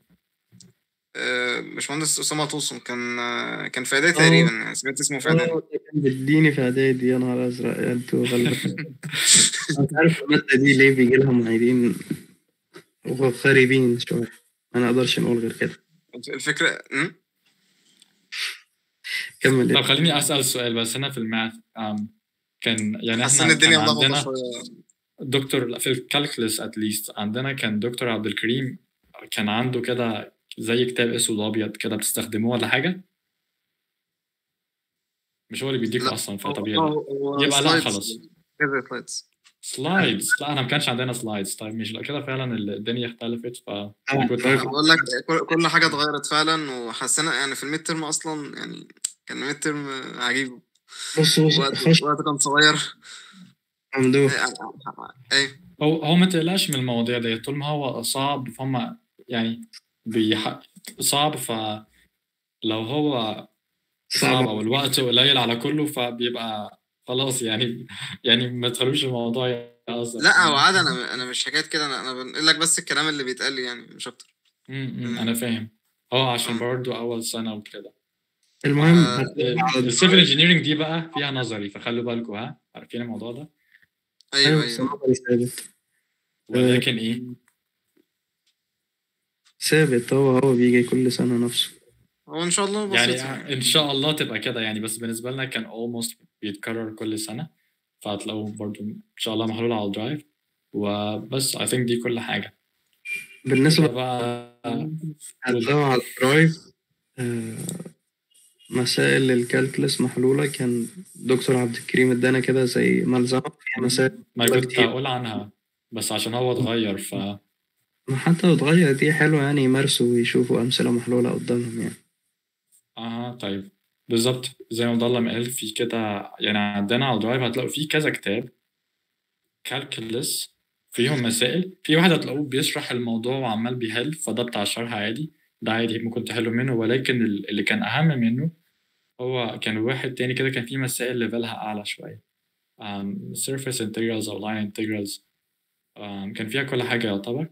آه، باشمهندس أسامة توسن كان آه، كان في إعدادي تقريبا يعني سمعت اسمه في إعدادي اه ده كان بيديني في اعدادي يا نهار ازرق يا انتوا غلبة انا مش عارف المادة دي ليه بيجي لها معيدين غريبين شوية ما نقدرش نقول غير كده الفكرة م? كمل طب ايه خليني اسال سؤال بس هنا في الماث أم، كان يعني حاسس احنا إن الدنيا كان ملخبطة عندنا شوية دكتور لا، في الكالكولس اتليست عندنا كان دكتور عبد الكريم كان عنده كده زي كتاب اسود وابيض كده بتستخدموه ولا حاجه مش هو اللي بيديكوا لا، اصلا هو- فطبيعي هو- هو يبقى لا slides. خلاص. كذا سلايدز سلايدز لا احنا ما كانش عندنا سلايدز طيب مش لا كده فعلا الدنيا اختلفت ف كنت طيب. بقول لك كل- كل حاجة اتغيرت فعلا وحسينا يعني في الميد ترم أصلا يعني كان الميد ترم عجيب بص بص وقت خش وقت كان صغير ممدوح اي هو هو ما تقلقش من المواضيع دي طول ما هو صعب فهم يعني بيح... صعب فلو هو صعب صعب او الوقت قليل على كله فبيبقى خلاص يعني يعني ما تخلوش الموضوع يأثر لا هو عادي انا انا مش حكايه كده انا انا بنقل لك بس الكلام اللي بيتقال لي يعني مش اكتر امم انا فاهم اه عشان برضو اول سنه وكده المهم آه، هتلاقي على السيفل انجينيرنج دي بقى فيها نظري فخلوا بالكم ها عارفين الموضوع ده ايوه ايوه بس ايوه النظري ثابت ولكن ايه ثابت هو هو بيجي كل سنة نفسه هو ان شاء الله يعني بسيط يعني. ان شاء الله تبقى كده يعني بس بالنسبه لنا كان almost بيتكرر كل سنه فهتلاقوا برضو ان شاء الله محلول على الدرايف وبس I think دي كل حاجه بالنسبة بقى هتلاقوا على الدرايف آه، مسائل الكالكلس محلولة كان دكتور عبد الكريم ادانا كده زي ملزمة فيها مسائل ما والله كنت كتير. هقول عنها بس عشان هو اتغير ف ما حتى لو اتغير دي حلوة يعني يمارسوا ويشوفوا أمثلة محلولة قدامهم يعني اه طيب بالظبط زي ما ضل ما قال في كده يعني عندنا على الدرايف هتلاقوا في كذا كتاب كالكولس فيهم مسائل في واحد هتلاقوه بيشرح الموضوع وعمال بيحل فده بتاع الشرح عادي ده عادي ممكن تحلوا منه ولكن ال- اللي كان أهم منه هو كان واحد تاني كده كان فيه مسائل ليفلها أعلى شوية um, surface integrals أو line integrals um, كان فيها كل حاجة يعتبر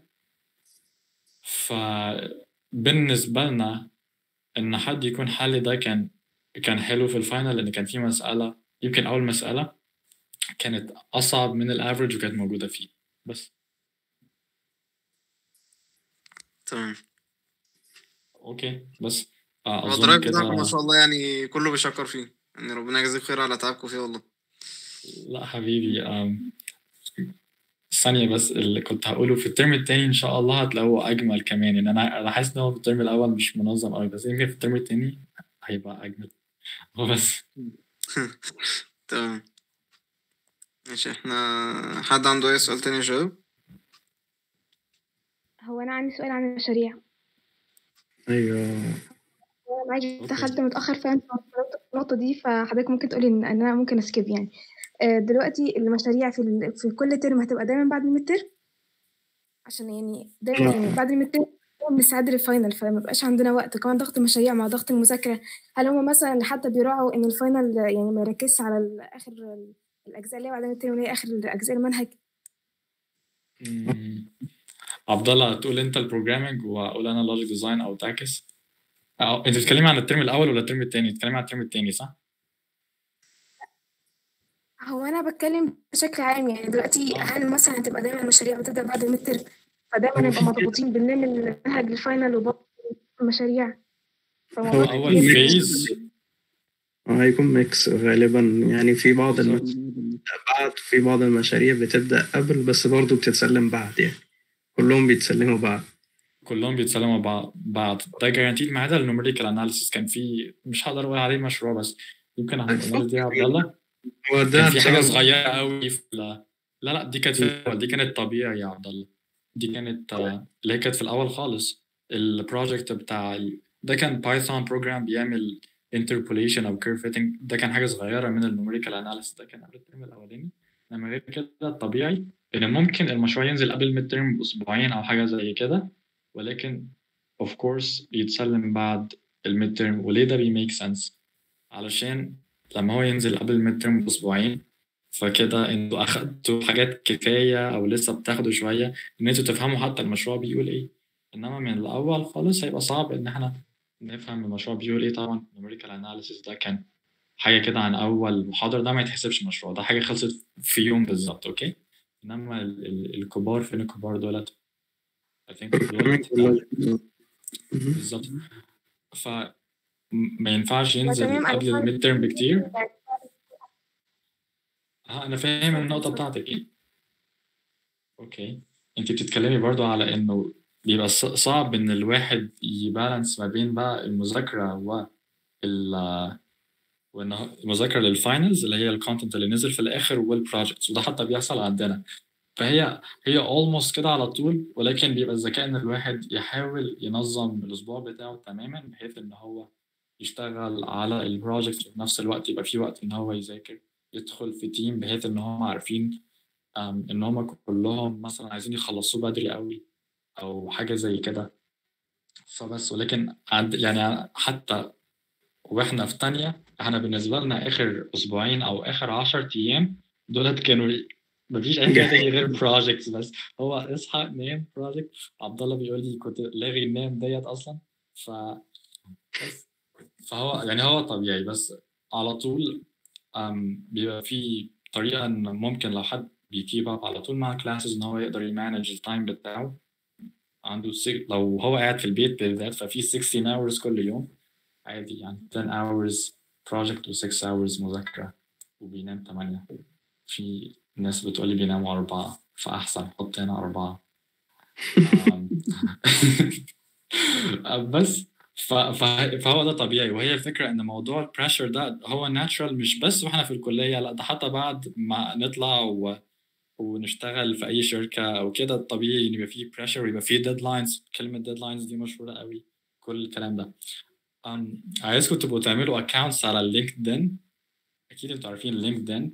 فبالنسبة لنا إن حد يكون حل ده كان كان حلو في الفاينل لأن كان في مسألة يمكن أول مسألة كانت أصعب من الأفريج وكانت موجودة فيه بس تمام اوكي بس آه، هو اظن الدرايف كده بتاعكم ما شاء الله يعني كله بيشكر فيه يعني ربنا يجزيك خير على تعبكم فيه والله لا حبيبي أم، ثانية بس اللي كنت هقوله في الترم التاني إن شاء الله هتلاقوه أجمل كمان يعني أنا أنا حاسس إن هو في الترم الأول مش منظم أوي بس يمكن في الترم التاني هيبقى أجمل هو بس تمام ماشي احنا حد عنده اي سؤال تاني يا شباب هو أنا عندي سؤال عن المشاريع ايوه أنا معاكي أوكي. دخلت متأخر فعلا في النقطة دي فحضرتك ممكن تقولي إن إن أنا ممكن أسكيب يعني آه، دلوقتي المشاريع في ال... في كل ترم هتبقى دايما بعد الميد ترم عشان يعني دايما يعني بعد الميد ترم بنستعد للفاينل فما بقاش عندنا وقت وكمان ضغط المشاريع مع ضغط المذاكرة هل هم مثلا حتى بيراعوا إن الفاينل يعني ما يركزش على ال- آخر ال- الأجزاء اللي هي بعد الميد ترم اللي هي آخر أجزاء المنهج مم. عبد الله تقول أنت البروجرامينج وأقول أنا لوجيك ديزاين أو تعكس أو أنت بتتكلمي عن الترم الأول ولا الترم التاني؟ بتتكلمي عن الترم التاني صح؟ هو أنا بتكلم بشكل عام يعني دلوقتي هل مثلا هتبقى دايما المشاريع بتبدأ بعد الميد ترم فدايما هو نبقى في- مضغوطين بنلم المنهج للفاينل وبرضه المشاريع هو فالموضوع أول كبير. فيز هيكون ميكس غالبا يعني في بعض المشاريع بعد في بعض المشاريع بتبدأ قبل بس برضه بتتسلم بعد يعني كلهم بيتسلموا بعد كلهم بيتسلموا بعض بعض ده جارانتيد ما عدا النوميريكال اناليسيس كان في مش هقدر اقول عليه مشروع بس يمكن هنقول دي يا عبد الله هو ده كان في حاجه بسبب- صغيره قوي في ال- لا لا دي كانت في الأول، دي كانت طبيعي يا عبد الله دي كانت آه، اللي هي كانت في الاول خالص البروجكت بتاع ال- ده كان بايثون بروجرام بيعمل انتربوليشن او كيرف فيتنج ده كان حاجه صغيره من النوميريكال اناليسيس ده كان قبل الترم الاولاني انما غير كده الطبيعي ان ممكن المشروع ينزل قبل الميد ترم باسبوعين او حاجه زي كده ولكن اوف كورس بيتسلم بعد الميد ترم وليه ده بيميك سنس علشان لما هو ينزل قبل الميد ترم باسبوعين فكده انتوا اخدتوا حاجات كفايه او لسه بتاخدوا شويه ان انتوا تفهموا حتى المشروع بيقول ايه انما من الاول خالص هيبقى صعب ان احنا نفهم المشروع بيقول ايه طبعا numerical analysis ده كان حاجه كده عن اول محاضره ده ما يتحسبش مشروع ده حاجه خلصت في يوم بالظبط اوكي انما ال- ال- الكبار فين الكبار دولت I think دولت مهم. بالظبط ف م- ما ينفعش ينزل تمام، أنا قبل فاهمة. الميد ترم بكتير اه انا فاهم النقطه بتاعتك ايه اوكي انت بتتكلمي برضو على انه بيبقى ص- صعب ان الواحد يبالانس ما بين بقى المذاكره و ال وان هو- المذاكره للفاينلز اللي هي الكونتنت اللي نزل في الاخر والبروجكتس وده حتى بيحصل عندنا فهي هي almost كده على طول ولكن بيبقى الذكاء ان الواحد يحاول ينظم الاسبوع بتاعه تماما بحيث ان هو يشتغل على البروجكت وفي نفس الوقت يبقى في وقت ان هو يذاكر يدخل في تيم بحيث ان هم عارفين أم، ان هم كلهم مثلا عايزين يخلصوه بدري قوي او حاجه زي كده فبس ولكن عند يعني حتى واحنا في تانية احنا بالنسبه لنا اخر اسبوعين او اخر 10 ايام دولت كانوا مفيش اي حاجه تاني غير بروجكتس بس هو اصحى نام بروجكت عبد الله بيقول لي كنت لاغي النام ديت اصلا ف بس فهو يعني هو طبيعي بس على طول أم، بيبقى في طريقه ان ممكن لو حد بيكيب اب على طول مع كلاسز ان هو يقدر يمانج التايم بتاعه عنده سي... لو هو قاعد في البيت بالذات ففي 16 hours كل يوم عادي يعني 10 hours project و 6 hours مذاكرة وبينام 8 في ناس بتقولي بيناموا أربعة فأحسن حط هنا أربعة أم، بس ف... ف... فهو ده طبيعي وهي الفكرة إن موضوع البريشر ده هو ناتشرال مش بس وإحنا في الكلية لا ده حتى بعد ما نطلع و... ونشتغل في أي شركة أو كده الطبيعي إن يبقى فيه بريشر ويبقى فيه ديدلاينز كلمة ديدلاينز دي مشهورة قوي كل الكلام ده um, عايزكم تبقوا تعملوا اكونتس على لينكدين اكيد انتوا عارفين لينكدين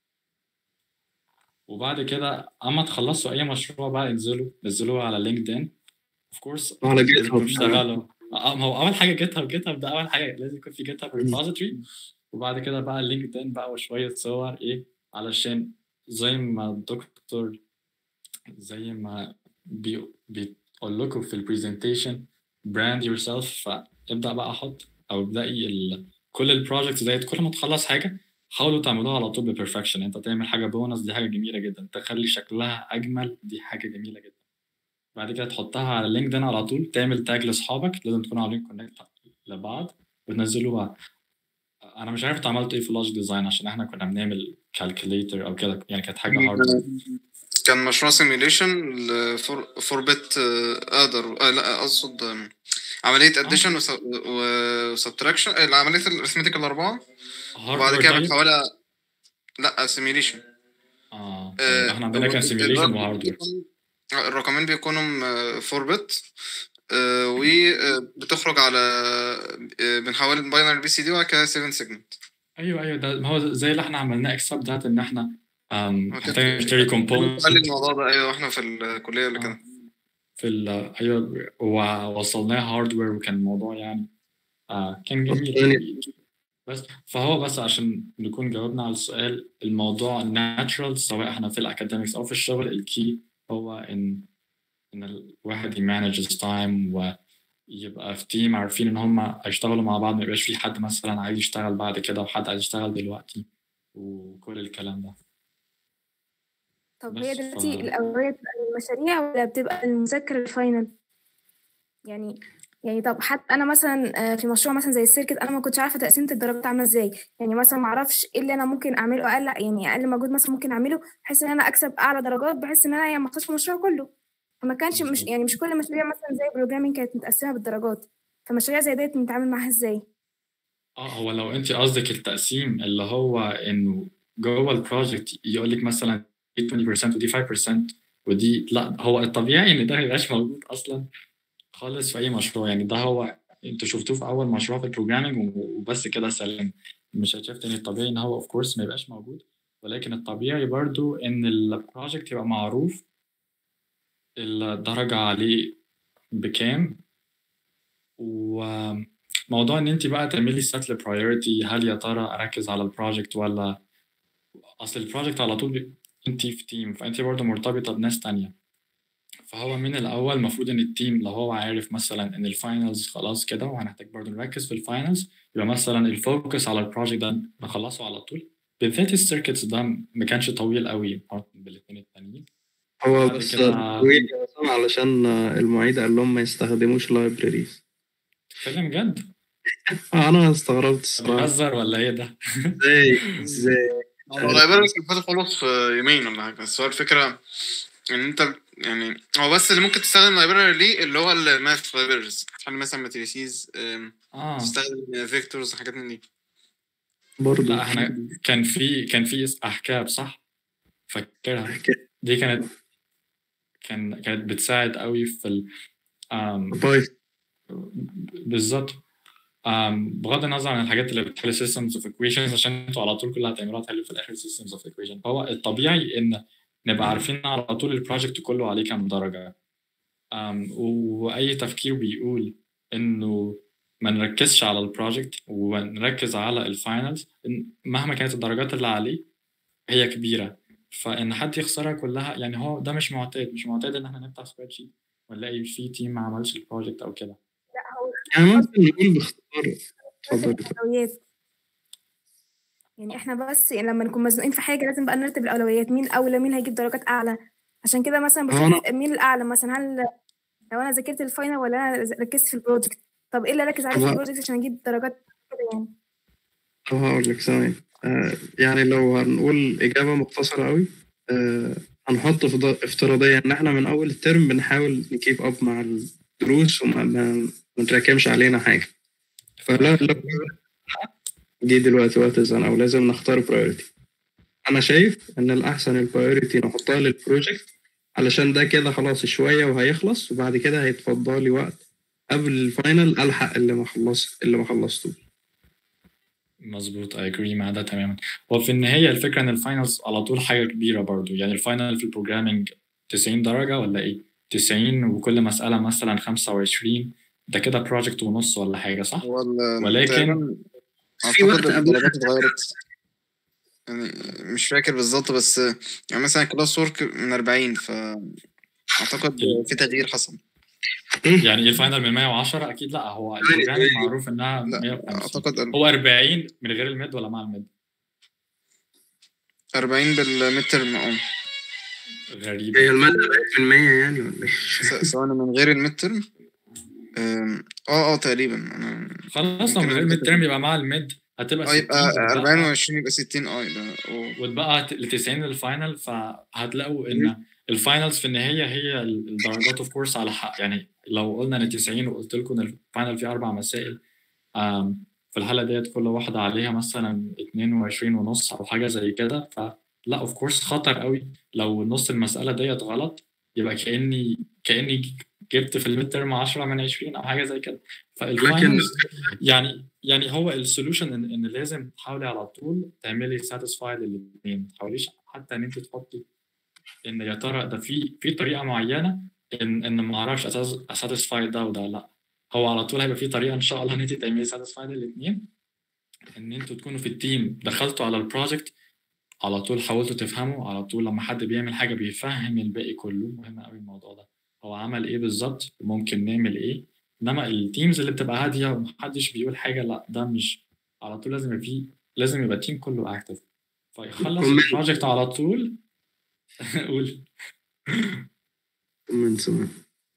وبعد كده اما تخلصوا اي مشروع بقى انزلوا نزلوه على لينكدين اوف كورس على جيت هاب اشتغلوا اه ما هو اول حاجه جيت هاب جيت هاب ده اول حاجه لازم يكون في جيت هاب ريبوزيتوري وبعد كده بقى لينكدين بقى وشويه صور ايه علشان زي ما الدكتور زي ما بي بيقول لكم في البرزنتيشن براند يور سيلف فابدا بقى احط او ابدأي ال... كل البروجكتس ديت كل ما تخلص حاجه حاولوا تعملوها على طول ببرفكشن انت تعمل حاجه بونص دي حاجه جميله جدا تخلي شكلها اجمل دي حاجه جميله جدا بعد كده تحطها على لينكدين على طول تعمل تاج لاصحابك لازم تكونوا عاملين كونكت لبعض وتنزلوها انا مش عارف انتوا عملتوا ايه في اللوجيك ديزاين عشان احنا كنا بنعمل كالكوليتر او كده يعني كانت حاجه هارد كان مشروع سيميوليشن فور بت اقدر آه لا اقصد آم، عمليه اديشن وسبتراكشن عمليه الارثمتيك الاربعه وبعد كده بنحولها لا سيميوليشن اه طيب احنا عندنا كان سيميوليشن وهاردوير الرقمين بيكونوا فور بت وبتخرج على آه، بنحول باينري بي سي دي وبعد كده 7 سيجمنت ايوه ايوه ده ما هو زي اللي احنا عملناه اكسب ذات ان احنا أم، هو محتاج كان- نشتري كومبوننتس قال الموضوع ده ايوه احنا في الكليه اللي كده في ال ايوه ووصلناه هاردوير وكان الموضوع يعني آه كان جميل بس فهو بس عشان نكون جاوبنا على السؤال الموضوع ناتشرال سواء احنا في الاكاديميكس او في الشغل الكي هو ان ان الواحد يمانج تايم ويبقى في تيم عارفين ان هم هيشتغلوا مع بعض ما يبقاش في حد مثلا عايز يشتغل بعد كده وحد عايز يشتغل دلوقتي وكل الكلام ده طب بس هي ف- دلوقتي الأولوية بتبقى المشاريع ولا بتبقى المذاكرة الفاينل؟ يعني يعني طب حتى أنا مثلا آه، في مشروع مثلا زي السيركت أنا ما كنتش عارفة تقسيمة الدرجات عاملة إزاي يعني مثلا ما أعرفش إيه اللي أنا ممكن أعمله أقل يعني أقل مجهود مثلا ممكن أعمله بحيث إن أنا أكسب أعلى درجات بحيث إن أنا يعني ما أخسرش المشروع كله فما كانش مش مظبوط. يعني مش كل المشاريع مثلا زي البروجرامينج كانت متقسمة بالدرجات فمشاريع زي ديت بنتعامل معاها إزاي؟ اه هو لو انت قصدك التقسيم اللي هو انه جوه البروجكت يقول لك مثلا دي 20% ودي 5% ودي لا هو الطبيعي ان ده ما يبقاش موجود اصلا خالص في اي مشروع يعني ده هو انتوا شفتوه في اول مشروع في البروجرامينج وبس كده سلم مش شايف ان الطبيعي ان هو اوف كورس ما يبقاش موجود ولكن الطبيعي برضو ان البروجكت يبقى معروف الدرجة عليه بكام وموضوع ان انت بقى تعملي سيت لبرايورتي هل يا ترى اركز على البروجكت ولا اصل البروجكت على طول بي- انت في تيم فانت برضه مرتبطة بناس تانية فهو من الاول المفروض ان التيم لو هو عارف مثلا ان الفاينلز خلاص كده وهنحتاج برضه نركز في الفاينلز يبقى مثلا الفوكس على البروجكت ده نخلصه على طول بالذات السيركتس ده ما كانش طويل قوي مقارنة بالاثنين التانيين هو بعد بس كده- طويل مثلا علشان المعيد قال لهم ما يستخدموش لايبراريز تتكلم جد انا استغربت الصراحه بتهزر ولا ايه ده؟ ازاي ازاي هو اللايبراري كان فاتح خلص في يومين ولا حاجه بس هو الفكره ان انت يعني هو بس اللي ممكن تستخدم لايبراري ليه اللي هو الماث لايبراريز تحل مثلا ماتريسيز اه تستخدم فيكتورز حاجات من دي برضه لا احنا كان في كان في احكام صح فاكرها دي كانت كان كانت بتساعد قوي في ال آم، بايثون بالظبط آم، بغض النظر عن الحاجات اللي بتحل systems of equations عشان انتوا على طول كلها هتعملوها تحلوا في الاخر systems of equations فهو الطبيعي ان نبقى عارفين على طول البروجكت كله عليه كام درجة آم، واي تفكير بيقول انه ما نركزش على البروجكت ونركز على الفاينلز مهما كانت الدرجات اللي عليه هي كبيرة فإن حد يخسرها كلها يعني هو ده مش معتاد مش معتاد إن إحنا نفتح سبريد شيت ونلاقي في تيم ما عملش البروجكت أو كده يعني ممكن نقول باختصار اتفضل الأولويات يعني احنا بس لما نكون مزنوقين في حاجة لازم بقى نرتب الأولويات مين أولى مين هيجيب درجات أعلى عشان كده مثلا هو بشوف مين الأعلى مثلا هل لو أنا ذاكرت الفاينل ولا أنا ركزت في البروجكت طب إيه اللي أركز عليه في هو- البروجكت عشان أجيب درجات كده يعني طب هقول لك ثواني آه يعني لو هنقول إجابة مختصرة أوي آه هنحط فض- افتراضية إن إحنا من أول الترم بنحاول نكيب أب مع الدروس وما ما ما نتراكمش علينا حاجة فلا لو جه دلوقتي وقت الزنقة ولازم نختار برايورتي أنا شايف إن الأحسن البرايورتي نحطها للبروجكت علشان ده كده خلاص شوية وهيخلص وبعد كده هيتفضل لي وقت قبل الفاينل ألحق اللي ما خلص اللي ما خلصتوش مظبوط I agree مع ده تماما وفي النهاية الفكرة إن الفاينلز على طول حاجة كبيرة برضو يعني الفاينل في البروجرامينج 90 درجة ولا إيه؟ 90 وكل مسألة مثلا 25 ده كده بروجكت ونص ولا حاجة صح؟ هو ال- ولكن- تقريباً في وقت اعتقد قبلها الدرجات اتغيرت يعني مش فاكر بالظبط بس يعني مثلا كلاس ورك من 40 ف اعتقد في تغيير حصل يعني إيه الفاينل من 110 أكيد لا هو البروجرامينج معروف إنها لا 150 اعتقد هو 40 من غير الميد ولا مع الميد؟ 40 بالميد ترم اه غريبة هي المادة بقت من 100 يعني ولا ايه؟ س- سواء من غير الميد ترم اه اه تقريبا انا خلاص لو من ممكن غير أعمل ميد كده. ترم يبقى مع الميد هتبقى اه 60 يبقى 40 وتبقى- و20 يبقى 60 اه يبقى أوه. وتبقى ل 90 للفاينل فهتلاقوا ان الفاينلز في النهايه هي الدرجات اوف كورس على حق يعني لو قلنا ان 90 وقلت لكم ان الفاينل فيه اربع مسائل آم، في الحاله ديت كل واحده عليها مثلا 22 ونص او حاجه زي كده فلا اوف كورس خطر قوي لو نص المساله ديت غلط يبقى كاني كاني جبت في الميد ترم 10 من 20 او حاجه زي كده فالفاينلز يعني يعني هو السولوشن ان, إن لازم تحاولي على طول تعملي ساتيسفاي للاثنين ما تحاوليش حتى ان انت تحطي ان يا ترى ده في في طريقه معينه ان ان ما اعرفش اساتيسفاي ده وده لا هو على طول هيبقى في طريقه ان شاء الله ان انت تعملي ساتيسفاي للاثنين ان انتوا تكونوا في التيم دخلتوا على البروجكت على طول حاولتوا تفهموا على طول لما حد بيعمل حاجه بيفهم الباقي كله مهم قوي الموضوع ده هو عمل ايه بالظبط ممكن نعمل ايه انما التيمز اللي بتبقى هاديه ومحدش بيقول حاجه لا ده مش على طول لازم يبقى فيه لازم يبقى التيم كله اكتف فيخلص كومنت. البروجكت على طول قول من سمع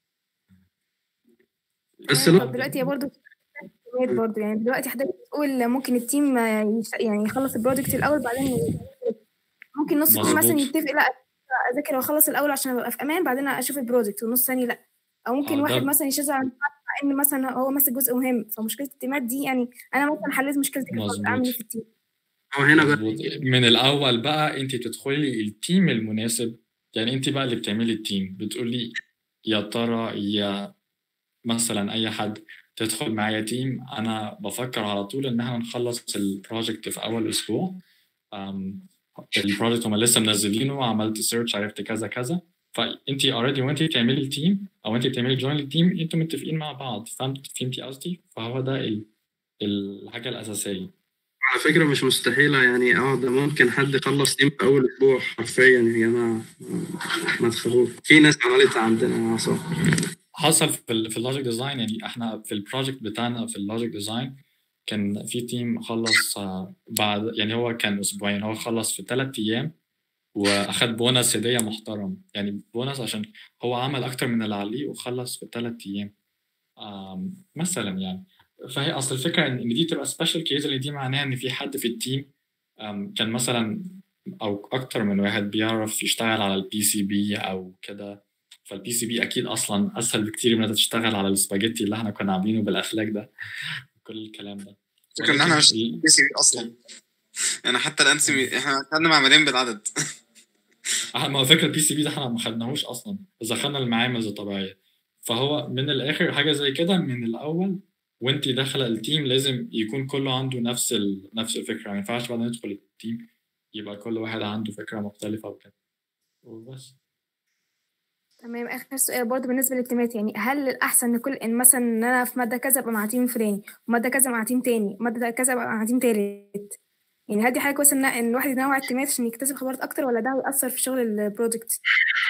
بس تمام، لا طب دلوقتي هي برضه برضه يعني دلوقتي حضرتك بتقول ممكن التيم يش- يعني يخلص البروجكت الاول بعدين ممكن نص التيم مثلا مظبوط. يتفق لا اذاكر واخلص الاول عشان ابقى في امان بعدين اشوف البروجكت والنص الثاني لا او ممكن آه، ده- واحد مثلا يشجع عن مع ان مثلا هو ماسك جزء مهم فمشكله التيمات دي يعني انا مثلا حليت مشكلتي خلاص مظبوط. اعمل ايه في التيم هو هنا بقى مظبوط من الاول بقى انت تدخلي التيم المناسب يعني انت بقى اللي بتعملي التيم بتقولي يا ترى يا مثلا اي حد تدخل معايا تيم انا بفكر على طول ان احنا نخلص البروجكت في اول اسبوع أم، البروجكت هم لسه منزلينه عملت سيرش عرفت كذا كذا فانت اوريدي وانت بتعملي التيم او انت بتعملي جوين التيم انتوا متفقين مع بعض فهمت فهمتي قصدي فهو ده ال- الحاجه الاساسيه على فكرة مش مستحيلة يعني اه ده ممكن حد يخلص تيم في أول أسبوع حرفيا يا جماعة ما تخافوش في ناس عملتها عندنا يا عصام حصل في ال في اللوجيك ديزاين يعني احنا في البروجكت بتاعنا في اللوجيك ديزاين كان في تيم خلص آه، بعد يعني هو كان اسبوعين هو خلص في ثلاث ايام واخد بونص هديه محترم يعني بونص عشان هو عمل اكتر من اللي عليه وخلص في ثلاث ايام آم، مثلا يعني فهي اصل الفكره ان إن دي تبقى سبيشال كيس اللي دي معناها ان في حد في التيم آم، كان مثلا او اكتر من واحد بيعرف يشتغل على البي سي بي او كده فالبي سي بي اكيد اصلا اسهل بكتير من انك تشتغل على السباجيتي اللي احنا كنا عاملينه بالاخلاق ده كل الكلام ده فكرة ان احنا ولكن مش ال- بي سي بي اصلا يعني حتى الان سي احنا خدنا معملين بالعدد آه، ما هو فكره البي سي بي ده احنا ما خدناهوش اصلا بس دخلنا المعامل الطبيعيه فهو من الاخر حاجه زي كده من الاول وانت داخله التيم لازم يكون كله عنده نفس ال... نفس الفكره ما ينفعش بعد ما ندخل التيم يبقى كل واحد عنده فكره مختلفه وكده وبس تمام اخر سؤال برضه بالنسبه للتيمات يعني هل الاحسن لكل ان مثلا ان انا في ماده كذا ابقى مع تيم فلاني وماده كذا مع تيم تاني وماده كذا ابقى مع تيم تالت يعني هل دي حاجه كويسه ان إن الواحد ينوع التيمات عشان يكتسب خبرات اكتر ولا ده هيأثر في شغل البروجكت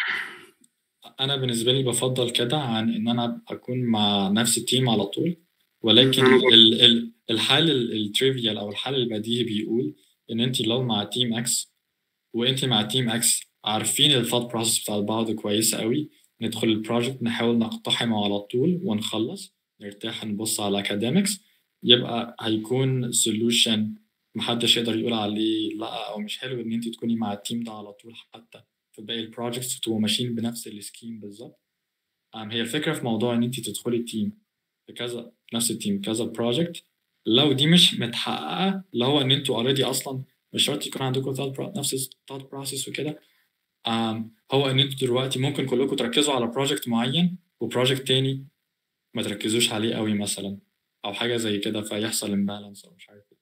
انا بالنسبه لي بفضل كده عن ان انا اكون مع نفس التيم على طول ولكن أنا برضه. ال ال الحال التريفيال او الحال البديهي بيقول ان انت لو مع تيم اكس وانت مع تيم اكس عارفين الثought بروسيس بتاع بعض كويسه قوي ندخل البروجكت نحاول نقتحمه على طول ونخلص نرتاح نبص على academics يبقى هيكون solution محدش يقدر يقول عليه لا او مش حلو ان انت تكوني مع التيم ده على طول حتى في باقي البروجكتس وتبقوا ماشيين بنفس السكيم بالظبط أم هي الفكره في موضوع ان انت تدخلي تيم في كذا نفس التيم كذا بروجكت لو دي مش متحققه اللي هو ان انتوا اوريدي اصلا مش شرط يكون عندكم thought pro- نفس الثوت بروسيس وكده أم هو ان انتوا دلوقتي ممكن كلكم تركزوا على بروجكت معين وبروجكت تاني ما تركزوش عليه قوي مثلا او حاجه زي كده فيحصل امبالانس او مش عارف ايه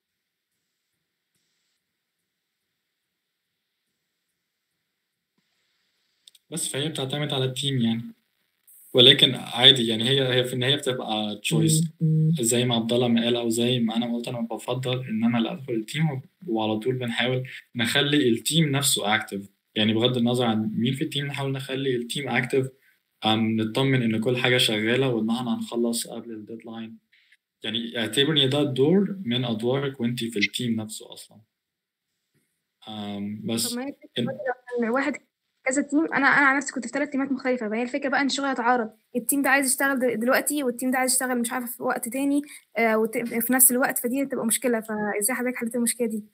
بس فهي بتعتمد على التيم يعني ولكن عادي يعني هي هي في النهايه بتبقى تشويس زي ما عبد الله ما قال او زي ما انا ما قلت انا بفضل ان انا اللي ادخل التيم وعلى طول بنحاول نخلي التيم نفسه اكتف يعني بغض النظر عن مين في التيم نحاول نخلي التيم اكتف نطمن ان كل حاجه شغاله وان احنا هنخلص قبل الديدلاين يعني اعتبرني ده دور من ادوارك وانت في التيم نفسه اصلا أم، بس طب ما هي إن- برضه لو كان واحد كذا تيم انا انا على نفسي كنت في ثلاث تيمات مختلفه فهي الفكره بقى ان الشغل هيتعارض التيم ده عايز يشتغل د- دلوقتي والتيم ده عايز يشتغل مش عارفه في وقت تاني آه وت- في نفس الوقت فدي هتبقى مشكله فازاي حضرتك حليت المشكله دي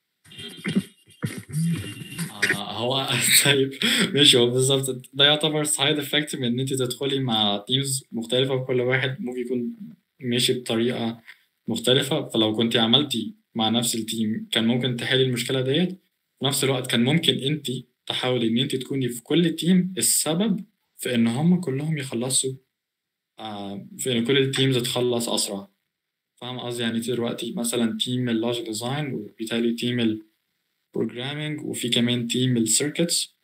آه، هو طيب ماشي هو بالظبط ده يعتبر سايد افكت من ان انت تدخلي مع تيمز مختلفه وكل واحد ممكن يكون ماشي بطريقه مختلفه فلو كنت عملتي مع نفس التيم كان ممكن تحلي المشكله ديت في نفس الوقت كان ممكن انت تحاولي ان انت تكوني في كل تيم السبب في ان هم كلهم يخلصوا آه في ان كل التيمز تخلص اسرع فاهم قصدي يعني انت دلوقتي مثلا تيم اللوجيك ديزاين وبالتالي تيم ال programming وفي كمان تيم السيركتس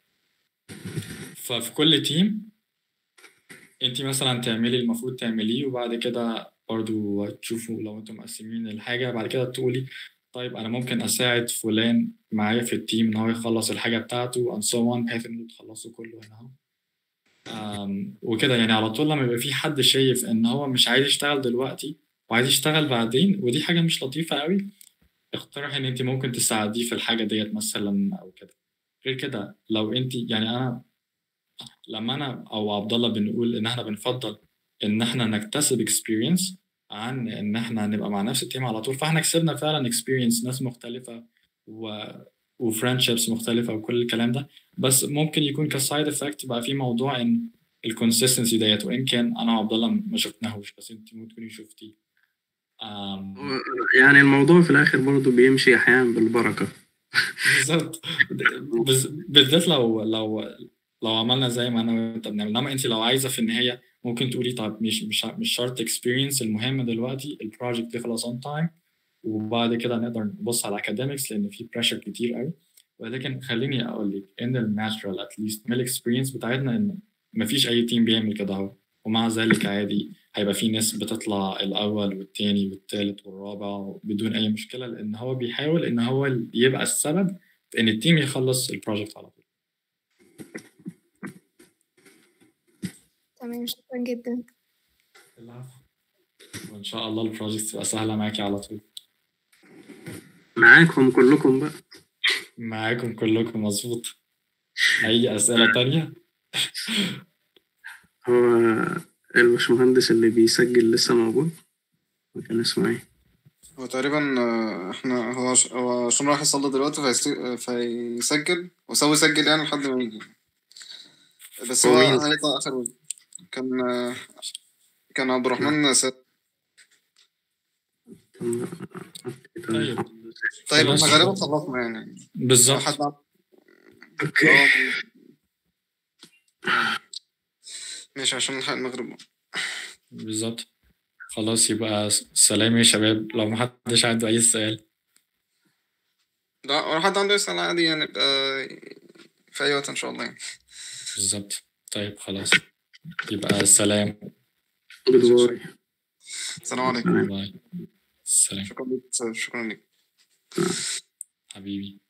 ففي كل تيم انت مثلا تعملي المفروض تعمليه وبعد كده برضو تشوفوا لو انتم مقسمين الحاجة بعد كده تقولي طيب انا ممكن اساعد فلان معايا في التيم ان هو يخلص الحاجة بتاعته and so on بحيث انه تخلصوا كله هنا اهو أم، وكده يعني على طول لما يبقى في حد شايف ان هو مش عايز يشتغل دلوقتي وعايز يشتغل بعدين ودي حاجة مش لطيفة قوي اقترح ان انت ممكن تساعديه في الحاجه ديت مثلا او كده غير كده لو انت يعني انا لما انا او عبد الله بنقول ان احنا بنفضل ان احنا نكتسب اكسبيرينس عن ان احنا نبقى مع نفس التيم على طول فاحنا كسبنا فعلا اكسبيرينس ناس مختلفه و وفريندشيبس مختلفه وكل الكلام ده بس ممكن يكون كسايد افكت بقى في موضوع ان الكونسيستنسي ديت وان كان انا وعبد الله ما شفناهوش بس انت ممكن تكوني شفتيه أم، يعني الموضوع في الآخر برضه بيمشي أحيانا بالبركة بالظبط بز- بالذات لو لو لو عملنا زي ما انا وانت بنعمل انما انت لو عايزه في النهايه ممكن تقولي طب مش مش مش شرط اكسبيرينس المهم دلوقتي البروجكت يخلص اون تايم وبعد كده نقدر نبص على اكاديميكس لان في بريشر كتير قوي ولكن خليني اقول لك ان الناتشرال اتليست من الاكسبيرينس بتاعتنا ان مفيش اي تيم بيعمل كده اهو ومع ذلك عادي هيبقى في ناس بتطلع الاول والتاني والتالت والرابع بدون اي مشكله لان هو بيحاول ان هو يبقى السبب في ان التيم يخلص البروجكت على طول تمام شكرا جدا العفو وان شاء الله البروجكت تبقى سهله معاكي على طول معاكم كلكم بقى معاكم كلكم مظبوط اي اسئله تانية هو الباشمهندس اللي بيسجل لسه موجود كان اسمه ايه؟ هو تقريبا آه، احنا هو عش- هو عشان راح يصلي دلوقتي فيس- آه، فيسجل وسوي يسجل يعني لحد ما يجي بس هو هو مين؟ هيطلع اخر واحد. كان آه، كان عبد الرحمن سيد طيب طيب خلاص. احنا غالبا خلصنا يعني لو بالظبط حد عن- اوكي اه ماشي عشان نلحق المغرب بالظبط خلاص يبقى س- سلام يا شباب لو محدش عنده اي سؤال لا ولا حد عنده يسأل عادي يعني يبقى في أي وقت إن شاء الله يعني بالظبط طيب خلاص يبقى سلام جود باي السلام عليكم باي سلام شكرا لك شكرا لك حبيبي